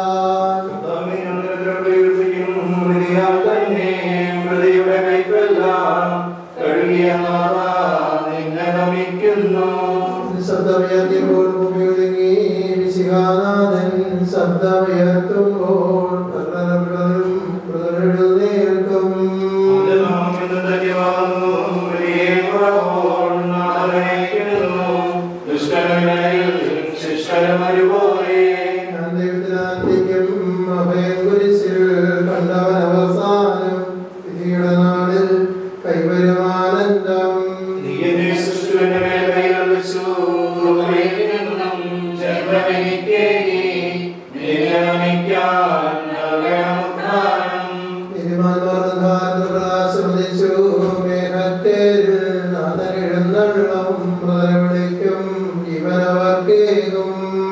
ശബ്ദമുയർത്തിയപ്പോൾ ഭൂമി ഒതുങ്ങി വിശിഹാനാഥൻ ശബ്ദമുയർത്തുമ്പോൾ കർണനകളും എഴുന്നേൽക്കും ഞാൻ ദൈവത്തിനാന്തിക്കും അഭയം കുരിശിൽ കണ്ടവൻ അവസാനം വിധിയുടെ നാളിൽ കൈവരുമാനന്ദം പ്രകാശമുദിച്ചു മേഘത്തേരിൽ നാഥനെഴുന്നള്ളം വിളിക്കും ഇവനവർക്കേകും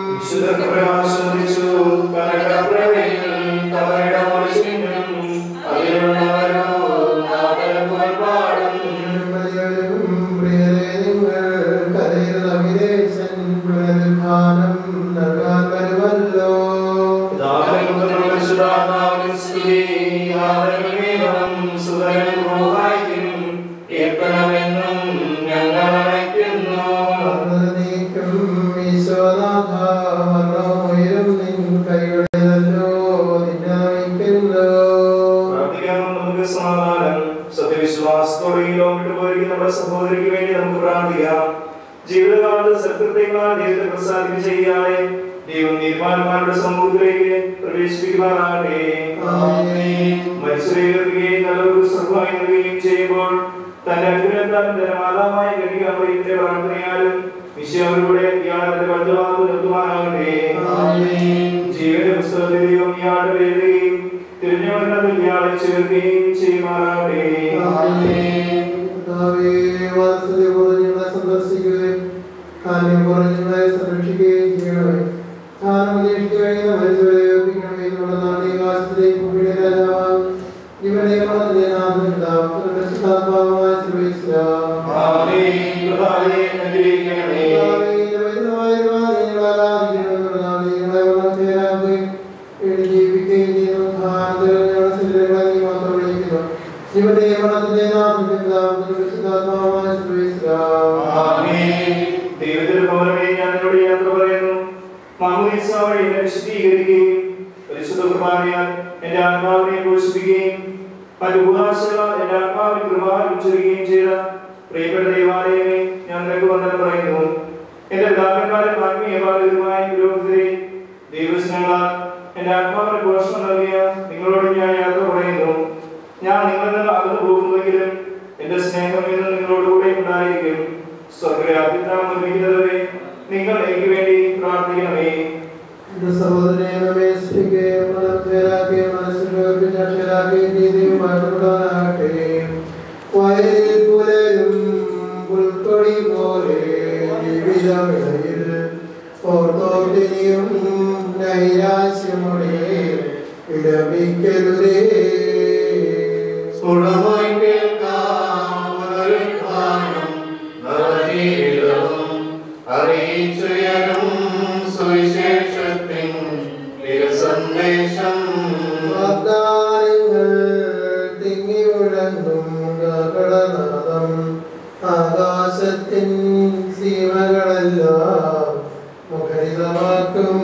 പ്രിയരെ നിങ്ങൾ കരയുന്ന വിദേശൻ പുനരുദ്ധാനം നൽകാൻ വരുമല്ലോ നീക്കും ഈശോനാഥ മരണമുയരും നിൻ കൈകളിലല്ലോ നിന്നെ നയിക്കുന്നു സത്യവിശ്വാസത്തോടെ ഈ ലോകം വിട്ടുപോയിരിക്കുന്ന നമ്മുടെ സഹോദരിക്ക് വേണ്ടി നമുക്ക് പ്രാർത്ഥിക്കാം ജീവിതകാലത്ത് സൽകൃത്യങ്ങളാൽ ദൈവത്തെ പ്രസാദിക്കുക ചെയ്യാതെ ദൈവം നീതിമാന്മാരുടെ സമൂഹത്തിലേക്ക് പ്രവേശിപ്പിക്കുമാറാകട്ടെ മത്സരിക്കുകയും നല്ലൊരു സർവമായി നൽകുകയും ചെയ്യുമ്പോൾ തന്റെ അനുഗ്രഹത്താൽ തന്റെ മാതാവായ കനികാമറിയത്തിന്റെ പ്രാർത്ഥനയാലും വിശ്വവരുടെ ഇയാളെ തന്റെ വലുതാവ് നിർത്തുവാനാകട്ടെ ജീവന്റെ പുസ്തകത്തിൽ ദൈവം ഇയാളുടെ പേരുകയും തിരിഞ്ഞവരുടെ ഇയാളെ ചേർക്കുകയും ചെയ്യുമാറാകട്ടെ കർത്താവേ, വാത്സല്യം കുറഞ്ഞ് ഞങ്ങളെ സന്ദർശിക്കുകയും കാര്യം കുറഞ്ഞ് ഞങ്ങളെ സംരക്ഷിക്കുകയും ചെയ്യണമേ സ്ഥാനം അന്വേഷിച്ച് കഴിയുന്ന മനുഷ്യരെ ഏൽപ്പിക്കണമേ എന്നുള്ള നാടീകാശത്തിലേക്ക് ഭൂമിയുടെ രാജാവാം ഇവനെ വളരെ നാഥനുണ്ടാവും ഇവന്റെ മണത്തിന്റെ നാഥന്റെ വിശുദ്ധാത്മാവായ ദൈവത്തിന്റെ പൗരമേ ഞാൻ നിന്നോട് യാത്ര പറയുന്നു മാമോദീസ വഴി എന്നെ വിശദീകരിക്കുകയും പരിശുദ്ധ കുർബാനയാൽ എന്റെ ആത്മാവിനെ പോഷിപ്പിക്കുകയും മറ്റു ഉപഹാസങ്ങളാൽ എന്റെ ആത്മാവിന് കൃപാൽ ഉച്ചരിക്കുകയും ചെയ്ത പ്രിയപ്പെട്ട ദൈവാലയമേ ഞാൻ നിനക്ക് വന്ദനം പറയുന്നു എന്റെ പിതാക്കന്മാരും ആത്മീയപാലകരുമായ പുരോഹിതരെ ദൈവസ്നങ്ങളാൽ എന്റെ ആത്മാവിന് പോഷണം നൽകിയ നിങ്ങളോട് ഞാൻ യാത്ര പറയുന്നു ഞാൻ നിങ്ങളിൽ നിന്ന് അകന്നു പോകുന്നുവെങ്കിലും എന്റെ സ്നേഹം ഇന്ന് നിങ്ങളോട് കൂടെ ഉണ്ടായിരിക്കും സ്വർഗരാജ്യത്താം നിർമ്മിക്കുന്നവരെ നിങ്ങൾ എനിക്ക് വേണ്ടി പ്രാർത്ഥിക്കണമേ എന്റെ സഹോദരനെ നമേശിക്കുകയും മനസ്സിലാക്കുകയും മനസ്സിലാക്കുകയും അക്ഷരാക്കുകയും ചെയ്തുമായിട്ടാകട്ടെ വയലിൽ പുലരും പുൽക്കൊടി പോലെ ജീവിതവിളയിൽ ഓർത്തോർത്തിനിയും നൈരാശ്യമുടെ വിലപിക്കരുതേ സ്ഫുടമായി കേൾക്കാം പുനരുത്ഥാനം നവജീവിതവും അറിയിച്ചുയരും സുവിശേഷം ലളിതമാക്കും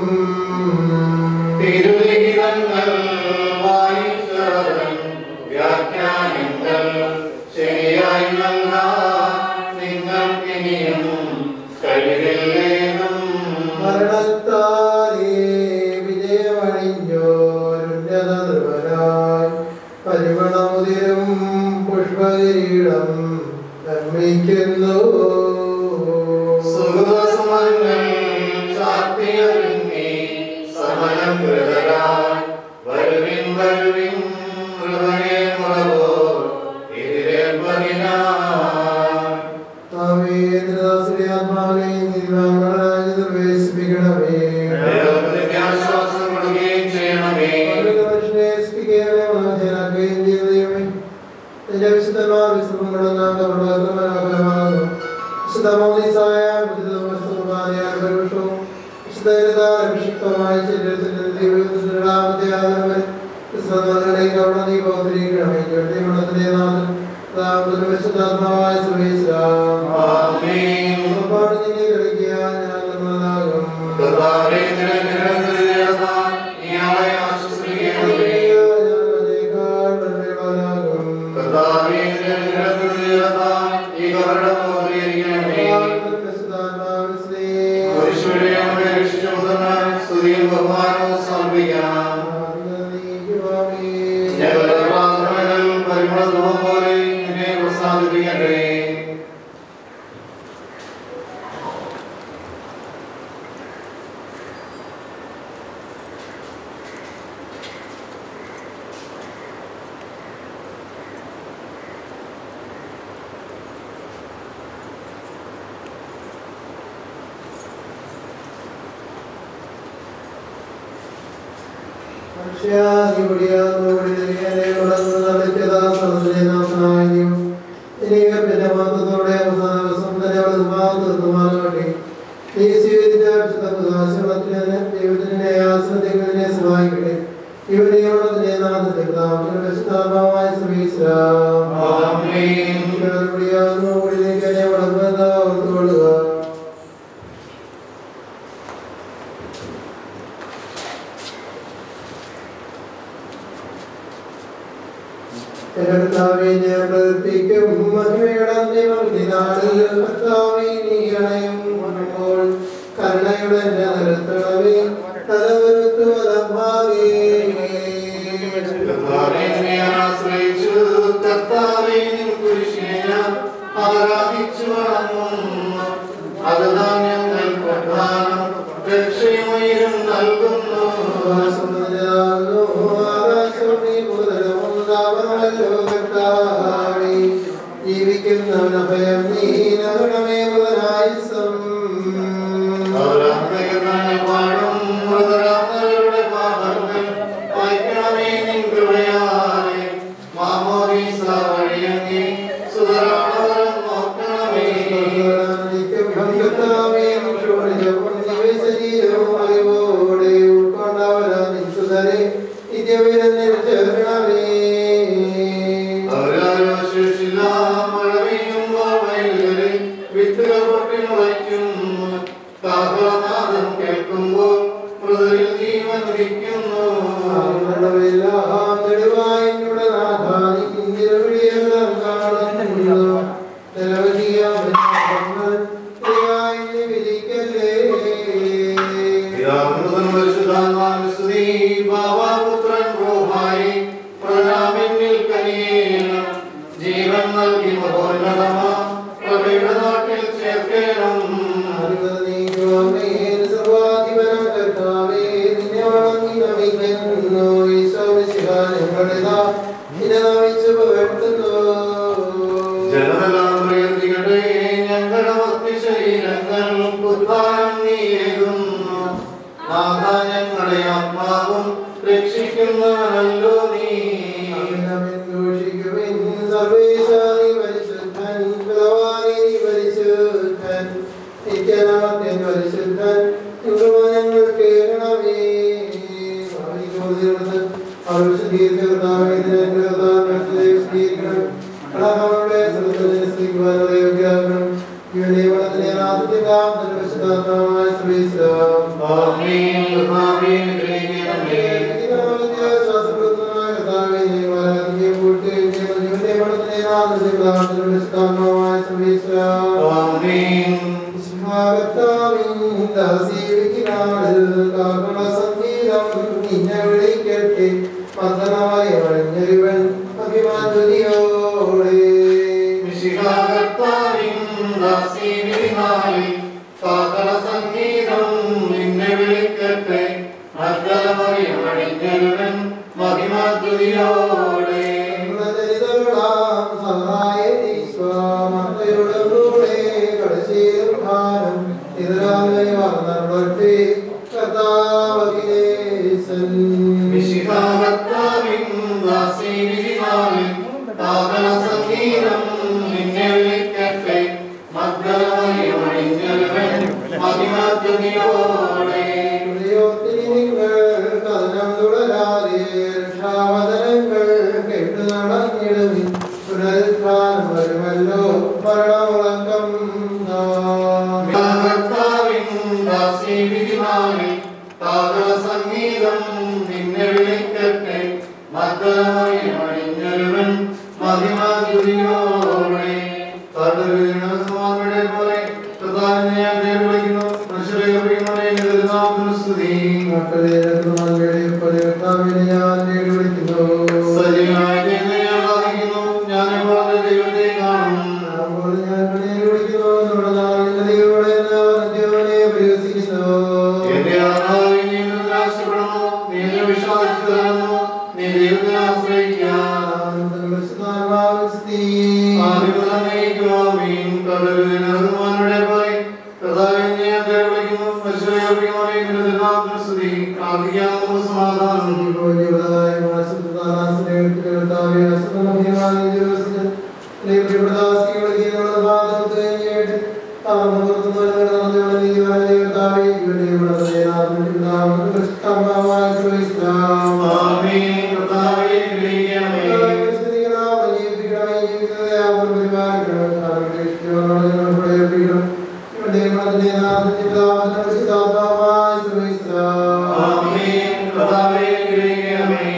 തിരുലിഖിതങ്ങൾ വായിച്ചവൻ വ്യാഖ്യാനങ്ങൾ ശരിയായി നൽകാൻ നിങ്ങൾക്കിനിയും കഴിവില്ലേതും മരണത്താലേ വിജയമണിഞ്ഞോരുന്നത ധ്രുവനായി പരിമളമുതിരും പുഷ്പകിരീടം നിർമ്മിക്കുന്നു സുഹൃതസുമങ്ങൾ ചാർത്തിയൊരുങ്ങി സമരം കൃതരായി വരുവിൻ വരുവിൻ മൃഗനെ മുറവോ എതിരേൽപ്പതിനായി ആശ്വാസം കൊടുക്കുകയും ചെയ്യണമേ വിശുദ്ധാത്മാവായ ആമേൻ. പാടുന്നിനെ കളിക്കാൻ ഞാൻ നന്നാകും കർത്താവേ, നിന്റെ നിരന്തരതയാൽ ഇയാളെ ആശ്വസിപ്പിക്കണമേ. കർത്താവേ, നിന്റെ നിരന്തരതയാൽ ഈ കപടം മോചിപ്പിക്കണമേ. കുരിശുവഴി നമ്മെ രക്ഷിച്ചുകൊണ്ടുവന്നാൽ സ്തുതിയും ബഹുമാനവും സമർപ്പിക്കാം. ഞങ്ങളുടെ പ്രാർത്ഥനകൾ പരിമളധൂപം പോലെ നിന്നെ പ്രസാദിപ്പിക്കട്ടെ ഓർത്തുകൊള്ളുക കർത്താവേ ഞാൻ പ്രവർത്തിക്കും മഹിമയുടെ അന്തിമനാളിൽ കർത്താവേ നീ അണയും വന്നപ്പോൾ കരുണയുടെ നിർത്തണമേ തലവരുത്തു വലഭാവേ കർത്താവേ, നിന്നെ ഞാൻ ആശ്രയിച്ചു. കർത്താവേ, നിൻ കുരിശിനെ ഞാൻ ആരാധിച്ചു വണങ്ങുന്നു. അതുതാൻ ഞങ്ങൾക്ക് പ്രധാനം രക്ഷയുമയിലും നൽകുന്നു ജീവിക്കുന്നവന ഭയം നീ നഗണമേ മുതലായുസം അവരാത്മകനായ പാടും മൃതരാത്മകളുടെ പാപങ്ങൾ വായിക്കണമേ നിൻ കൃപയാലെ മാമോദീസ വഴിയങ്ങി സുതരാണവരം നോക്കണമേ അവരാരോ ശേഷില്ല മഴ പെയ്യുമ്പോൾ വയലുകളിൽ വിത്തുകൾ പൊട്ടി മുളയ്ക്കുന്നു കാഹളനാദം കേൾക്കുമ്പോൾ മൃദുവിൽ ജീവൻ ഉദിക്കുന്നു പിതാവിനും പരിശുദ്ധാത്മാവിനും സ്തുതി. ബാവാപുത്രൻ റൂഹായി പ്രണാമിന്നിൽ കനിയേണം. ജീവൻ നൽകി മഹോന്നതമാ പ്രഭയുടെ നാട്ടിൽ ചേർക്കണം ജനമെല്ലാം പ്രയത്നിക്കട്ടെ ഞങ്ങളുടെ ഭക്തി ശരീരങ്ങൾ ഉദ്ധാരം നീയേകുന്നു നാഥ ഞങ്ങളുടെ ആത്മാവും രക്ഷിക്കുന്നവനല്ലോ നീ ും ആമീൻ ആമീൻ ഗ്രഹിക്കണമേ ആമീൻ മിശിഹാകർത്താവിൻ ദാസീവിനാളിൽ സകല സംഗീതം നിന്നെ വിളിക്കട്ടെ അർദ്ധമറിയമണിഞ്ഞരുവൻ മഹിമതുതിയോടെ മിശിഹാകർത്താവിൻ ദാസീവിനാളിൽ സകല സംഗീതം നിന്നെ വിളിക്കട്ടെ മർദ്ദമറിയമണിഞ്ഞരുവൻ മഹിമതുതിയോടെ കർത്താവിൻ ദാസീവിനാളിൽ സകല സംഗീതം നിന്നെ വിളിക്കട്ടെ മർദ്ദമറിയമണിഞ്ഞരുവൻ മഹിമതുതിയോടെ സർവ്വീണസ്വാമിയുടെ പോലെ പ്രധാനം ഞാൻ ദൈവം വിളിക്കുന്നു മനുഷ്യരെ വിളിക്കുന്നവനെ എതിർനാമത്തിന് സ്തുതി സജീവനായി ദൈവത്തെ ഞാൻ ആരാധിക്കുന്നു. ഞാൻ എപ്പോഴും ദൈവത്തെ കാണും എന്റെ ആത്മാവിനെ നീ നിരാശപ്പെടുന്നു. നീ എന്നെ വിശ്വാസിച്ചു തരുന്നു. നീ ദൈവത്തെ ആശ്രയിക്കാം. ആദിമുതലേക്കും ആമീൻ. കടലിലെ ബഹുമാനോടെ പോയി. കർത്താവേ, നീ ഞാൻ ദൈവം വിളിക്കുന്നു. മനുഷ്യരെ വിളിക്കുന്നവനെ നിന്റെ തിരുനാമത്തിന് സ്തുതി. പ്രാർത്ഥിക്കാം നമുക്ക് സമാധാനം ആമീൻ. കർത്താവേ, ഗ്രഹിക്കണമേ. ആമീൻ. കർത്താവേ, ഗ്രഹിക്കണമേ.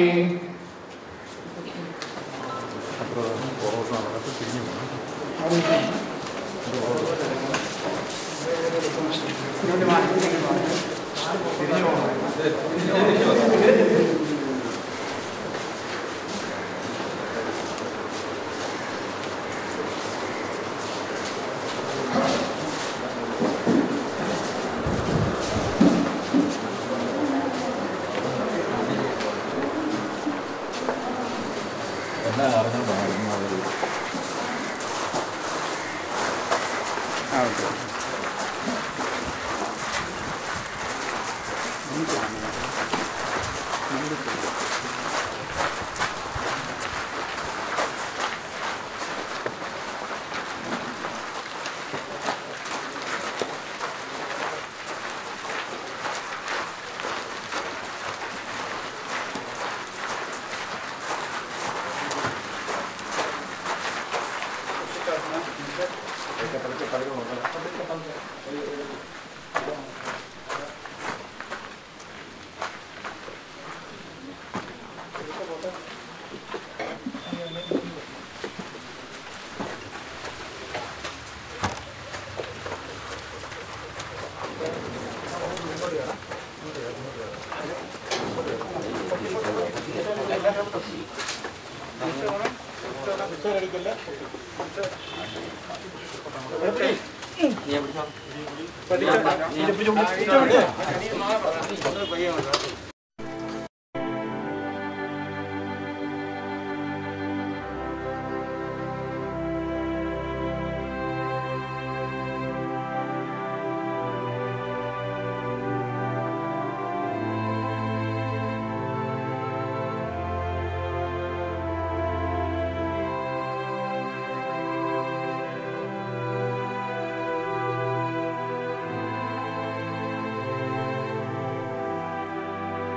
ും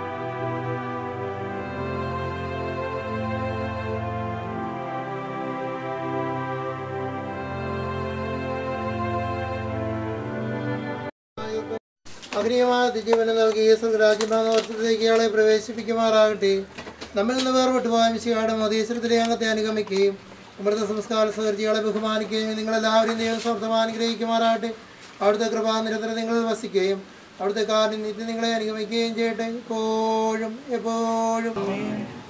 അഗ്നിയമായ ജീവനം നൽകി സ്വർഗരാജ്യമായ വർഷത്തിലേക്ക് ഇയാളെ പ്രവേശിപ്പിക്കുമാറാകട്ടെ നമ്മിൽ നിന്ന് വേർപെട്ടു പോയ മിശിയുടെ മതീശ്വരത്തിലെ അംഗത്തെ അനുഗമിക്കുകയും അമൃത സംസ്കാര സഹർജികളെ ബഹുമാനിക്കുകയും നിങ്ങളെല്ലാവരും ദൈവം സ്വന്തം അനുഗ്രഹിക്കുമാറാകട്ടെ അവിടുത്തെ കൃപ നിരന്തരം നിങ്ങളിൽ വസിക്കുകയും അവിടുത്തെ കാര്യം നിത്യം നിങ്ങളെ അനുഗമിക്കുകയും ചെയ്യട്ടെ എപ്പോഴും എപ്പോഴും